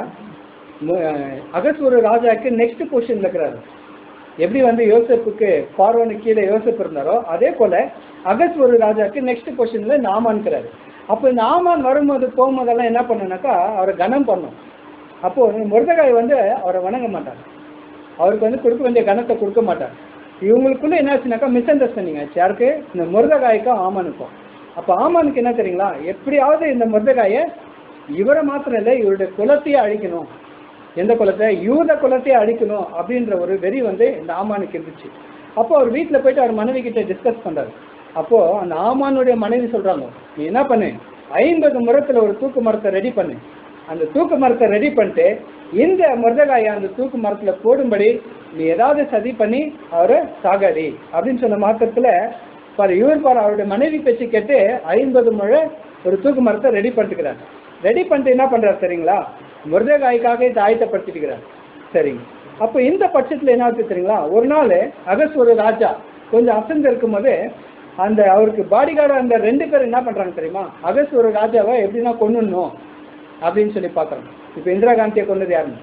அகஸ்வர ராஜாக்கு நெக்ஸ்ட் பொசிஷன்ல இருக்கிறாரு எப்படி வந்து யோசப்புக்கு பார்வனுக்கு கீழே யோசப் இருந்தாரோ அதே போல அகஸ்வர ராஜாக்கு நெக்ஸ்ட் பொசிஷன்ல இந்த ஆமான் இருக்கிறாரு அப்போ இந்த ஆமான் வரும்போது போகும்போதெல்லாம் என்ன பண்ணுனாக்கா அவரை கனம் பண்ணும் அப்போ முருதகாய் வந்து அவரை வணங்க மாட்டார் அவருக்கு வந்து கொடுக்க வேண்டிய கனத்தை கொடுக்க மாட்டார் இவங்களுக்குள்ள என்ன ஆச்சுனாக்கா மிஸ் அண்டர்ஸ்டாண்டிங் ஆச்சு யாருக்கு இந்த முருதகாய்க்கும் ஆமானுக்கும் அப்போ ஆமானுக்கு என்ன தெரியுங்களா எப்படியாவது இந்த முருதகாயை இவரை மாத்திரம் இல்லை இவருடைய குலத்தையே அழிக்கணும் எந்த குலத்தை யூத குலத்தையே அழிக்கணும் அப்படின்ற ஒரு வெறி வந்து இந்த ஆமானுக்கு இருந்துச்சு அப்போ அவர் வீட்டில் போயிட்டு அவர் மனைவி கிட்ட டிஸ்கஸ் பண்றாரு அப்போ அந்த ஆமானுடைய மனைவி சொல்றாங்க நீ என்ன பண்ணு ஐம்பது முறத்துல ஒரு தூக்கு மரத்தை ரெடி பண்ணு அந்த தூக்கு மரத்தை ரெடி பண்ணிட்டு இந்த முருதகாயை அந்த தூக்கு மரத்துல போடும்படி நீ ஏதாவது சதி பண்ணி அவரை சாகாடி அப்படின்னு சொன்ன மாத்திரத்துல பாரு இவர் பாரு அவருடைய மனைவி பேச்சு கேட்டு ஐம்பது முழை ஒரு தூக்கு மரத்தை ரெடி பண்ணிட்டுக்கிறார் ரெடி பண்ணிட்டு என்ன பண்றாரு சரிங்களா முருதகாய்க்காக இதை ஆயத்தப்படுத்திட்டுக்கிறார் சரிங்க அப்போ இந்த பட்சத்தில் என்ன ஆச்சு தெரியுங்களா ஒரு நாள் அகஸ்வர ராஜா கொஞ்சம் அசந்து இருக்கும்போது அந்த அவருக்கு பாடிகார்டு அந்த ரெண்டு பேர் என்ன பண்றாங்க தெரியுமா அகஸ் ஒரு ராஜாவை எப்படின்னா கொன்னுடணும் அப்படின்னு சொல்லி பார்க்குறோம் இப்போ இந்திரா காந்தியை கொன்னது யாருன்னு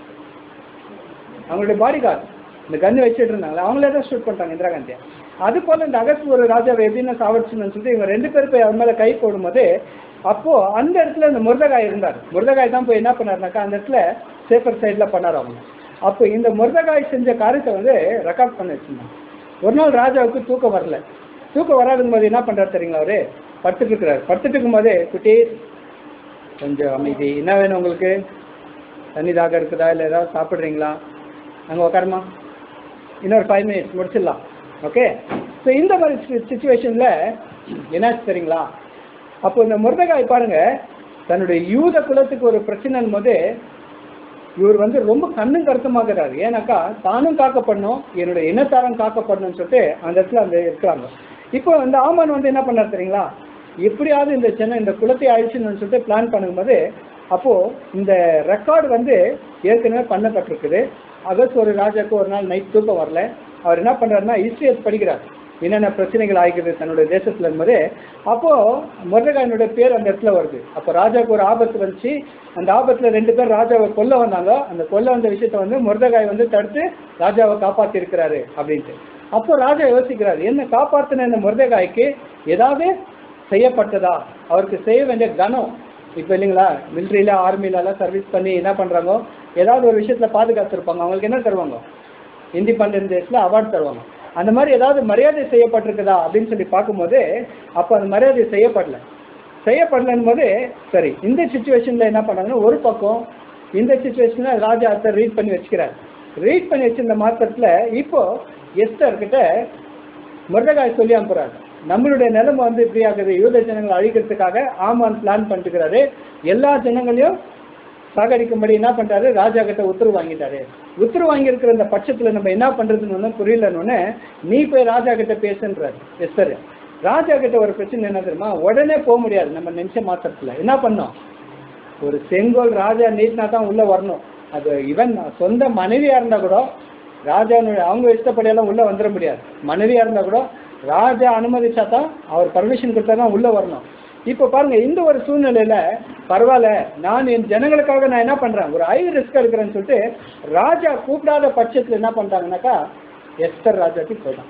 அவங்களுடைய பாடிகார்டு இந்த கன்று வச்சுட்டு இருந்தாங்களே அவங்களே தான் ஷூட் பண்ணிட்டாங்க இந்திரா காந்தியை அது போல இந்த அகஸ்ட் ஒரு ராஜாவை எப்படின்னா சாவடிச்சுன்னு சொல்லிட்டு இவங்க ரெண்டு பேர் போய் அவன் மேல கை போடும்போது அப்போ அந்த இடத்துல இந்த முருதகாய் இருந்தார் முருதகாய் தான் போய் என்ன பண்ணாருனாக்கா அந்த இடத்துல சேஃபர் சைடில் பண்ணார் அவங்க அப்போ இந்த முருதகாய் செஞ்ச காரியத்தை வந்து ரெக்கார்ட் பண்ணி வச்சிருந்தாங்க ஒரு நாள் ராஜாவுக்கு தூக்கம் வரல தூக்கம் வராதுங்க போது என்ன பண்றாரு தெரியுங்களா அவரு படுத்துட்டு இருக்கிறாரு படுத்துட்டு இருக்கும்போதே குட்டி கொஞ்சம் அமைதி என்ன வேணும் உங்களுக்கு தண்ணி தாக இருக்குதா இல்லை ஏதாவது சாப்பிட்றீங்களா அங்கே உட்காருமா இன்னொரு ஃபைவ் மினிட்ஸ் முடிச்சிடலாம் ஓகே ஸோ இந்த மாதிரி சுச்சுவேஷனில் என்னாச்சு தெரியுங்களா அப்போ இந்த முருதகாய் பாருங்க தன்னுடைய யூத குலத்துக்கு ஒரு பிரச்சனைன் போது இவர் வந்து ரொம்ப கண்ணும் கருத்துமாகிறாரு ஏன்னாக்கா தானும் காக்கப்படணும் என்னுடைய இனத்தாரம் காக்கப்படணும்னு சொல்லிட்டு அந்த இடத்துல அந்த இருக்கிறாங்க இப்போ இந்த ஆமான் வந்து என்ன பண்ணார் தெரியுங்களா எப்படியாவது இந்த சென்னை இந்த குலத்தை அழிச்சுன்னு சொல்லிட்டு பிளான் பண்ணும்போது அப்போ இந்த ரெக்கார்டு வந்து ஏற்கனவே பண்ணப்பட்டிருக்குது அகஸ்ட் ஒரு ராஜாக்கு ஒரு நாள் நைட் தூக்கம் வரல அவர் என்ன பண்றாருன்னா ஹிஸ்டரி படிக்கிறார் என்னென்ன பிரச்சனைகள் ஆகிக்குது தன்னுடைய தேசத்துல என்பது அப்போ முருதகாயனுடைய பேர் அந்த இடத்துல வருது அப்போ ராஜாவுக்கு ஒரு ஆபத்து வந்துச்சு அந்த ஆபத்துல ரெண்டு பேர் ராஜாவை கொல்ல வந்தாங்க அந்த கொல்ல வந்த விஷயத்த வந்து முருதகாய் வந்து தடுத்து ராஜாவை காப்பாத்தி இருக்கிறாரு அப்படின்ட்டு அப்போ ராஜா யோசிக்கிறாரு என்ன காப்பாத்தின இந்த முருதகாய்க்கு ஏதாவது செய்யப்பட்டதா அவருக்கு செய்ய வேண்டிய கனம் இப்போ இல்லைங்களா மிலிட்ரியில ஆர்மிலலாம் சர்வீஸ் பண்ணி என்ன பண்றாங்க ஏதாவது ஒரு விஷயத்துல பாதுகாத்துருப்பாங்க அவங்களுக்கு என்ன தருவாங்க இண்டிபெண்டன்ஸ் டேஸ்ல அவார்ட் தருவாங்க அந்த மாதிரி ஏதாவது மரியாதை செய்யப்பட்டிருக்குதா அப்படின்னு சொல்லி பார்க்கும்போது அப்போ அந்த மரியாதை செய்யப்படல செய்யப்படலன்னு போது சரி இந்த சுச்சுவேஷன்ல என்ன பண்ணாங்கன்னா ஒரு பக்கம் இந்த சுச்சுவேஷன்ல ராஜா அத்தை ரீட் பண்ணி வச்சுக்கிறார் ரீட் பண்ணி வச்சிருந்த மாத்திரத்துல இப்போ எஸ்டர் கிட்ட முருதகாய் சொல்லி அனுப்புறாரு நம்மளுடைய நிலைமை வந்து இப்படி ஆகுது யூத ஜனங்களை அழிக்கிறதுக்காக ஆமான் பிளான் பண்ணிட்டுக்கிறாரு எல்லா ஜனங்களையும் சாகடிக்கும்படி என்ன பண்றாரு ராஜா கிட்ட உத்தரவு வாங்கிட்டாரு உத்தரவு வாங்கியிருக்கிற இந்த பட்சத்துல நம்ம என்ன பண்றதுன்னு ஒன்றும் புரியலன்னு நீ போய் ராஜா கிட்ட பேசுன்றாரு எஸ்டர் ராஜா கிட்ட ஒரு பிரச்சனை என்ன தெரியுமா உடனே போக முடியாது நம்ம நிமிஷ மாத்திரத்துல என்ன பண்ணோம் ஒரு செங்கோல் ராஜா நீட்டினா தான் உள்ள வரணும் அது இவன் சொந்த மனைவியா இருந்தா கூட ராஜானுடைய அவங்க இஷ்டப்படியெல்லாம் உள்ள வந்துட முடியாது மனைவியா இருந்தா கூட ராஜா அனுமதிச்சா தான் அவர் பர்மிஷன் கொடுத்தா தான் உள்ள வரணும் இப்போ பாருங்க இந்த ஒரு சூழ்நிலையில பரவாயில்ல நான் என் ஜனங்களுக்காக நான் என்ன பண்றேன் ஒரு ஐ ரிஸ்க் எடுக்கிறேன்னு சொல்லிட்டு ராஜா கூப்பிடாத பட்சத்துல என்ன பண்றாங்கன்னாக்கா எஸ்தர் ராஜாக்கு போயிட்டான்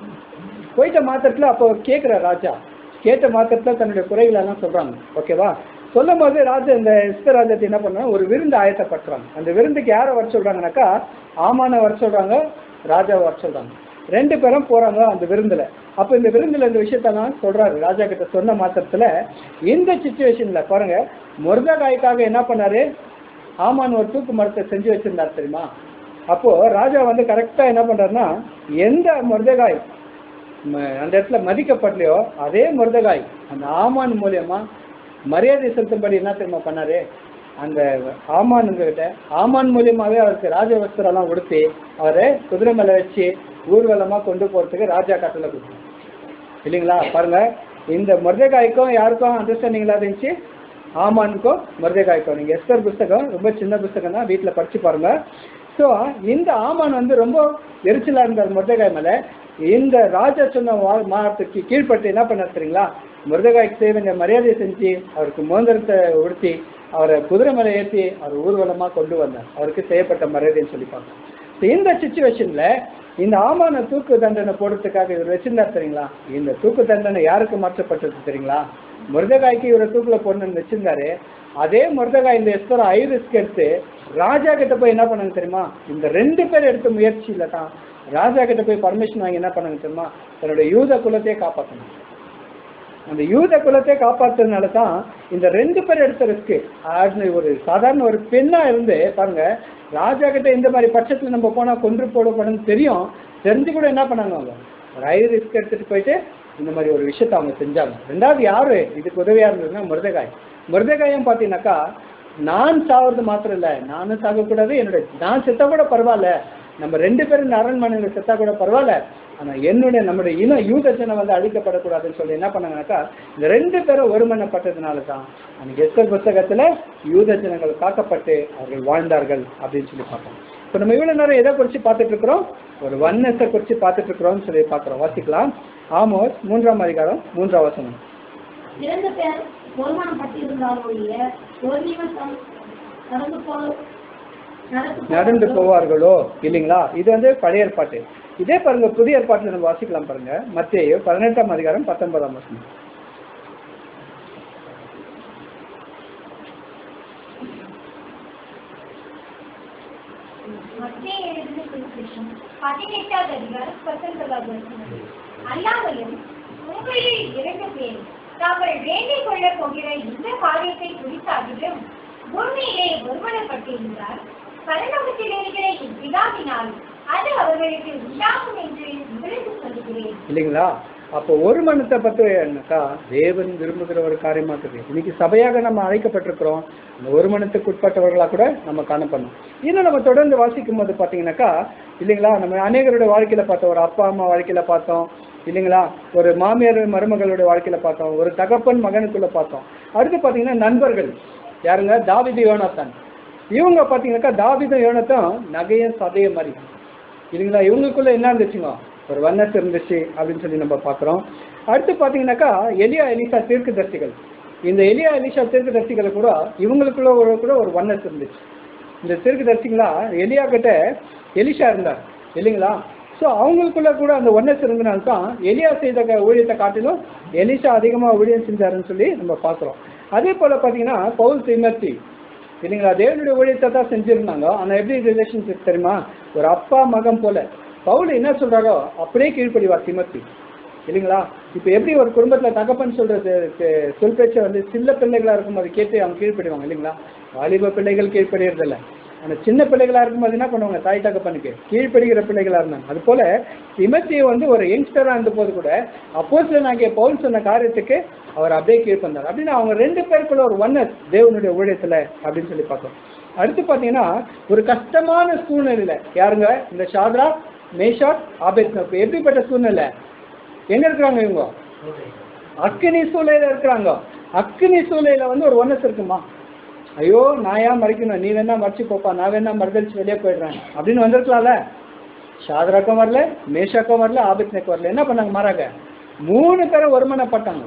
போயிட்ட மாத்திரத்துல அப்போ கேட்குற ராஜா கேட்ட மாத்திரத்துல தன்னுடைய குறைகள் எல்லாம் சொல்றாங்க ஓகேவா சொல்லும் போது ராஜா இந்த எஸ்தர் ராஜாத்தை என்ன பண்ணாங்க ஒரு விருந்து ஆயத்தப்படுத்துறாங்க அந்த விருந்துக்கு யாரை வர சொல்றாங்கனாக்கா ஆமான வர சொல்றாங்க ராஜாவை வர சொல்றாங்க ரெண்டு பேரும் போறாங்க அந்த விருந்துல அப்ப இந்த விருந்துல இந்த விஷயத்தெல்லாம் சொல்றாரு ராஜா கிட்ட சொன்ன மாத்திரத்துல இந்த சுச்சுவேஷன்ல பாருங்க முருதகாய்க்காக என்ன பண்ணாரு ஆமான் ஒரு தூக்கு மரத்தை செஞ்சு வச்சிருந்தார் தெரியுமா அப்போ ராஜா வந்து கரெக்டா என்ன பண்றாருன்னா எந்த முருதகாய் ம- அந்த இடத்துல மதிக்கப்படலையோ அதே முருதகாய் அந்த ஆமான் மூலியமா மரியாதை செலுத்தும்படி என்ன தெரியுமா பண்ணாரு அந்த ஆமானுங்கிட்ட ஆமான் மூலியமாவே அவருக்கு ராஜ வஸ்திரம்லாம் உடுத்தி அவரை குதிரை மேல வச்சு ஊர்வலமா கொண்டு போறதுக்கு ராஜா கட்டளை கொடுத்தாரு இல்லைங்களா பாருங்க இந்த முருதகாய்க்கும் யாருக்கும் அண்டர்ஸ்டாண்டிங் இல்லாத இருந்துச்சு ஆமானுக்கும் முருதகாய்க்கும் நீங்க எஸ்தர் புஸ்தகம் ரொம்ப சின்ன புஸ்தகம் தான் வீட்டில் படிச்சு பாருங்க ஸோ இந்த ஆமான் வந்து ரொம்ப எரிச்சலா இருந்தார் முருதகாய் மேல இந்த ராஜா சொன்ன வா- வார்த்தைக்கு கீழ்ப்பட்டு என்ன பண்ணார் தெரியுங்களா முருதகாய்க்கு செய்ய வேண்டிய மரியாதை செஞ்சு அவருக்கு மோந்திரத்தை உடுத்தி அவரை குதிரை மேலே ஏற்றி அவர் ஊர்வலமா கொண்டு வந்தார் அவருக்கு செய்யப்பட்ட மரியாதைன்னு சொல்லி பார்க்கணும் So, இந்த சுச்சுவேஷன்ல இந்த ஆமான தூக்கு தண்டனை போடுறதுக்காக இவர் வச்சிருந்தார் தெரியுங்களா இந்த தூக்கு தண்டனை யாருக்கு மாற்றப்பட்டது தெரியுங்களா முருதகாய்க்கு இவரை தூக்குல போடணும்னு வச்சிருந்தாரு அதே முருதகாய் இந்த எஸ்தர ஐரிஸ்க் எடுத்து ராஜா கிட்ட போய் என்ன பண்ணாங்க தெரியுமா இந்த ரெண்டு பேர் எடுத்த முயற்சியில தான் ராஜா கிட்ட போய் பர்மிஷன் வாங்கி என்ன பண்ணாங்க தெரியுமா தன்னுடைய யூத குலத்தையே காப்பாற்றணும் அந்த யூத குலத்தை காப்பாத்துறதுனால தான் இந்த ரெண்டு பேர் எடுத்த ரிஸ்க் ஒரு சாதாரண ஒரு பெண்ணா இருந்து பாருங்க ராஜா கிட்ட இந்த மாதிரி பட்சத்துல நம்ம போனா கொன்று போடப்படும் தெரியும் தெரிஞ்சு கூட என்ன பண்ணாங்க அவங்க ஒரு ஹை ரிஸ்க் எடுத்துட்டு போயிட்டு இந்த மாதிரி ஒரு விஷயத்த அவங்க செஞ்சாங்க ரெண்டாவது யாரு இதுக்கு உதவியா இருந்ததுன்னா முருதகாய் முருதகாயம் பார்த்தீங்கன்னாக்கா நான் சாவது மாத்திரம் இல்லை நானும் சாகக்கூடாது என்னுடைய நான் செத்தா கூட பரவாயில்ல நம்ம ரெண்டு பேரும் இந்த அரண்மனையில் செத்தா கூட பரவாயில்ல ஆனா என்னுடைய நம்முடைய இன யூத ஜனம் வந்து அழிக்கப்படக்கூடாதுன்னு சொல்லி என்ன பண்ணாங்கன்னாக்கா இந்த ரெண்டு பேரும் ஒருமனப்பட்டதுனால தான் அன்னைக்கு எஸ்தர் புத்தகத்துல யூத ஜனங்கள் காக்கப்பட்டு அவர்கள் வாழ்ந்தார்கள் அப்படின்னு சொல்லி பார்ப்போம் இப்போ நம்ம இவ்வளவு நேரம் எதை குறித்து பார்த்துட்டு இருக்கிறோம் ஒரு ஒன்னஸை குறித்து பார்த்துட்டு இருக்கிறோம்னு சொல்லி பார்க்குறோம் வாசிக்கலாம் ஆமோஸ் மூன்றாம் அதிகாரம் மூன்றாம் வசனம் இரண்டு பேர் ஒருமனம் பட்டிருந்தால் ஒழிய ஒரு நிமிஷம் நடந்து போ நடந்து போவார்களோ இல்லைங்களா இது வந்து பழைய ஏற்பாட்டு இதே பாருங்க புதிய ஏற்பாட்டில் நம்ம வாசிக்கலாம் பாருங்க மத்திய பதினெட்டாம் அதிகாரம் பத்தொன்பதாம் வசனம் மத்திய எழுதின சுவிசேஷம் பதினெட்டாவது அதிகாரம் பத்தொன்பதாவது வசனம். அல்லாமலும் உங்களில் இரண்டு பேர் தாங்கள் வேண்டிக் கொள்ளப் போகிற இந்த காரியத்தை குறித்தாகிலும் பூமியிலே ஒருமனப்பட்டிருந்தால் பரலோகத்தில் இருக்கிற என் பிதாவினால் அது அவர்களுக்கு உண்டாகும் என்று உங்களுக்கு சொல்கிறேன் இல்லைங்களா அப்போ ஒரு மனத்தை பற்றி என்னக்கா தேவன் விரும்புகிற ஒரு காரியமா இருக்கு இன்னைக்கு சபையாக நம்ம அழைக்கப்பட்டிருக்கிறோம் அந்த ஒரு மனத்துக்கு உட்பட்டவர்களா கூட நம்ம காணப்படணும் இன்னும் நம்ம தொடர்ந்து வாசிக்கும் போது பார்த்தீங்கன்னாக்கா இல்லைங்களா நம்ம அநேகருடைய வாழ்க்கையில பார்த்தோம் ஒரு அப்பா அம்மா வாழ்க்கையில பார்த்தோம் இல்லைங்களா ஒரு மாமியார் மருமகளுடைய வாழ்க்கையில பார்த்தோம் ஒரு தகப்பன் மகனுக்குள்ள பார்த்தோம் அடுத்து பார்த்தீங்கன்னா நண்பர்கள் யாருங்க தாவிது யோனத்தான் இவங்க பார்த்தீங்கன்னாக்கா தாவிதும் யோனத்தும் நகையும் சதையும் மாதிரி இல்லைங்களா இவங்களுக்குள்ள என்ன இருந்துச்சுங்க ஒரு வண்ணஸ் இருந்துச்சு அப்படின்னு சொல்லி நம்ம பார்க்குறோம் அடுத்து பார்த்தீங்கன்னாக்கா எலியா எலிசா தீர்க்கதரிசிகள் இந்த எலியா எலிசா தீர்க்கதரிசிகளை கூட இவங்களுக்குள்ள ஒரு கூட ஒரு வண்ணஸ் இருந்துச்சு இந்த தீர்க்கதரிசிங்களா எலியா கிட்ட எலிஷா இருந்தார் இல்லைங்களா ஸோ அவங்களுக்குள்ள கூட அந்த ஒன்னஸ் இருந்தனால தான் எலியா செய்த க- ஊழியத்தை காட்டிலும் எலிஷா அதிகமாக ஊழியம் செஞ்சாருன்னு சொல்லி நம்ம பார்க்குறோம் அதே போல் பார்த்தீங்கன்னா பவுல் திமர்த்தி இல்லைங்களா தேவனுடைய ஊழியத்தை தான் செஞ்சிருந்தாங்க ஆனால் எப்படி ரிலேஷன்ஷிப் தெரியுமா ஒரு அப்பா மகன் போல பவுல் என்ன சொல்றாரோ அப்படியே கீழ்ப்படிவார் திமத்தி இல்லைங்களா இப்போ எப்படி ஒரு குடும்பத்தில் தகப்பன் சொல்றது தெ- சொல் பேச்சை வந்து சின்ன பிள்ளைகளா இருக்கும்போது கேட்டு அவங்க கீழ்ப்படிவாங்க இல்லைங்களா வாலிப பிள்ளைகள் கீழ்ப்படியறதில்ல ஆனால் சின்ன பிள்ளைகளா இருக்கும்போது என்ன பண்ணுவாங்க தாய் தகப்பனுக்கு கீழ்ப்படுகிற பிள்ளைகளா இருந்தாங்க அது போல திமத்தியை வந்து ஒரு யங்ஸ்டரா இருந்த போது கூட அப்போஸ்ல ஆகிய பவுல் சொன்ன காரியத்துக்கு அவர் அப்படியே கீழ்ப்பந்தார் அப்படின்னு அவங்க ரெண்டு பேருக்குள்ள ஒரு ஒன்னஸ் தேவனுடைய ஊழியத்துல அப்படின்னு சொல்லி பார்த்தோம் அடுத்து பார்த்தீங்கன்னா ஒரு கஷ்டமான சூழ்நிலையில யாருங்க இந்த ஷாத்ரா மேஷாட் ஆபேத் எப்படிப்பட்ட சூழ்நிலை எங்க இருக்கிறாங்க இவங்க அக்கினி சூளையில இருக்கிறாங்க அக்கினி சூளையில வந்து ஒரு ஒன்னஸ் இருக்குமா ஐயோ நான் ஏன் மறைக்கணும் நீ வேணா மறைச்சு போப்பா நான் வேணா மறுதளிச்சு வெளியே போயிடுறேன் அப்படின்னு வந்திருக்கலாம்ல ஷாதராக்கும் வரல மேஷாக்கும் வரல ஆபித்னக்கும் வரல என்ன பண்ணாங்க மாறாக மூணு பேரும் ஒருமனப்பட்டாங்க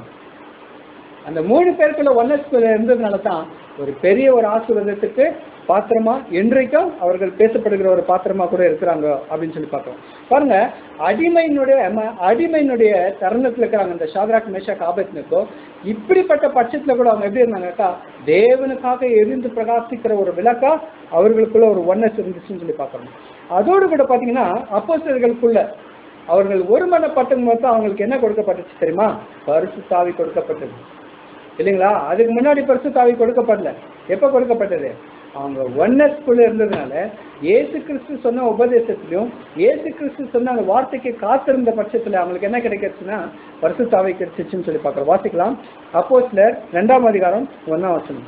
அந்த மூணு பேருக்குள்ள ஒன்னஸ் இருந்ததுனால தான் ஒரு பெரிய ஒரு ஆசீர்வாதத்துக்கு பாத்திரமா இன்றைக்கும் அவர்கள் பேசப்படுகிற ஒரு பாத்திரமா கூட இருக்கிறாங்க அப்படின்னு சொல்லி பார்த்தோம் பாருங்க அடிமையினுடைய ம- அடிமையினுடைய தருணத்துல இருக்கிறாங்க இந்த ஷாத்ராக் மேஷாக் ஆபத்னுக்கோ இப்படிப்பட்ட பட்சத்துல கூட அவங்க எப்படி இருந்தாங்கக்கா தேவனுக்காக எரிந்து பிரகாசிக்கிற ஒரு விளக்கா அவர்களுக்குள்ள ஒரு ஒன்னஸ் இருந்துச்சுன்னு சொல்லி பார்க்கணும் அதோடு கூட பாத்தீங்கன்னா அப்போஸ்தலர்களுக்குள்ள அவர்கள் ஒருமனப்பட்டும் போது அவங்களுக்கு என்ன கொடுக்கப்பட்டுச்சு தெரியுமா பரிசு தாவி கொடுக்கப்பட்டது இல்லைங்களா அதுக்கு முன்னாடி பரிசு தாவி கொடுக்கப்படல எப்போ கொடுக்கப்பட்டது அவங்க ஒன்னஸ்குள்ள இருந்ததுனால இயேசு கிறிஸ்து சொன்ன உபதேசத்திலையும் இயேசு கிறிஸ்து சொன்ன அந்த வார்த்தைக்கு காத்திருந்த பட்சத்துல அவங்களுக்கு என்ன கிடைக்கிறதுன்னா பரிசு தாவி கிடைச்சிச்சுன்னு சொல்லி பார்க்குறோம் வாசிக்கலாம் அப்போ சிலர் ரெண்டாம் அதிகாரம் ஒன்னாம் வசனம்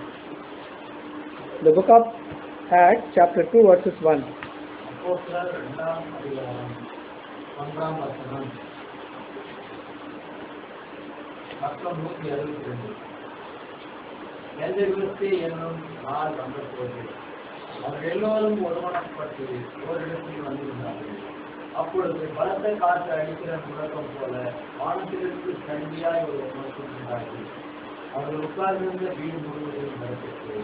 The book of Acts, chapter 2, verses 1. அப்போஸ்தலர் இரண்டாம் அதிகாரம் ஒன்றாம் வசனம் பக்கம் நூத்தி அறுபத்தி ரெண்டு எந்த விருத்தி என்னும் நாள் வந்தபோது அவர்கள் எல்லோரும் ஒருமனப்பட்டு ஓரிடத்தில் வந்திருந்தார்கள் அப்பொழுது பலத்த காற்று அடிக்கிற முழக்கம் போல வானத்திலிருந்து கண்டியாய் ஒரு முழக்கம் உண்டாகி அவர்கள் உட்கார்ந்திருந்த வீடு முழுவதும் நடத்திட்டு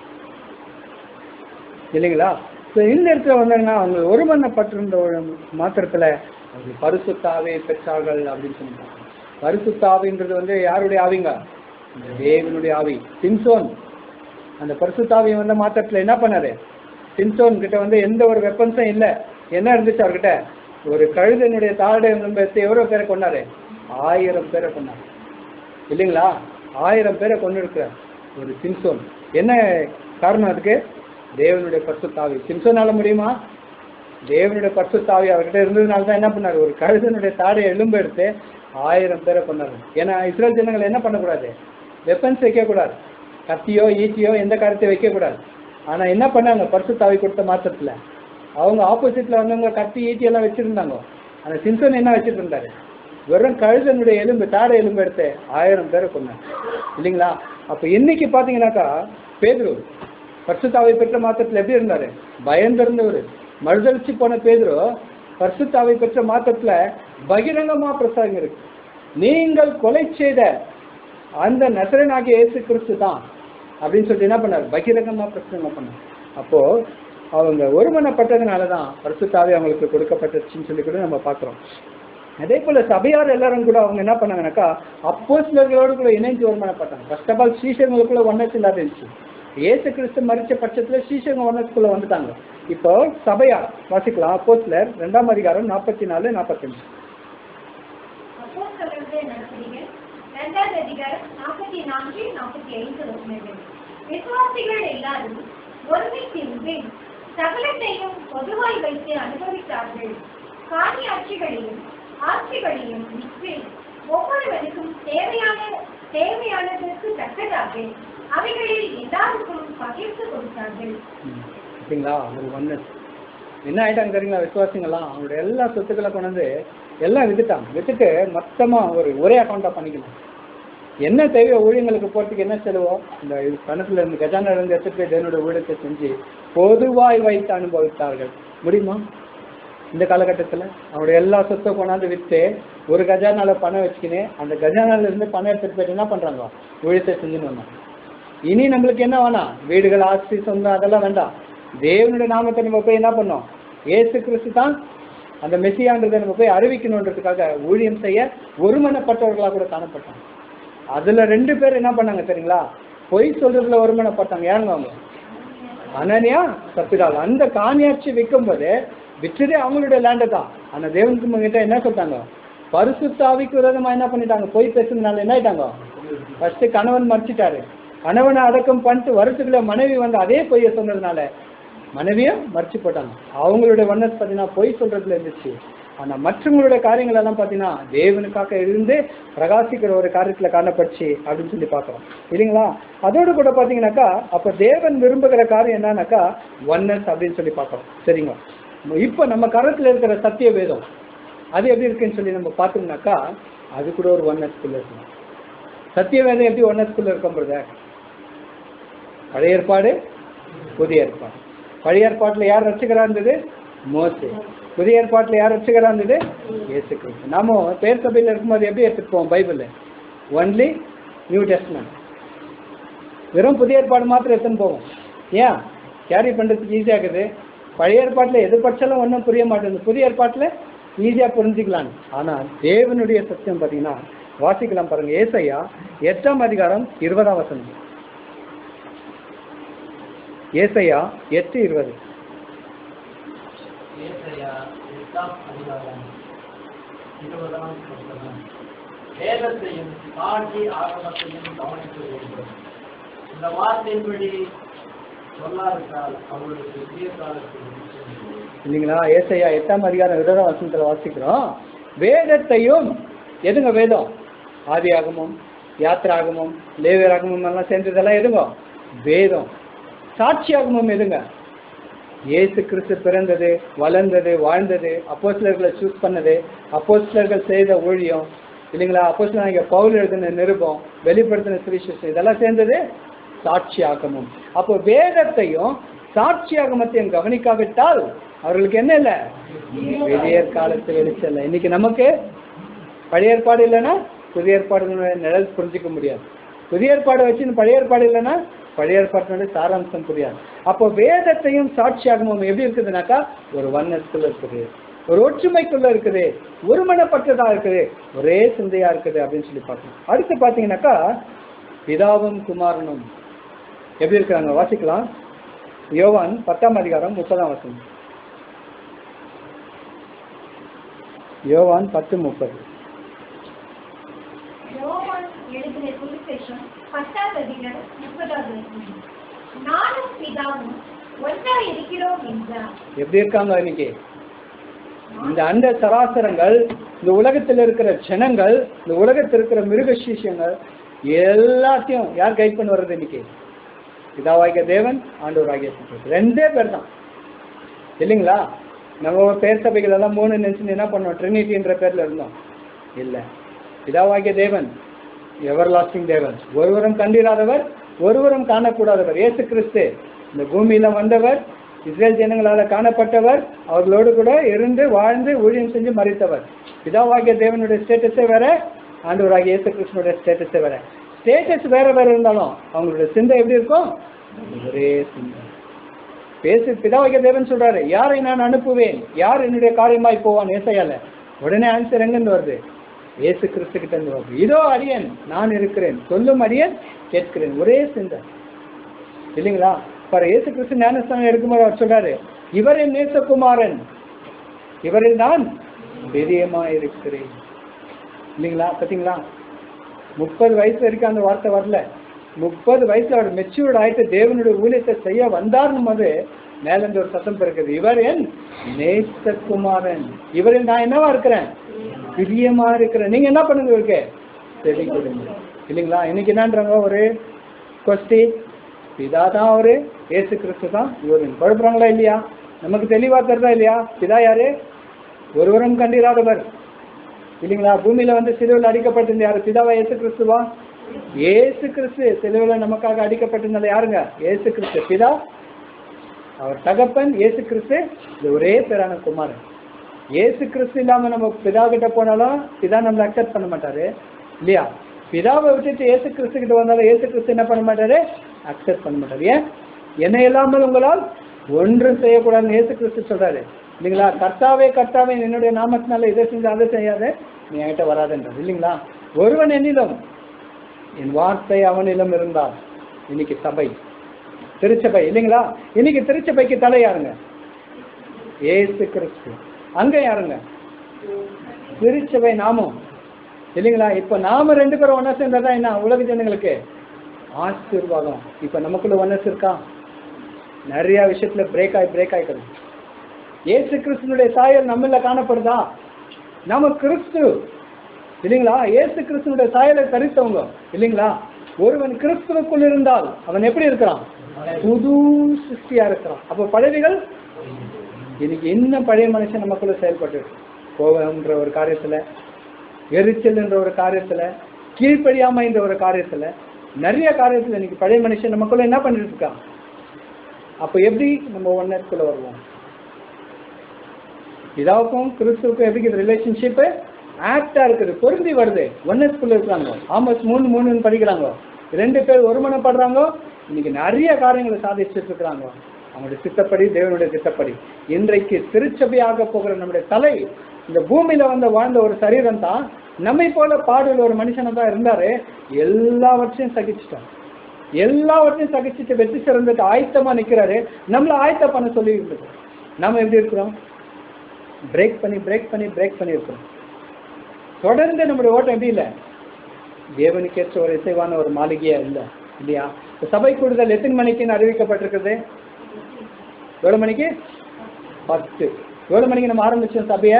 இல்லைங்களா ஸோ இந்த இடத்துல வந்தாங்கன்னா அவங்க ஒருமனப்பட்டிருந்த ஒரு மாத்திரத்துல அவங்க பரிசுத்தாவே பெற்றார்கள் அப்படின்னு சொல்லிட்டாங்க பரிசுத்தாவின்றது வந்து யாருடைய ஆவிங்க இந்த தேவனுடைய ஆவி சிம்சோன் அந்த பரிசுத்தாவி வந்த மாத்திரத்துல என்ன பண்ணாரு சிம்சோன் கிட்ட வந்து எந்த ஒரு வெப்பன்ஸும் இல்லை என்ன இருந்துச்சு அவர்கிட்ட ஒரு கழுதனுடைய தாடை எடுத்து எவ்வளோ பேரை கொண்டாரு ஆயிரம் பேரை கொண்டாரு இல்லைங்களா ஆயிரம் பேரை கொண்டு இருக்கிறார் ஒரு சிம்சோன் என்ன காரணம் அதுக்கு தேவனுடைய பரிசுத்தாவி சிம்சோனால முடியுமா தேவனுடைய பரிசுத்தாவி அவர்கிட்ட இருந்ததுனால தான் என்ன பண்ணாரு ஒரு கழுதனுடைய தாடை எலும்பு எடுத்து ஆயிரம் பேரை கொண்டாரு ஏன்னா இஸ்ரேல் ஜனங்கள் என்ன பண்ணக்கூடாது வெப்பன்ஸ் வைக்கக்கூடாது கத்தியோ ஈட்டியோ எந்த காரியத்தையும் வைக்கக்கூடாது ஆனா என்ன பண்ணாங்க பரிசுத்தாவி கொடுத்த மாத்திரத்துல அவங்க ஆப்போசிட்ல வந்தவங்க கத்தி ஈட்டி எல்லாம் வச்சிருந்தாங்க அந்த சிம்சன் என்ன வச்சிட்டு இருந்தாரு வெறும் கழுதனுடைய எலும்பு தாடை எலும்பு எடுத்து ஆயிரம் பேரை கொண்டாங்க இல்லைங்களா அப்ப இன்னைக்கு பாத்தீங்கன்னாக்கா பேதுரு பரிசுத்தாவை பெற்ற மாத்திரத்துல எப்படி இருந்தாரு பயந்திருந்தவர் மறுதளிச்சு போன பேதுரு பரிசுத்தாவை பெற்ற மாத்திரத்துல பகிரங்கமா பிரசங்கம் இருக்கு நீங்கள் கொலை செய்த அந்த நசரனாகிய இயேசு கிறிஸ்து தான் அப்படின்னு சொல்லிட்டு என்ன பண்ணார் பகிரங்கமா பிரச்சனை பண்ணார் அப்போ அவங்க ஒருமனப்பட்டதுனால தான் பரிசுத்தாவே அவங்களுக்கு கொடுக்கப்பட்டுச்சுன்னு சொல்லி கூட நம்ம பார்க்குறோம் அதே போல சபையார் எல்லாரும் கூட அவங்க என்ன பண்ணாங்கன்னாக்கா அப்போஸ்லர்களோடு கூட இணைஞ்சு ஒருமனப்பட்டாங்க ஃபர்ஸ்ட் ஆஃப் ஆல் சீசர்களுக்குள்ள ஒன்னஸ் இல்லாத இருந்துச்சு இயேசு கிறிஸ்து மறிச்ச பட்சத்துல சீசங்க ஒன்னஸ்குள்ள வந்துட்டாங்க இப்போ சபையார் வாசிக்கலாம் அப்போஸ்லர் ரெண்டாம் அதிகாரம் நாற்பத்தி நாலு நாற்பத்தஞ்சு அப்போஸ்தலர்களுடைய நடபடிகள் இரண்டாவது அதிகாரம் நாற்பத்தி நான்கு நாற்பத்தி ஐந்து வசனங்கள் விசுவாசிகள் எல்லாரும் ஒருமித்திருந்து சகலத்தையும் பொதுவாய் வைத்து அனுபவித்தார்கள் காணியாட்சிகளையும் ஆட்சிகளையும் விற்று ஒவ்வொருவருக்கும் தேவையான தேவையானதற்கு தக்கதாக அவைகளில் எல்லாருக்கும் பகிர்ந்து கொடுத்தார்கள் சரிங்களா ஒரு ஒன்னஸ் என்ன ஆயிட்டாங்க தெரியுங்களா விசுவாசிங்களாம் அவங்களோட எல்லா சொத்துக்களை கொண்டு வந்து எல்லாம் வித்துட்டாங்க வித்துட்டு மொத்தமா ஒரு ஒரே அக்கௌண்டா பண்ணிக்கணும் என்ன தேவையோ ஊழியங்களுக்கு போறதுக்கு என்ன செலவோ இந்த இது பணத்துல இருந்து கஜானால இருந்து எடுத்துட்டு போய் தேவனோட ஊழியத்தை செஞ்சு பொதுவாய் வைத்து அனுபவித்தார்கள் முடியுமா இந்த காலகட்டத்தில் அவருடைய எல்லா சொத்தை கொண்டாந்து விற்று ஒரு கஜானால பணம் வச்சுக்கின்னு அந்த கஜானால இருந்து பணம் எடுத்துட்டு போயிட்டு என்ன பண்றாங்க ஊழியத்தை செஞ்சுன்னு வந்தாங்க இனி நம்மளுக்கு என்ன வேணாம் வீடுகள் ஆஸ்தி சொந்தம் அதெல்லாம் வேண்டாம் தேவனுடைய நாமத்தை நம்ம போய் என்ன பண்ணோம் ஏசு கிறிஸ்து தான் அந்த மெசியான்றதை நம்ம போய் அறிவிக்கணுன்றதுக்காக ஊழியம் செய்ய ஒருமனப்பட்டவர்களாக கூட காணப்பட்டாங்க அதுல ரெண்டு பேர் என்ன பண்ணாங்க தெரியுங்களா பொய் சொல்றதுல ஒருமனப்பட்டாங்க யாருங்க அவங்க அனனியா சப்பிரால் அந்த காணியாட்சி விற்கும் போது விற்றதே அவங்களுடைய லேண்டு தான் ஆனா தேவனுக்கு கிட்ட என்ன சொல்லிட்டாங்க பரிசுத்தாவிக்கு விரோதமா என்ன பண்ணிட்டாங்க பொய் பேசுனதுனால என்ன ஆயிட்டாங்க ஃபர்ஸ்ட் கணவன் மறைச்சிட்டாரு கணவனை அடக்கம் பண்ணிட்டு வருஷத்துல மனைவி வந்து அதே பொய்யை சொன்னதுனால மனைவியும் மறைச்சு போட்டாங்க அவங்களுடைய வண்ணஸ் பார்த்தீங்கன்னா பொய் சொல்றதுல இருந்துச்சு ஆனா மற்றவங்களுடைய காரியங்கள் எல்லாம் பார்த்தீங்கன்னா தேவனுக்காக இருந்து பிரகாசிக்கிற ஒரு காரியத்துல காணப்பட்டுச்சு அப்படின்னு சொல்லி பார்க்குறோம் இல்லைங்களா அதோடு கூட பார்த்தீங்கன்னாக்கா அப்ப தேவன் விரும்புகிற காரியம் என்னன்னாக்கா ஒன்னஸ் அப்படின்னு சொல்லி பார்க்குறோம் சரிங்களா இப்போ நம்ம கரத்துல இருக்கிற சத்திய வேதம் அது எப்படி இருக்குன்னு சொல்லி நம்ம பார்த்தோம்னாக்கா அது கூட ஒரு ஒன்னஸ்குள்ள இருக்கணும் சத்திய வேதம் எப்படி ஒன்னஸ்குள்ள இருக்கும் பிரதர் பழைய ஏற்பாடு புதிய ஏற்பாடு பழைய ஏற்பாட்டில் யார் ரசிகரா இருந்தது மோசே புதிய ஏற்பாட்டில் யார் ரசிகரா இருந்தது இயேசு கிறிஸ்து நாம பேர் சபையில் இருக்கும்போது எப்படி எடுத்துட்டு போவோம் பைபிள் ஒன்லி நியூ டெஸ்ட்மெண்ட் வெறும் புதிய ஏற்பாடு மாத்திரம் எடுத்துன்னு போவோம் ஏன் கேரி பண்ணுறதுக்கு ஈஸியாக இருக்குது பழைய ஏற்பாட்டில் எது படிச்சாலும் ஒன்றும் புரிய மாட்டேங்குது புதிய ஏற்பாட்டில் ஈஸியாக புரிஞ்சுக்கலாம் ஆனால் தேவனுடைய சத்தியம் பார்த்தீங்கன்னா வாசிக்கலாம் பாருங்க ஏசையா எட்டாம் அதிகாரம் இருபதாம் வசனம் ஏசையா எட்டு இருபது ஏசாயா எட்டாம் அதிகாரம் இருபதாம் வசனம். வேதத்தையும் சாட்சி ஆகமத்தையும் கவனிக்க வேண்டும் இந்த வார்த்தையின்படி சொல்லாவிட்டால் அவர்களுக்கு புதிய காலத்தில் நிச்சயம் இல்லை. இல்லைங்களா ஏசையா எட்டாம் அதிகாரம் இருபதாம் வசனத்தில் வாசிக்கிறோம் வேதத்தையும் எதுங்க வேதம் ஆதியாகமம் யாத்திராகமம் லேவியராகமம் எல்லாம் சேர்ந்ததெல்லாம் எதுங்க வேதம் சாட்சியாகமம் எதுங்க இயேசு கிறிஸ்து பிறந்தது வளர்ந்தது வாழ்ந்தது அப்போஸ்லர்களை சூஸ் பண்ணது அப்போஸ்லர்கள் செய்த ஊழியம் இல்லைங்களா அப்போஸ்லர் இங்கே பவுல் எழுதின நிருபம் வெளிப்படுத்தின சுவிசேஷம் இதெல்லாம் சேர்ந்தது சாட்சியாகமம் அப்போ வேதத்தையும் சாட்சியாகமத்தையும் கவனிக்காவிட்டால் அவர்களுக்கு என்ன இல்லை வெளியர் காலத்து வெளிச்சம் இல்லை இன்னைக்கு நமக்கு பழைய ஏற்பாடு இல்லைன்னா புதிய ஏற்பாடுகளுடைய நிழல் புரிஞ்சிக்க முடியாது புதிய ஏற்பாடு வச்சு பழைய ஏற்பாடு இல்லைன்னா பழைய ஏற்பாட்டினுடைய சாராம்சம் புரியாது அப்போ வேதத்தையும் சாட்சியாகமும் எப்படி இருக்குதுனாக்கா ஒரு வண்ணத்துக்குள்ள இருக்குது ஒரு ஒற்றுமைக்குள்ள இருக்குது ஒருமனப்பட்டதா இருக்குது ஒரே சிந்தையா இருக்குது அப்படின்னு சொல்லி பார்க்கணும் அடுத்து பார்த்தீங்கன்னாக்கா பிதாவும் குமாரனும் எப்படி இருக்கிறாங்க வாசிக்கலாம் யோவான் பத்தாம் அதிகாரம் முப்பதாம் வசனம் யோவான் பத்து முப்பது யோவான் எழுதின சுவிசேஷம் பத்தாவது அதிகாரம் முப்பதாவது வசனம். நானும் பிதாவும் ஒன்றா இருக்கிறோம் என்றார் எப்படி இருக்காங்க இன்னைக்கு இந்த அண்ட சராசரங்கள் இந்த உலகத்தில் இருக்கிற ஜனங்கள் இந்த உலகத்தில் இருக்கிற மிருக சீஷங்கள் எல்லாத்தையும் யார் கைட் பண்ணி வர்றது இன்னைக்கு பிதாவாகிய தேவன் ஆண்டவராகிய சுத்தர் ரெண்டே பேர் தான் இல்லைங்களா நம்ம பேர் சபைகள் எல்லாம் மூணு நினைச்சு என்ன பண்ணோம் ட்ரினிட்டின்ற பேர்ல இருந்தோம் இல்லை பிதாவாகிய தேவன் எவர் லாஸ்டிங் தேவன் ஒருவரும் கண்டிராதவர் ஒருவரும் காணக்கூடாதவர் இயேசு கிறிஸ்து இந்த பூமியில வந்தவர் இஸ்ரேல் ஜனங்களால காணப்பட்டவர் அவர்களோடு கூட இருந்து வாழ்ந்து ஊழியம் செஞ்சு மறித்தவர் பிதாவாகிய தேவனுடைய ஸ்டேட்டஸே வேற ஆண்டவராகிய இயேசு கிறிஸ்துனுடைய ஸ்டேட்டஸே வேற ஸ்டேட்டஸ் வேற வேற இருந்தாலும் அவங்களுடைய சிந்தை எப்படி இருக்கும் ஒரே சிந்தை பேசு பிதாவைக்க தேவன் சொல்றாரு யாரை நான் அனுப்புவேன் யார் என்னுடைய காரியமாய் போவான் ஏசையால உடனே ஆன்சர் எங்கிருந்து வருது இயேசு கிறிஸ்து கிட்ட இருந்து வருது இதோ அடியன் நான் இருக்கிறேன் சொல்லும் அடியன் கேட்கிறேன் ஒரே சிந்தை இல்லைங்களா பாரு இயேசு கிறிஸ்து ஞானஸ்தானம் எடுக்கும்போது அவர் சொல்றாரு இவர் என் நேசகுமாரன் இவரில் நான் பிரியமா இருக்கிறேன் இல்லைங்களா பார்த்தீங்களா முப்பது வயசு வரைக்கும் அந்த வார்த்தை வரல முப்பது வயசுல அவர் மெச்சூர்ட் ஆயிட்டு தேவனுடைய ஊழியத்தை செய்ய வந்தார்னும் போது மேலிருந்து ஒரு சத்தம் பிறக்குது இவர் என் நேசகுமாரன் இவரில் நான் என்னவா இருக்கிறேன் பிரியமா இருக்கிறேன் நீங்க என்ன பண்ணுங்க இவருக்கு செவி கொடுங்க இல்லைங்களா இன்னைக்கு என்னன்றாங்க ஒரு கொஸ்டி பிதா தான் அவரு ஏசு கிறிஸ்து தான் இவரு குழப்புறாங்களா இல்லையா நமக்கு தெளிவா தருதா இல்லையா பிதா யாரு ஒருவரும் கண்டிராதவர் இல்லைங்களா பூமியில வந்து சிலுவையில் அடிக்கப்பட்டிருந்த யாரு பிதாவா ஏசு கிறிஸ்துவா ஏசு கிறிஸ்து சிலுவையில் நமக்காக அடிக்கப்பட்டிருந்தது யாருங்க ஏசு கிறிஸ்து பிதா அவர் தகப்பன் ஏசு கிறிஸ்து இது ஒரே பேரான குமாரன் ஏசு கிறிஸ்து இல்லாம நம்ம பிதா கிட்ட போனாலும் பிதா நம்மளை அக்செப்ட் பண்ண மாட்டாரு இல்லையா பிதாவை விட்டுட்டு ஏசு கிறிஸ்து கிட்ட வந்தாலும் ஏசு கிறிஸ்து என்ன பண்ண மாட்டாரு அக்செப்ட் பண்ண மாட்டாரு ஏன் என்ன இல்லாமல் உங்களால் ஒன்றும் செய்யக்கூடாதுன்னு ஏசு கிறிஸ்து சொல்றாரு இல்லைங்களா கர்த்தாவே கர்த்தாவே என்னுடைய நாமத்தினால இதை செஞ்சு அதை செய்யாத நீ என்கிட்ட வராதுன்றது இல்லைங்களா ஒருவன் என்னிலும் என் வார்த்தை அவனிலும் இருந்தால் இன்னைக்கு சபை திருச்சபை இல்லைங்களா இன்னைக்கு திருச்சபைக்கு தலை யாருங்க ஏசு கிறிஸ்து அங்க யாருங்க திருச்சபை நாமம் இல்லைங்களா இப்ப நாம ரெண்டு பேரும் ஒன்னா சேர்ந்ததா என்ன உலக ஜனங்களுக்கு ஆசீர்வாதம் இப்ப நமக்குள்ள ஒன்னஸ் இருக்கா நிறைய விஷயத்துல பிரேக் ஆகி பிரேக் ஆயிக்கிறது ஏசு கிறிஸ்துனுடைய சாயல் நம்மள காணப்படுதா நாம கிறிஸ்து இல்லைங்களா ஏசு கிறிஸ்துனுடைய சாயலை தரித்தவங்க இல்லைங்களா ஒருவன் கிறிஸ்துவுக்குள் இருந்தால் அவன் எப்படி இருக்கிறான் புது சிருஷ்டியா இருக்கிறான் அப்ப பழவிகள் இன்னைக்கு என்ன பழைய மனுஷன் நமக்குள்ள செயல்பட்டு இருக்கு? கோபம்ன்ற ஒரு காரியத்துல எரிச்சல் என்ற ஒரு காரியத்துல கீழ்ப்படியாம என்ற ஒரு காரியத்துல நிறைய காரியத்துல இன்னைக்கு பழைய மனுஷன் நமக்குள்ள என்ன பண்ணிட்டு இருக்கான் அப்ப எப்படி நம்ம ஒன்னத்துக்குள்ள வருவோம் பிதாவுக்கும் கிறிஸ்துவுக்கும் எப்படி ரிலேஷன்ஷிப்பு ஆக்டா இருக்குது பொருந்தி வருது ஒன்னஸ்குள்ள இருக்கிறாங்க ஆமஸ் மூணு மூணுன்னு படிக்கிறாங்க ரெண்டு பேர் ஒருமனப்படுறாங்க இன்னைக்கு நிறைய காரியங்களை சாதிச்சுட்டு இருக்கிறாங்க அவங்களுடைய சித்தப்படி தேவனுடைய சித்தப்படி இன்றைக்கு திருச்சபையாக போகிற நம்முடைய தலை இந்த பூமியில வந்து வாழ்ந்த ஒரு சரீரம் தான் நம்மை போல பாடல் ஒரு மனுஷனை தான் இருந்தாரு எல்லாவற்றையும் சகிச்சிட்டோம் எல்லாவற்றையும் சகிச்சுட்டு வெற்றி சிறந்துட்டு ஆயத்தமா நிக்கிறாரு நம்மள ஆயத்த பண்ண சொல்லி இருக்குது நாம எப்படி இருக்கிறோம் பிரேக் பண்ணி பிரேக் பண்ணி பிரேக் பண்ணி இருக்கிறோம் தொடர்ந்து நம்முடைய ஓட்டம் எப்படி இல்லை தேவனுக்கேற்ற ஒரு இசைவான ஒரு மாளிகையா இல்லை இல்லையா இப்ப சபை கூடுதல் எத்தனை மணிக்குன்னு அறிவிக்கப்பட்டிருக்குது எவ்வளவு மணிக்கு பத்து எவ்வளவு மணிக்கு நம்ம ஆரம்பிச்சோம் சபையை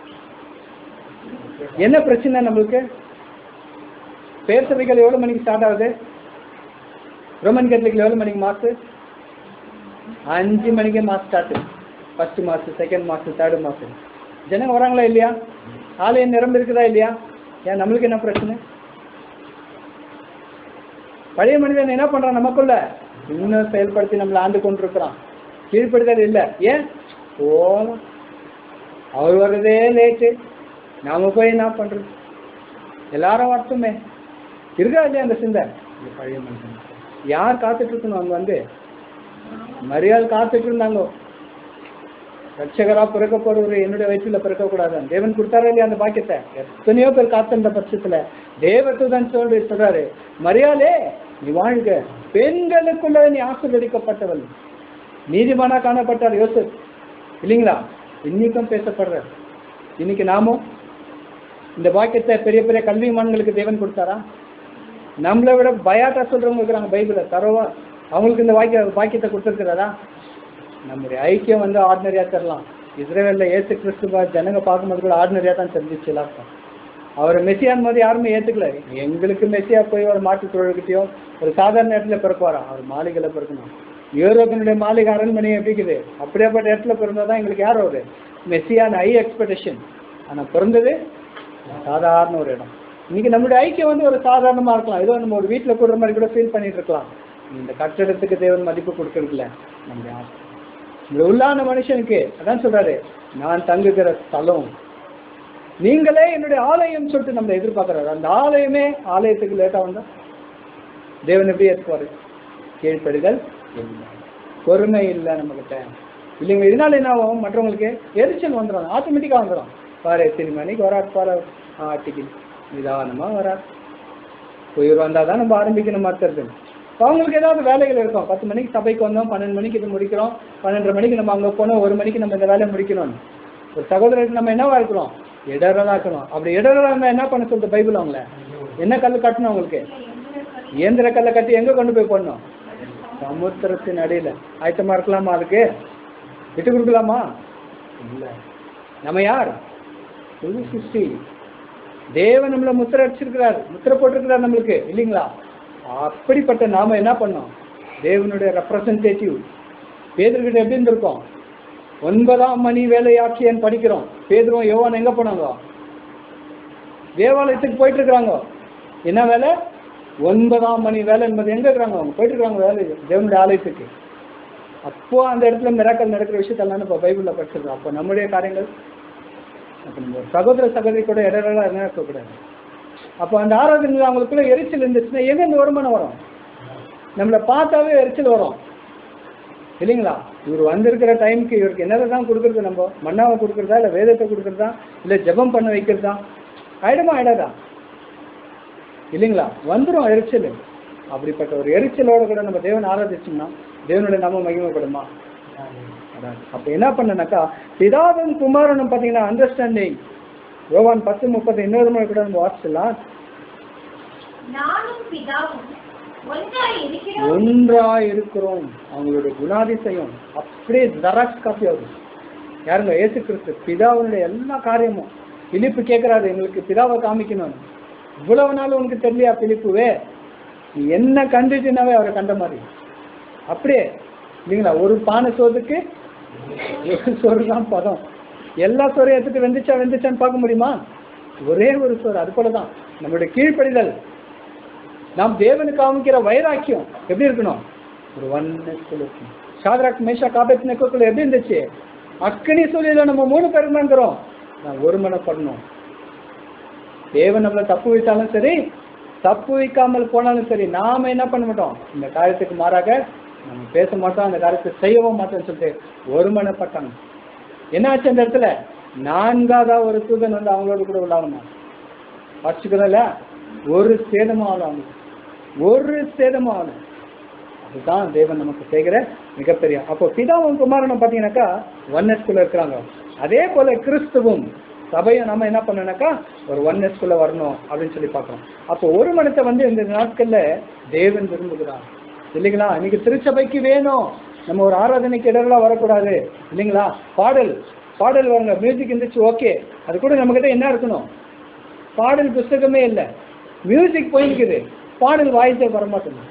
என்ன பிரச்சனை நம்மளுக்கு பேர் சபைகள் எவ்வளவு மணிக்கு ஸ்டார்ட் ஆகுது ரோமன் கேத்தலிக்ல எவ்வளவு மணிக்கு மாசு அஞ்சு மணிக்கு mass start first mass second mass third mass ஜனங்க வராங்களா இல்லையா ஆலயம் நிரம்பி இருக்குதா இல்லையா ஏன் நம்மளுக்கு என்ன பிரச்சனை பழைய மனிதன் என்ன பண்றான் நமக்குள்ள இன்னும் செயல்படுத்தி நம்மளை ஆண்டு கொண்டிருக்கிறான் கீழ்ப்படுதல் இல்லை ஏன் போலாம் அவர் வர்றதே லேட்டு நாம போய் என்ன பண்றது எல்லாரும் வரட்டுமே இருக்கா இல்லையா அந்த சிந்தை இந்த பழைய மனுஷன் யார் காத்துட்டு இருக்கணும் அங்க வந்து மரியாதை காத்துட்டு இருந்தாங்க ரட்சகரா பிறக்க போறவர் என்னுடைய வயிற்றுல பிறக்க கூடாது தேவன் கொடுத்தாரா இல்லையா அந்த பாக்கியத்தை எத்தனையோ பேர் காத்திருந்த பட்சத்துல தேவத்துதான் சொல்லி சொல்றாரு மரியாதே நீ வாழ்க பெண்களுக்குள்ள நீ ஆசீர்வதிக்கப்பட்டவள் நீதிமானா காணப்பட்டார் யோசப் இல்லைங்களா இன்னைக்கும் பேசப்படுற இன்னைக்கு நாமும் இந்த பாக்கியத்தை பெரிய பெரிய கல்விமான்களுக்கு தேவன் கொடுத்தாரா நம்மளை விட பயாட்டா சொல்றவங்க இருக்கிறாங்க பைபிள தரவா அவங்களுக்கு இந்த வாக்கிய பாக்கியத்தை கொடுத்துருக்கிறதா நம்முடைய ஐக்கியம் வந்து ஆர்டினரியா தரலாம் இஸ்ரேவேல்ல ஏசு கிறிஸ்துவ ஜனங்க பார்க்கும்போது கூட ஆர்டினரியா தான் தெரிஞ்சிச்சு எல்லாருக்கும் அவர் மெஸ்ஸியான் போது யாருமே ஏத்துக்கல எங்களுக்கு மெஸ்ஸியா போய் ஒரு மாட்டு தொழில்கிட்டயோ ஒரு சாதாரண இடத்துல பிறக்குவாரா அவர் மாளிகையில பிறக்கணும் யூரோப்பினுடைய மாளிகை அரண்மனை எப்படி இருக்குது அப்படியாப்பட்ட இடத்துல பிறந்தாதான் எங்களுக்கு யார் அவரு மெஸ்ஸியான ஹை எக்ஸ்பெக்டேஷன் ஆனா பிறந்தது சாதாரண ஒரு இடம் இன்னைக்கு நம்மளுடைய ஐக்கியம் வந்து ஒரு சாதாரணமா இருக்கலாம் ஏதோ நம்ம ஒரு வீட்டுல கூடுற மாதிரி கூட ஃபீல் பண்ணிட்டு இருக்கலாம் இந்த கட்டடத்துக்கு தேவன் மதிப்பு கொடுக்கறதுல நம்முடைய ஆசை இந்த உள்ளான மனுஷனுக்கு அதான் சொல்றாரு நான் தங்குகிற ஸ்தலம் நீங்களே என்னுடைய ஆலயம் சொல்லிட்டு நம்மளை எதிர்பார்க்கறாரு அந்த ஆலயமே ஆலயத்துக்கு லேட்டா வந்தா தேவன் எப்படி ஏற்றுவாரு கீழ்ப்படுதல் இல்லை பொறுமை இல்லை நம்மகிட்ட இல்லைங்க இதனால என்ன ஆகும் மற்றவங்களுக்கு எரிச்சல் வந்துடும் ஆட்டோமேட்டிக்காக வந்துடும் பாரு எத்தனை மணிக்கு வரார் பாரு ஆட்டிக்கு நிதானமாக வரார் உயிர் வந்தால் தான் நம்ம ஆரம்பிக்கணும் மாற்றுறது அவங்களுக்கு ஏதாவது வேலைகள் இருக்கும் பத்து மணிக்கு சபைக்கு வந்தோம் பன்னெண்டு மணிக்கு இது முடிக்கிறோம் பன்னெண்டரை மணிக்கு நம்ம அங்கே போனோம் ஒரு மணிக்கு நம்ம இந்த வேலையை முடிக்கணும் ஒரு சகோதரருக்கு நம்ம என்னவா இருக்கிறோம் இடரலா இருக்கணும் அப்படி இடரலா இருந்தால் என்ன பண்ண சொல்லுது பைபிள் அவங்கள என்ன கல் கட்டணும் அவங்களுக்கு இயந்திர கல்லை கட்டி எங்கே கொண்டு போய் போடணும் சமுத்திரத்தின் அடியில் ஆயத்தமா இருக்கலாமா அதுக்கு விட்டு கொடுக்கலாமா இல்லை நம்ம யார் புது சிருஷ்டி தேவன் நம்மள முத்திரை அடிச்சிருக்கிறார் முத்திரை போட்டிருக்கிறார் நம்மளுக்கு இல்லைங்களா அப்படிப்பட்ட நாம என்ன பண்ணோம் தேவனுடைய ரெப்ரசன்டேட்டிவ் பேதர்கிட்ட எப்படி இருந்திருக்கோம் ஒன்பதாம் மணி வேலையாட்சியன்னு படிக்கிறோம் பேதுருவும் யோவான் எங்க போனாங்க தேவாலயத்துக்கு போயிட்டு இருக்கிறாங்க என்ன வேலை ஒன்பதாம் மணி வேலை என்பது எங்க இருக்கிறாங்க அவங்க போயிட்டு இருக்காங்க வேலை தேவனுடைய ஆலயத்துக்கு அப்போ அந்த இடத்துல மிராக்கள் நடக்கிற விஷயத்தெல்லாம் இப்போ பைபிளில் படிச்சிருக்கோம் அப்போ நம்முடைய காரியங்கள் அப்போ நம்ம ஒரு சகோதர சகோதரி கூட இடரெல்லாம் என்ன இருக்கக்கூடாது அப்போ அந்த ஆராதனையில் அவங்களுக்குள்ள எரிச்சல் இருந்துச்சுன்னா எங்க இந்த வருமானம் வரும் நம்மளை பார்த்தாவே எரிச்சல் வரும் இல்லைங்களா இவர் வந்திருக்கிற டைமுக்கு இவருக்கு என்னதை தான் கொடுக்குறது நம்ம மண்ணாவை கொடுக்குறதா இல்லை வேதத்தை கொடுக்குறதா இல்லை ஜெபம் பண்ண வைக்கிறதா ஆயிடுமா ஆயிடாதா இல்லைங்களா வந்துடும் எரிச்சல் அப்படிப்பட்ட ஒரு எரிச்சலோட கூட நம்ம தேவன் ஆராதிச்சோம்னா தேவனுடைய நாம மகிமைப்படுமா அதான் அப்ப என்ன பண்ணனாக்கா பிதாவும் குமாரனும் பார்த்தீங்கன்னா அண்டர்ஸ்டாண்டிங் யோவான் பத்து முப்பது இன்னொரு முறை கூட நம்ம வாசிச்சலாம் நானும் பிதாவும் ஒன்றாய் இருக்கிறோம் ஒன்றா இருக்கிறோம் அவங்களுடைய குணாதிசயம் அப்படியே ஜெராக்ஸ் காப்பி ஆகுது யாருங்க ஏசு கிறிஸ்து பிதாவுடைய எல்லா காரியமும் பிலிப்பு கேட்குறாரு எங்களுக்கு பிதாவை காமிக்கணும் இவ்வளவு நாள் உனக்கு தெரியலையா பிலிப்புவே நீ என்ன கண்டுச்சுனாவே அவரை கண்ட மாதிரி அப்படியே இல்லைங்களா ஒரு பானை சோதுக்கு ஒரு சோறு தான் பதம் எல்லா சோறையும் எடுத்துட்டு வெந்துச்சா வெந்துச்சான்னு பார்க்க முடியுமா ஒரே ஒரு சோறு அது போல தான் நம்மளுடைய கீழ்ப்படிதல் நாம் தேவனுக்கு காமிக்கிற வைராக்கியம் எப்படி இருக்கணும் ஒரு ஒன்னஸ் இருக்கணும் ஷாத்ராக் மேஷா காபேத் நெக்கோக்குள்ள எப்படி இருந்துச்சு அக்கனி சொல்லியில நம்ம மூணு பேர் இருக்கிறோம் நான் ஒரு மனப்படணும் தேவன் நம்மளை தப்பு வைத்தாலும் சரி தப்பு வைக்காமல் போனாலும் சரி நாம என்ன பண்ண மாட்டோம் இந்த காரியத்துக்கு மாறாக நம்ம பேச மாட்டோம் அந்த காரியத்தை செய்யவும் மாட்டோம்னு சொல்லிட்டு ஒருமனப்பட்டாங்க என்ன ஆச்சு அந்த இடத்துல நான்காவதா ஒரு தூதன் வந்து அவங்களோட கூட உள்ளாகணும் வச்சுக்கிறோம்ல ஒரு சேதமும் ஆகல அவங்களுக்கு ஒரு சேதமும் ஆகல அதுதான் தேவன் நமக்கு செய்கிற மிகப்பெரிய அப்போ பிதாவும் குமாரனும் பார்த்தீங்கன்னாக்கா ஒன்னஸ்குள்ள இருக்கிறாங்க அதே போல கிறிஸ்துவும் சபையும் நம்ம என்ன பண்ணனாக்கா ஒரு ஒன்னஸ்குள்ள வரணும் அப்படின்னு சொல்லி பார்க்குறோம் அப்போ ஒரு மனத்தை வந்து இந்த நாட்கள்ல தேவன் விரும்புகிறார் இல்லைங்களா இன்னைக்கு திருச்சபைக்கு வேணும் நம்ம ஒரு ஆராதனைக்கு இடரெல்லாம் வரக்கூடாது இல்லைங்களா பாடல் பாடல் வாங்க மியூசிக் இருந்துச்சு ஓகே அது கூட நம்மக்கிட்ட என்ன இருக்கணும் பாடல் புஸ்தகமே இல்லை மியூசிக் போயிருக்குது பாடல் வாய்ஸே வரமாட்டேங்குது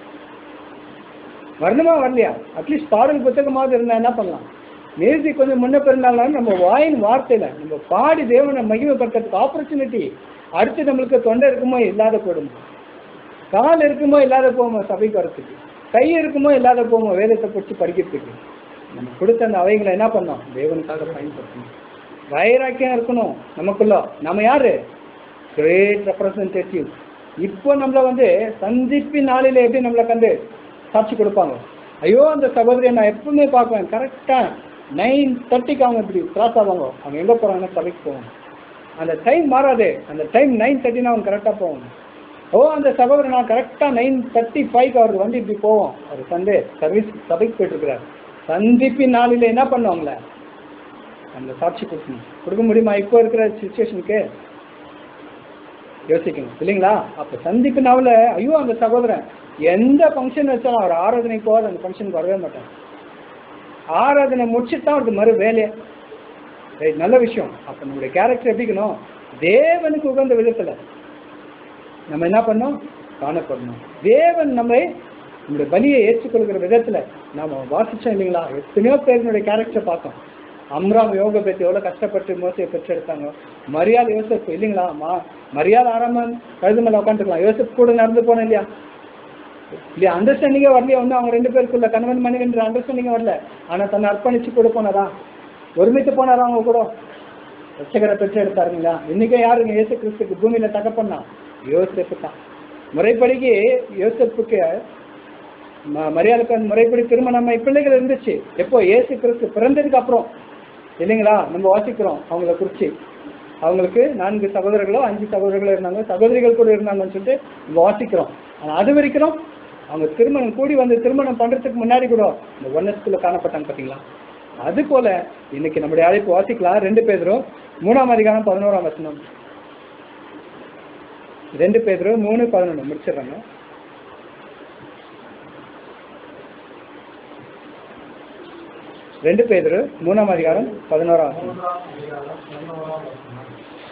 வரணுமா வரலையா அட்லீஸ்ட் பாடல் புத்தகமாவது இருந்தால் என்ன பண்ணலாம் மியூசிக் கொஞ்சம் முன்ன பிறந்தாலும் நம்ம வாயின் வார்த்தையில் நம்ம பாடி தேவனை மகிமைப்படுத்துறதுக்கு ஆப்பர்ச்சுனிட்டி அடுத்து நம்மளுக்கு தொண்டை இருக்குமோ இல்லாத போடும் கால் இருக்குமோ இல்லாத போமோ சபைக்கு வரத்துக்கு கை இருக்குமோ இல்லாத போமோ வேதத்தை பிடிச்சி படிக்கிறதுக்கு நம்ம கொடுத்த அந்த அவைகளை என்ன பண்ணோம் தேவனுக்காக பயன்படுத்தணும் வைராக்கியம் இருக்கணும் நமக்குள்ள நம்ம யாரு கிரேட் ரெப்ரசன்டேட்டிவ் இப்போ நம்மளை வந்து சந்திப்பின் நாளில் எப்படி நம்மளை கண்டு சாட்சி கொடுப்பாங்க ஐயோ அந்த சகோதரியை நான் எப்பவுமே பார்ப்பேன் கரெக்டாக நைன் தேர்ட்டிக்கு அவங்க இப்படி கிராஸ் ஆவாங்க அவங்க எங்கே போகிறாங்கன்னா சபைக்கு போவாங்க அந்த டைம் மாறாது அந்த டைம் நைன் தேர்ட்டினா அவங்க கரெக்டாக போவாங்க ஓ அந்த சகோதரர் நான் கரெக்டாக நைன் தேர்ட்டி ஃபைவ்க்கு அவருக்கு வந்து இப்படி போவோம் அவர் சண்டே சர்வீஸ் சபைக்கு போயிட்டுருக்கிறார் சந்திப்பின் நாளில் என்ன பண்ணுவாங்கள அந்த சாட்சி கொடுக்கணும் கொடுக்க முடியுமா இப்போ இருக்கிற சுச்சுவேஷனுக்கு யோசிக்கணும் இல்லைங்களா அப்போ சந்திப்பு நாவில் ஐயோ அந்த சகோதரன் எந்த ஃபங்க்ஷன் வச்சாலும் அவர் ஆராதனைக்கு போகாத அந்த ஃபங்க்ஷனுக்கு வரவே மாட்டார் ஆராதனை முடிச்சுட்டு தான் அவருக்கு மறு வேலையை ரைட் நல்ல விஷயம் அப்போ நம்மளுடைய கேரக்டர் எப்படிக்கணும் தேவனுக்கு உகந்த விதத்தில் நம்ம என்ன பண்ணோம் காணப்படணும் தேவன் நம்மை நம்முடைய பலியை ஏற்றுக்கொள்கிற விதத்தில் நாம வாசிச்சோம் இல்லைங்களா எத்தனையோ பேருனுடைய கேரக்டர் பார்த்தோம் அம்ராம் யோக பேத்தி எவ்வளோ கஷ்டப்பட்டு மோசையை பெற்றெடுத்தாங்க மரியாதை யோசப் இல்லைங்களா மா மரியாதை ஆறாம கழுது மேலே உட்காந்துக்கலாம் யோசப் கூட நடந்து போனேன் இல்லையா இல்லையா அண்டர்ஸ்டாண்டிங்கே வரலையா வந்து அவங்க ரெண்டு பேருக்குள்ள கணவன் மனைவின்ற அண்டர்ஸ்டாண்டிங்கே வரல ஆனால் தன்னை அர்ப்பணிச்சு கூட போனாரா ஒருமித்து போனாரா அவங்க கூட ரட்சகரை பெற்று எடுத்தாருங்களா இன்னைக்கு யாருங்க இயேசு கிறிஸ்துக்கு பூமியில தகப்பண்ணா யோசேப்பு தான் முறைப்படிக்கு யோசேப்புக்கு ம- மரியாதைக்கு முறைப்படி திருமணம் பிள்ளைகள் இருந்துச்சு எப்போ இயேசு கிறிஸ்து பிறந்ததுக்கு அப்புறம் இல்லைங்களா நம்ம வாசிக்கிறோம் அவங்கள குறிச்சு அவங்களுக்கு நான்கு சகோதரர்களோ அஞ்சு சகோதரர்களோ இருந்தாங்க சகோதரிகள் கூட இருந்தாங்கன்னு சொல்லிட்டு நம்ம வாசிக்கிறோம் ஆனால் அது வரைக்கும் அவங்க திருமணம் கூடி வந்து திருமணம் பண்றதுக்கு முன்னாடி கூட இந்த ஒன்னஸ்குள்ள காணப்பட்டாங்க பார்த்தீங்களா அது போல இன்னைக்கு நம்முடைய அழைப்பு வாசிக்கலாம் ரெண்டு பேரும் மூணாம் அதிகாரம் பதினோராம் வசனம் ரெண்டு பேரும் மூணு பதினொன்று முடிச்சிடுறாங்க ரெண்டு பேர் மூணாம் அதிகாரம் பதினோராம் வசனம் மூன்றாம் அதிகாரம் பதினோராம் வசனம்.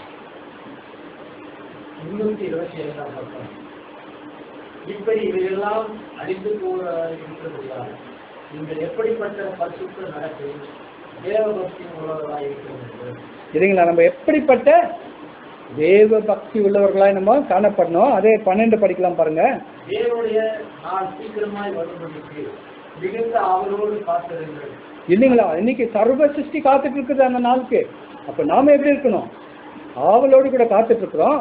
முன்னூத்தி இருபத்தி ஐந்தாம் பக்கம் இப்படி இவையெல்லாம் அடித்து கூற இருக்கிறபடியால் நீங்கள் எப்படிப்பட்ட பரிசுத்த நடத்தை தேவபக்தி உள்ளவர்களாக இருக்கிறது இல்லைங்களா நம்ம எப்படிப்பட்ட தேவ பக்தி உள்ளவர்களாய் நம்ம காணப்படணும் அதே பன்னெண்டு படிக்கலாம் பாருங்க தேவனுடைய நாள் சீக்கிரமாய் வரும்படிக்கு மிகுந்த ஆவலோடு காத்திருங்கள் இல்லைங்களா இன்னைக்கு சர்வ சிருஷ்டி காத்துட்டு இருக்குது அந்த நாளுக்கு அப்ப நாம எப்படி இருக்கணும் ஆவலோடு கூட காத்துட்டு இருக்கிறோம்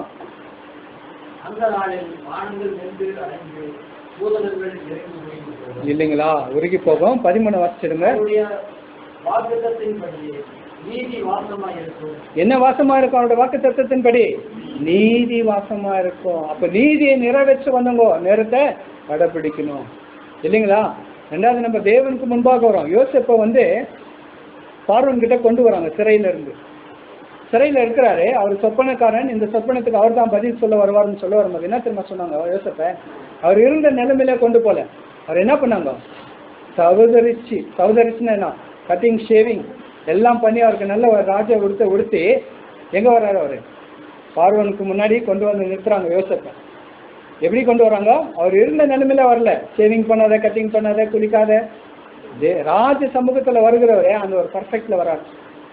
அந்த நாளில் வானங்கள் வென்று அடைந்து பூதலங்கள் இறங்கி முடிந்து போகும் இல்லைங்களா உருகி போகும் பதிமூணு வாசிச்சிடுங்க அவருடைய வாக்குத்தத்தின்படி நீதி வாசமாய் இருக்கும் என்ன வாசமா இருக்கும் அவரோட வாக்கு தத்துவத்தின்படி நீதி வாசமா இருக்கும் அப்ப நீதியை நிறைவேற்ற வந்தவங்க நேரத்தை கடைபிடிக்கணும் இல்லைங்களா ரெண்டாவது நம்ம தேவனுக்கு முன்பாக வரோம் யோசிப்ப வந்து பார்வன் கிட்ட கொண்டு வராங்க சிறையில இருந்து சிறையில இருக்கிறாரு அவர் சொப்பனக்காரன் இந்த சொப்பனத்துக்கு அவர் தான் பதில் சொல்ல வருவார்னு சொல்ல வரும்போது என்ன தெரியுமா சொன்னாங்க யோசப்ப அவர் இருந்த நிலைமையில கொண்டு போல அவர் என்ன பண்ணாங்க சகோதரிச்சு சகோதரிச்சுன்னா என்ன கட்டிங் ஷேவிங் எல்லாம் பண்ணி அவருக்கு நல்ல ஒரு ராஜா உடுத்த உடுத்தி எங்க வர்றாரு அவரு பார்வனுக்கு முன்னாடி கொண்டு வந்து நிறுத்துறாங்க யோசப்ப எப்படி கொண்டு வராங்க அவர் இருந்த நிலைமையில வரல ஷேவிங் பண்ணாத கட்டிங் பண்ணாத குளிக்காத தே- ராஜ சமூகத்துல வருகிறவரே அந்த ஒரு பர்ஃபெக்ட்ல வராரு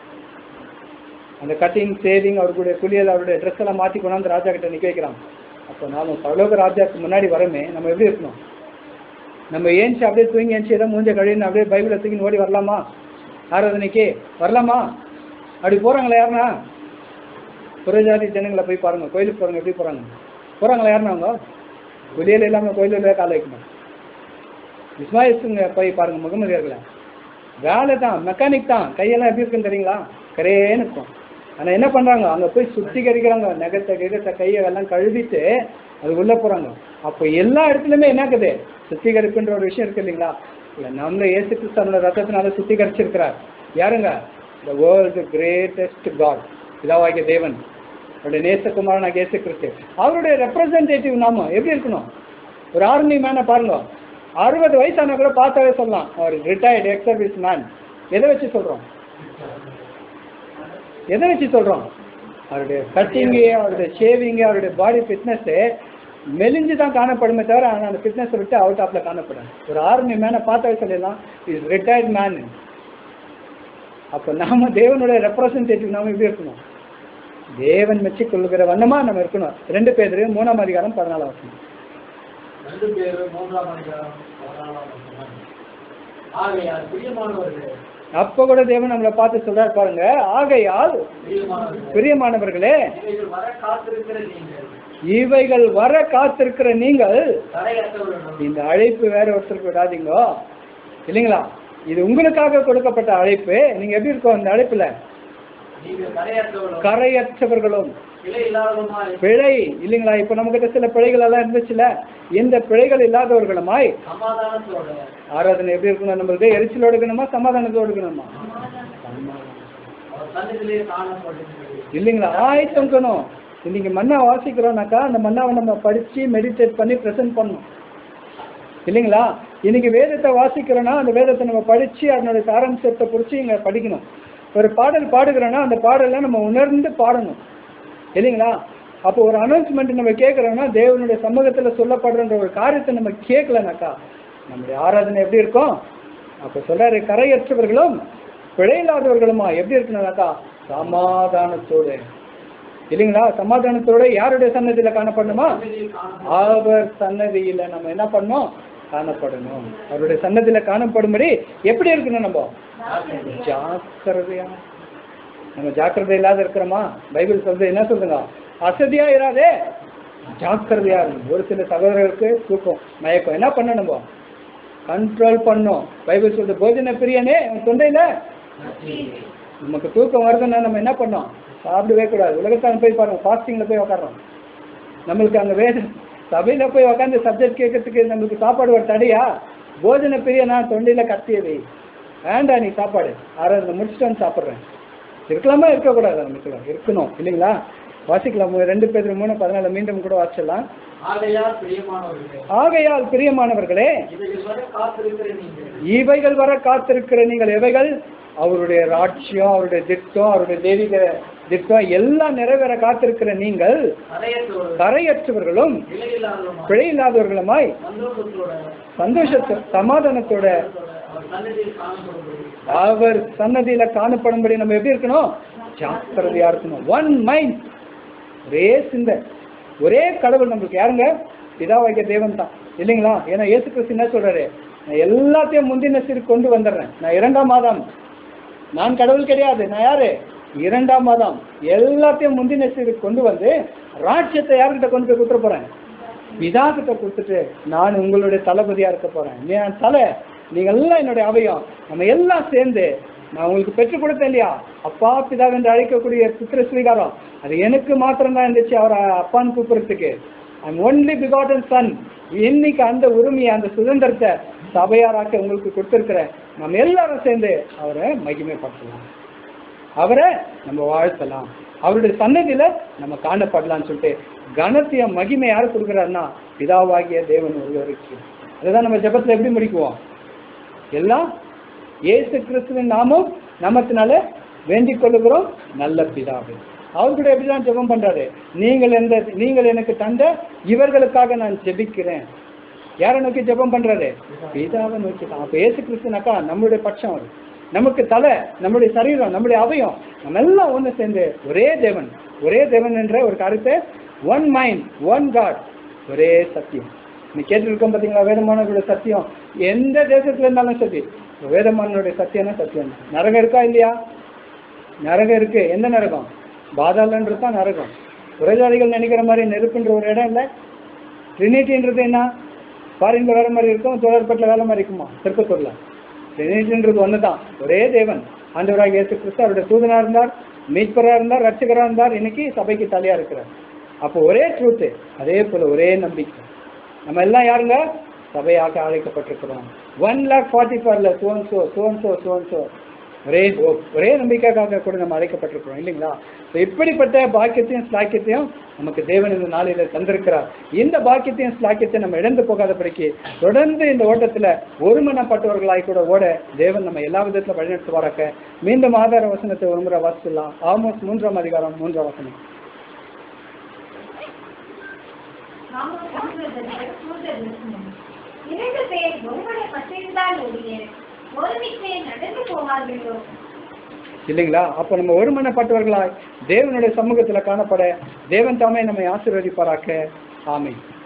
அந்த கட்டிங் சேவிங் அவருடைய குளியல் அவருடைய ட்ரெஸ் எல்லாம் மாற்றி கொண்டாந்து ராஜா கிட்ட நிக்க வைக்கிறாங்க அப்போ நாம பரலோக ராஜாக்கு முன்னாடி வரமே நம்ம எப்படி இருக்கணும் நம்ம ஏஞ்சி அப்படியே தூங்கி ஏஞ்சி ஏதோ மூஞ்ச கழின்னு அப்படியே பைபிளை தூக்கி ஓடி வரலாமா ஆராதனைக்கு வரலாமா அப்படி போறாங்களா யாருனா புறஜாதி ஜனங்களை போய் பாருங்க கோயிலுக்கு போறாங்க எப்படி போறாங்க போறாங்களா யாருனா அவங்க குளியல் இல்லாம கோயிலில் கால வைக்கணும் இஸ்மாயில்ஸுங்க போய் பாருங்க முகமதியர்களை வேலை தான் மெக்கானிக் தான் கையெல்லாம் எப்படி இருக்குன்னு தெரியுங்களா கரையேன்னு இருக்கும் ஆனால் என்ன பண்ணுறாங்க அங்கே போய் சுத்திகரிக்கிறாங்க நகத்தை கிகத்தை கையை எல்லாம் கழுவிட்டு அது உள்ளே போகிறாங்க அப்போ எல்லா இடத்துலையுமே என்னக்குது சுத்திகரிப்புன்ற ஒரு விஷயம் இருக்கு இல்லைங்களா இல்லை நம்மள இயேசு கிறிஸ்தவனோட ரத்தத்தினால சுத்திகரிச்சிருக்கிறார் யாருங்க த வேர்ல்டு கிரேட்டஸ்ட் காட் இதாவாகிய தேவன் அவருடைய நேசகுமாரனாக இயேசு கிறிஸ்து அவருடைய ரெப்ரசன்டேட்டிவ் நாம எப்படி இருக்கணும் ஒரு ஆர்மி மேனை பாருங்க அறுபது வயசான கூட பார்த்தாவே சொல்லலாம் அவர் ரிட்டையர்டு எக்ஸ் சர்வீஸ் மேன் எதை வச்சு சொல்கிறோம் எதை வச்சு சொல்கிறோம் அவருடைய கட்டிங்கு அவருடைய ஷேவிங்கு அவருடைய பாடி ஃபிட்னஸ்ஸு மெலிஞ்சு தான் காணப்படுமே தவிர ஆனால் அந்த ஃபிட்னஸை விட்டு அவுட் ஆஃப்ல காணப்படும் ஒரு ஆர்மி மேனை பார்த்தாவே சொல்லிடலாம் இஸ் ரிட்டையர்ட் மேன் அப்போ நாம தேவனுடைய ரெப்ரசன்டேட்டிவ் நாம எப்படி இருக்கணும் தேவன் மெச்சிக் கொள்ளுகிற வண்ணமா நம்ம இருக்கணும் ரெண்டு பேர் மூணாம் அதிகாரம் பதினாலாம் வசனம் ரெண்டு பேரும் மூன்றாம் அதிகாரம் பதினாலாம் வசனம். ஆகையால் பிரியமானவர்களே அப்ப கூட தேவன் நம்மளை பார்த்து சொல்றாரு பாருங்க ஆகையால் பிரியமானவர்களே பிரியமானவர்களே இவைகள் வர காத்திருக்கிற நீங்கள் இவைகள் வர காத்திருக்கிற நீங்கள் தடையற்றவர்களும் இந்த அழைப்பு வேற ஒருத்தருக்கு விடாதீங்க இல்லைங்களா இது உங்களுக்காக கொடுக்கப்பட்ட அழைப்பு நீங்க எப்படி இருக்கோம் இந்த அழைப்புல நீங்கள் தடையற்றவர்களும் கரையற்றவர்களும் பிழை இல்லாதவருமாய் பிழை இல்லைங்களா இப்ப நமக்கிட்ட சில பிழைகள் எல்லாம் இருந்துச்சுல இந்த பிழைகள் இல்லாதவர்களுமாய் சமாதானத்தோட ஆராதனை எப்படி இருக்கணும் நம்மளுக்கு எரிச்சலோடு இருக்கணுமா சமாதானத்தோடு இருக்கணுமா அவர் சன்னதியிலே காணப்படுகிறது இல்லைங்களா ஆயத்தங்கணும் இன்னைக்கு மன்னா வாசிக்கிறோம்னாக்கா அந்த மன்னாவை நம்ம படிச்சு மெடிடேட் பண்ணி ப்ரெசென்ட் பண்ணணும் இல்லைங்களா இன்னைக்கு வேதத்தை வாசிக்கிறோன்னா அந்த வேதத்தை நம்ம படிச்சு அதனுடைய சாராம்சத்தை குறித்து இங்கே படிக்கணும் ஒரு பாடல் பாடுகிறோன்னா அந்த பாடலை நம்ம உணர்ந்து பாடணும் இல்லைங்களா அப்போ ஒரு அனௌன்ஸ்மெண்ட் நம்ம கேட்குறோம்னா தேவனுடைய சமூகத்தில் சொல்லப்படுறன்ற ஒரு காரியத்தை நம்ம கேட்கலனாக்கா நம்முடைய ஆராதனை எப்படி இருக்கும் அப்போ சொல்றாரு கரையற்றவர்களும் பிழையில்லாதவர்களுமா எப்படி இருக்கணும்னாக்கா சமாதானத்தோடு இல்லைங்களா சமாதானத்தோட யாருடைய சன்னதியில காணப்படணுமா சன்னதியில் காணப்படும் அவர் சன்னதியில நம்ம என்ன பண்ணணும் காணப்படணும் அவருடைய சன்னதியில காணப்படும்படி எப்படி இருக்கணும் நம்ம ஜாக்கிரதையா நம்ம ஜாக்கிரதை இல்லாத இருக்கிறோமா பைபிள் சொல்றது என்ன சொல்லுங்க அசதியா இராதே ஜாக்கிரதையா இருக்கும் ஒரு சில சகோதரர்களுக்கு தூக்கம் மயக்கம் என்ன பண்ணணும் நம்ம கண்ட்ரோல் பண்ணும் பைபிள் சொல்றது போஜன பிரியனே உன் தொண்டையில நமக்கு தூக்கம் வருதுன்னா நம்ம என்ன பண்ணோம் சாப்பிடவே கூடாது உலகத்தான போய் பாருங்க ஃபாஸ்டிங்ல போய் உட்காரோம் நம்மளுக்கு அங்க வேத சபையில போய் உட்காந்து சப்ஜெக்ட் கேட்கறதுக்கு நம்மளுக்கு சாப்பாடு ஒரு தடையா போஜன பிரியனா தொண்டையில கத்தியது வேண்டாம் நீ சாப்பாடு ஆறாவது முடிச்சுட்டு வந்து சாப்பிட்றேன் இருக்கலாமா இருக்கக்கூடாது நமக்கு இருக்கணும் இல்லைங்களா வாசிக்கலாம் மூ- ரெண்டு பேர் மூணு பதினாலு மீண்டும் கூட வாசிக்கலாம் ஆகையால் பிரியமானவர்களே ஆகையால் பிரியமானவர்களே இவைகள் வரை காத்திருக்கிற நீங்கள் இவைகள் வர காத்திருக்கிற நீங்கள் எவைகள் அவருடைய ராட்சியம் அவருடைய திட்டம் அவருடைய தெய்வீக திட்டம் எல்லாம் நிறைவேற காத்திருக்கிற நீங்கள் அறையற்றோடு கரையற்றவர்களும் விலையில்லாதவருமாய் பிழை இல்லாதவர்களுமாய் சந்தோஷத்தோட சந்தோஷத்தோ சமாதானத்தோட அவர் சன்னதியில் காணப்படும்படி அவர் சன்னதியில காணப்படும்படி நம்ம எப்படி இருக்கணும் ஜாக்கிரதையா இருக்கணும் ஒன் மைண்ட் ஒரே சிந்தை ஒரே கடவுள் நம்மளுக்கு யாருங்க பிதாவாகிய தேவன் தான் இல்லைங்களா ஏன்னா இயேசு கிறிஸ்து என்ன சொல்றாரு நான் எல்லாத்தையும் முந்தின சிறு கொண்டு வந்துடுறேன் நான் இரண்டாம் மாதம் நான் கடவுள் கிடையாது நான் யாரு இரண்டாம் மாதம் எல்லாத்தையும் முந்தின சிறு கொண்டு வந்து ராட்சியத்தை யார்கிட்ட கொண்டு போய் கொடுத்துட போறேன் பிதா கிட்ட கொடுத்துட்டு நான் உங்களுடைய தளபதியா இருக்க போறேன் நீ என் தலை நீங்க எல்லாம் என்னுடைய அவயம் நம்ம எல்லாம் சேர்ந்து நான் உங்களுக்கு பெற்றுக் கொடுத்தேன் இல்லையா அப்பா பிதா என்று அழைக்கக்கூடிய புத்திர ஸ்வீகாரம் அது எனக்கு மாத்திரம் தான் இருந்துச்சு அவரை அப்பான்னு கூப்பிடுறதுக்கு ஐம் ஒன்லி பிகாட்டன் சன் இன்னைக்கு அந்த உரிமையை அந்த சுதந்திரத்தை சபையாராக்க உங்களுக்கு கொடுத்துருக்கிறேன் நம்ம எல்லாரும் சேர்ந்து அவரை மகிமைப்படுத்தலாம் அவரை நம்ம வாழ்த்தலாம் அவருடைய சன்னதியில நம்ம காணப்படலாம்னு சொல்லிட்டு கனத்திய மகிமை யார் கொடுக்குறாருன்னா பிதாவாகிய தேவன் ஒருவருக்கு அதுதான் நம்ம ஜெபத்துல எப்படி முடிக்குவோம் எல்லாம் இயேசு கிறிஸ்துவின் நாமும் நமத்தினால வேண்டிக் கொள்ளுகிறோம் நல்ல பிதாவே அவர் கூட எப்படிதான் ஜெபம் பண்றாரு நீங்கள் எந்த நீங்கள் எனக்கு தந்த இவர்களுக்காக நான் ஜெபிக்கிறேன் யாரை நோக்கி ஜெபம் பண்றாரு பிதாவை நோக்கி தான் அப்ப இயேசு கிறிஸ்துனாக்கா நம்மளுடைய பட்சம் அவர் நமக்கு தலை நம்முடைய சரீரம் நம்முடைய அவயம் நம்ம எல்லாம் ஒன்று சேர்ந்து ஒரே தேவன் ஒரே தேவன் என்ற ஒரு கருத்தை ஒன் மைண்ட் ஒன் காட் ஒரே சத்தியம் நீ கேட்டிருக்கோம் பார்த்தீங்களா வேதமானவருடைய சத்தியம் எந்த தேசத்துல இருந்தாலும் சரி வேதமானவருடைய சத்தியம்னா சத்தியம் தான். நரகம் இருக்கா இல்லையா நரகம் இருக்கு எந்த நரகம் பாதாளன்றது தான் நரகம் உரைஜாதிகள் நினைக்கிற மாதிரி நெருப்புன்ற ஒரு இடம் இல்லை ட்ரினிட்டின்றது என்ன ஃபாரின்ல வேற மாதிரி இருக்கும் தொடர்பட்டில் வேலை மாதிரி இருக்குமா திருப்பத்தூர்ல ட்ரினிட்டின்றது ஒன்று தான் ஒரே தேவன் ஆண்டவராக இயேசு கிறிஸ்து அவருடைய தூதனா இருந்தார் மீட்பரா இருந்தார் ரட்சகரா இருந்தார் இன்னைக்கு சபைக்கு தலையா இருக்கிறார் அப்போ ஒரே ட்ரூத்து அதே போல ஒரே நம்பிக்கை நம்ம எல்லாம் யாருங்க சபையாக அழைக்கப்பட்டிருக்கிறோம் ஒன் லேக் ஃபார்ட்டி ஃபோர்ல சோன் சோ சோன் சோ சோன் சோ ஒரே hope, ஒரே நம்பிக்கைக்காக கூட நம்ம அழைக்கப்பட்டிருக்கிறோம் இல்லைங்களா So, இப்படிப்பட்ட பாக்கியத்தையும் ஸ்லாக்கியத்தையும் நமக்கு தேவன் இந்த நாளில தந்திருக்கிறார் இந்த பாக்கியத்தையும் ஸ்லாக்கியத்தையும் நம்ம இழந்து போகாதபடிக்கு தொடர்ந்து இந்த ஓட்டத்துல ஒருமனப்பட்டவர்களாய் கூட ஓட தேவன் நம்ம எல்லா விதத்துல வழிநடத்துவாராக்க மீண்டும் ஆதார வசனத்தை ஒரு முறை வாசிக்கலாம் ஆமோஸ் மூன்றாம் அதிகாரம் மூன்றாம் வசனம் நாமும் சகோதரர்கள் சகோதரர்களும் இரண்டு பேர் ஒருவரை பற்றிருந்தால் ஒழிய ஒருமித்தே நடந்து போவார்களோ இல்லைங்களா அப்ப நம்ம ஒருமனப்பட்டவர்களாய் தேவனுடைய சமூகத்துல காணப்பட தேவன் தாமே நம்மை ஆசீர்வதிப்பாராக்க ஆமென்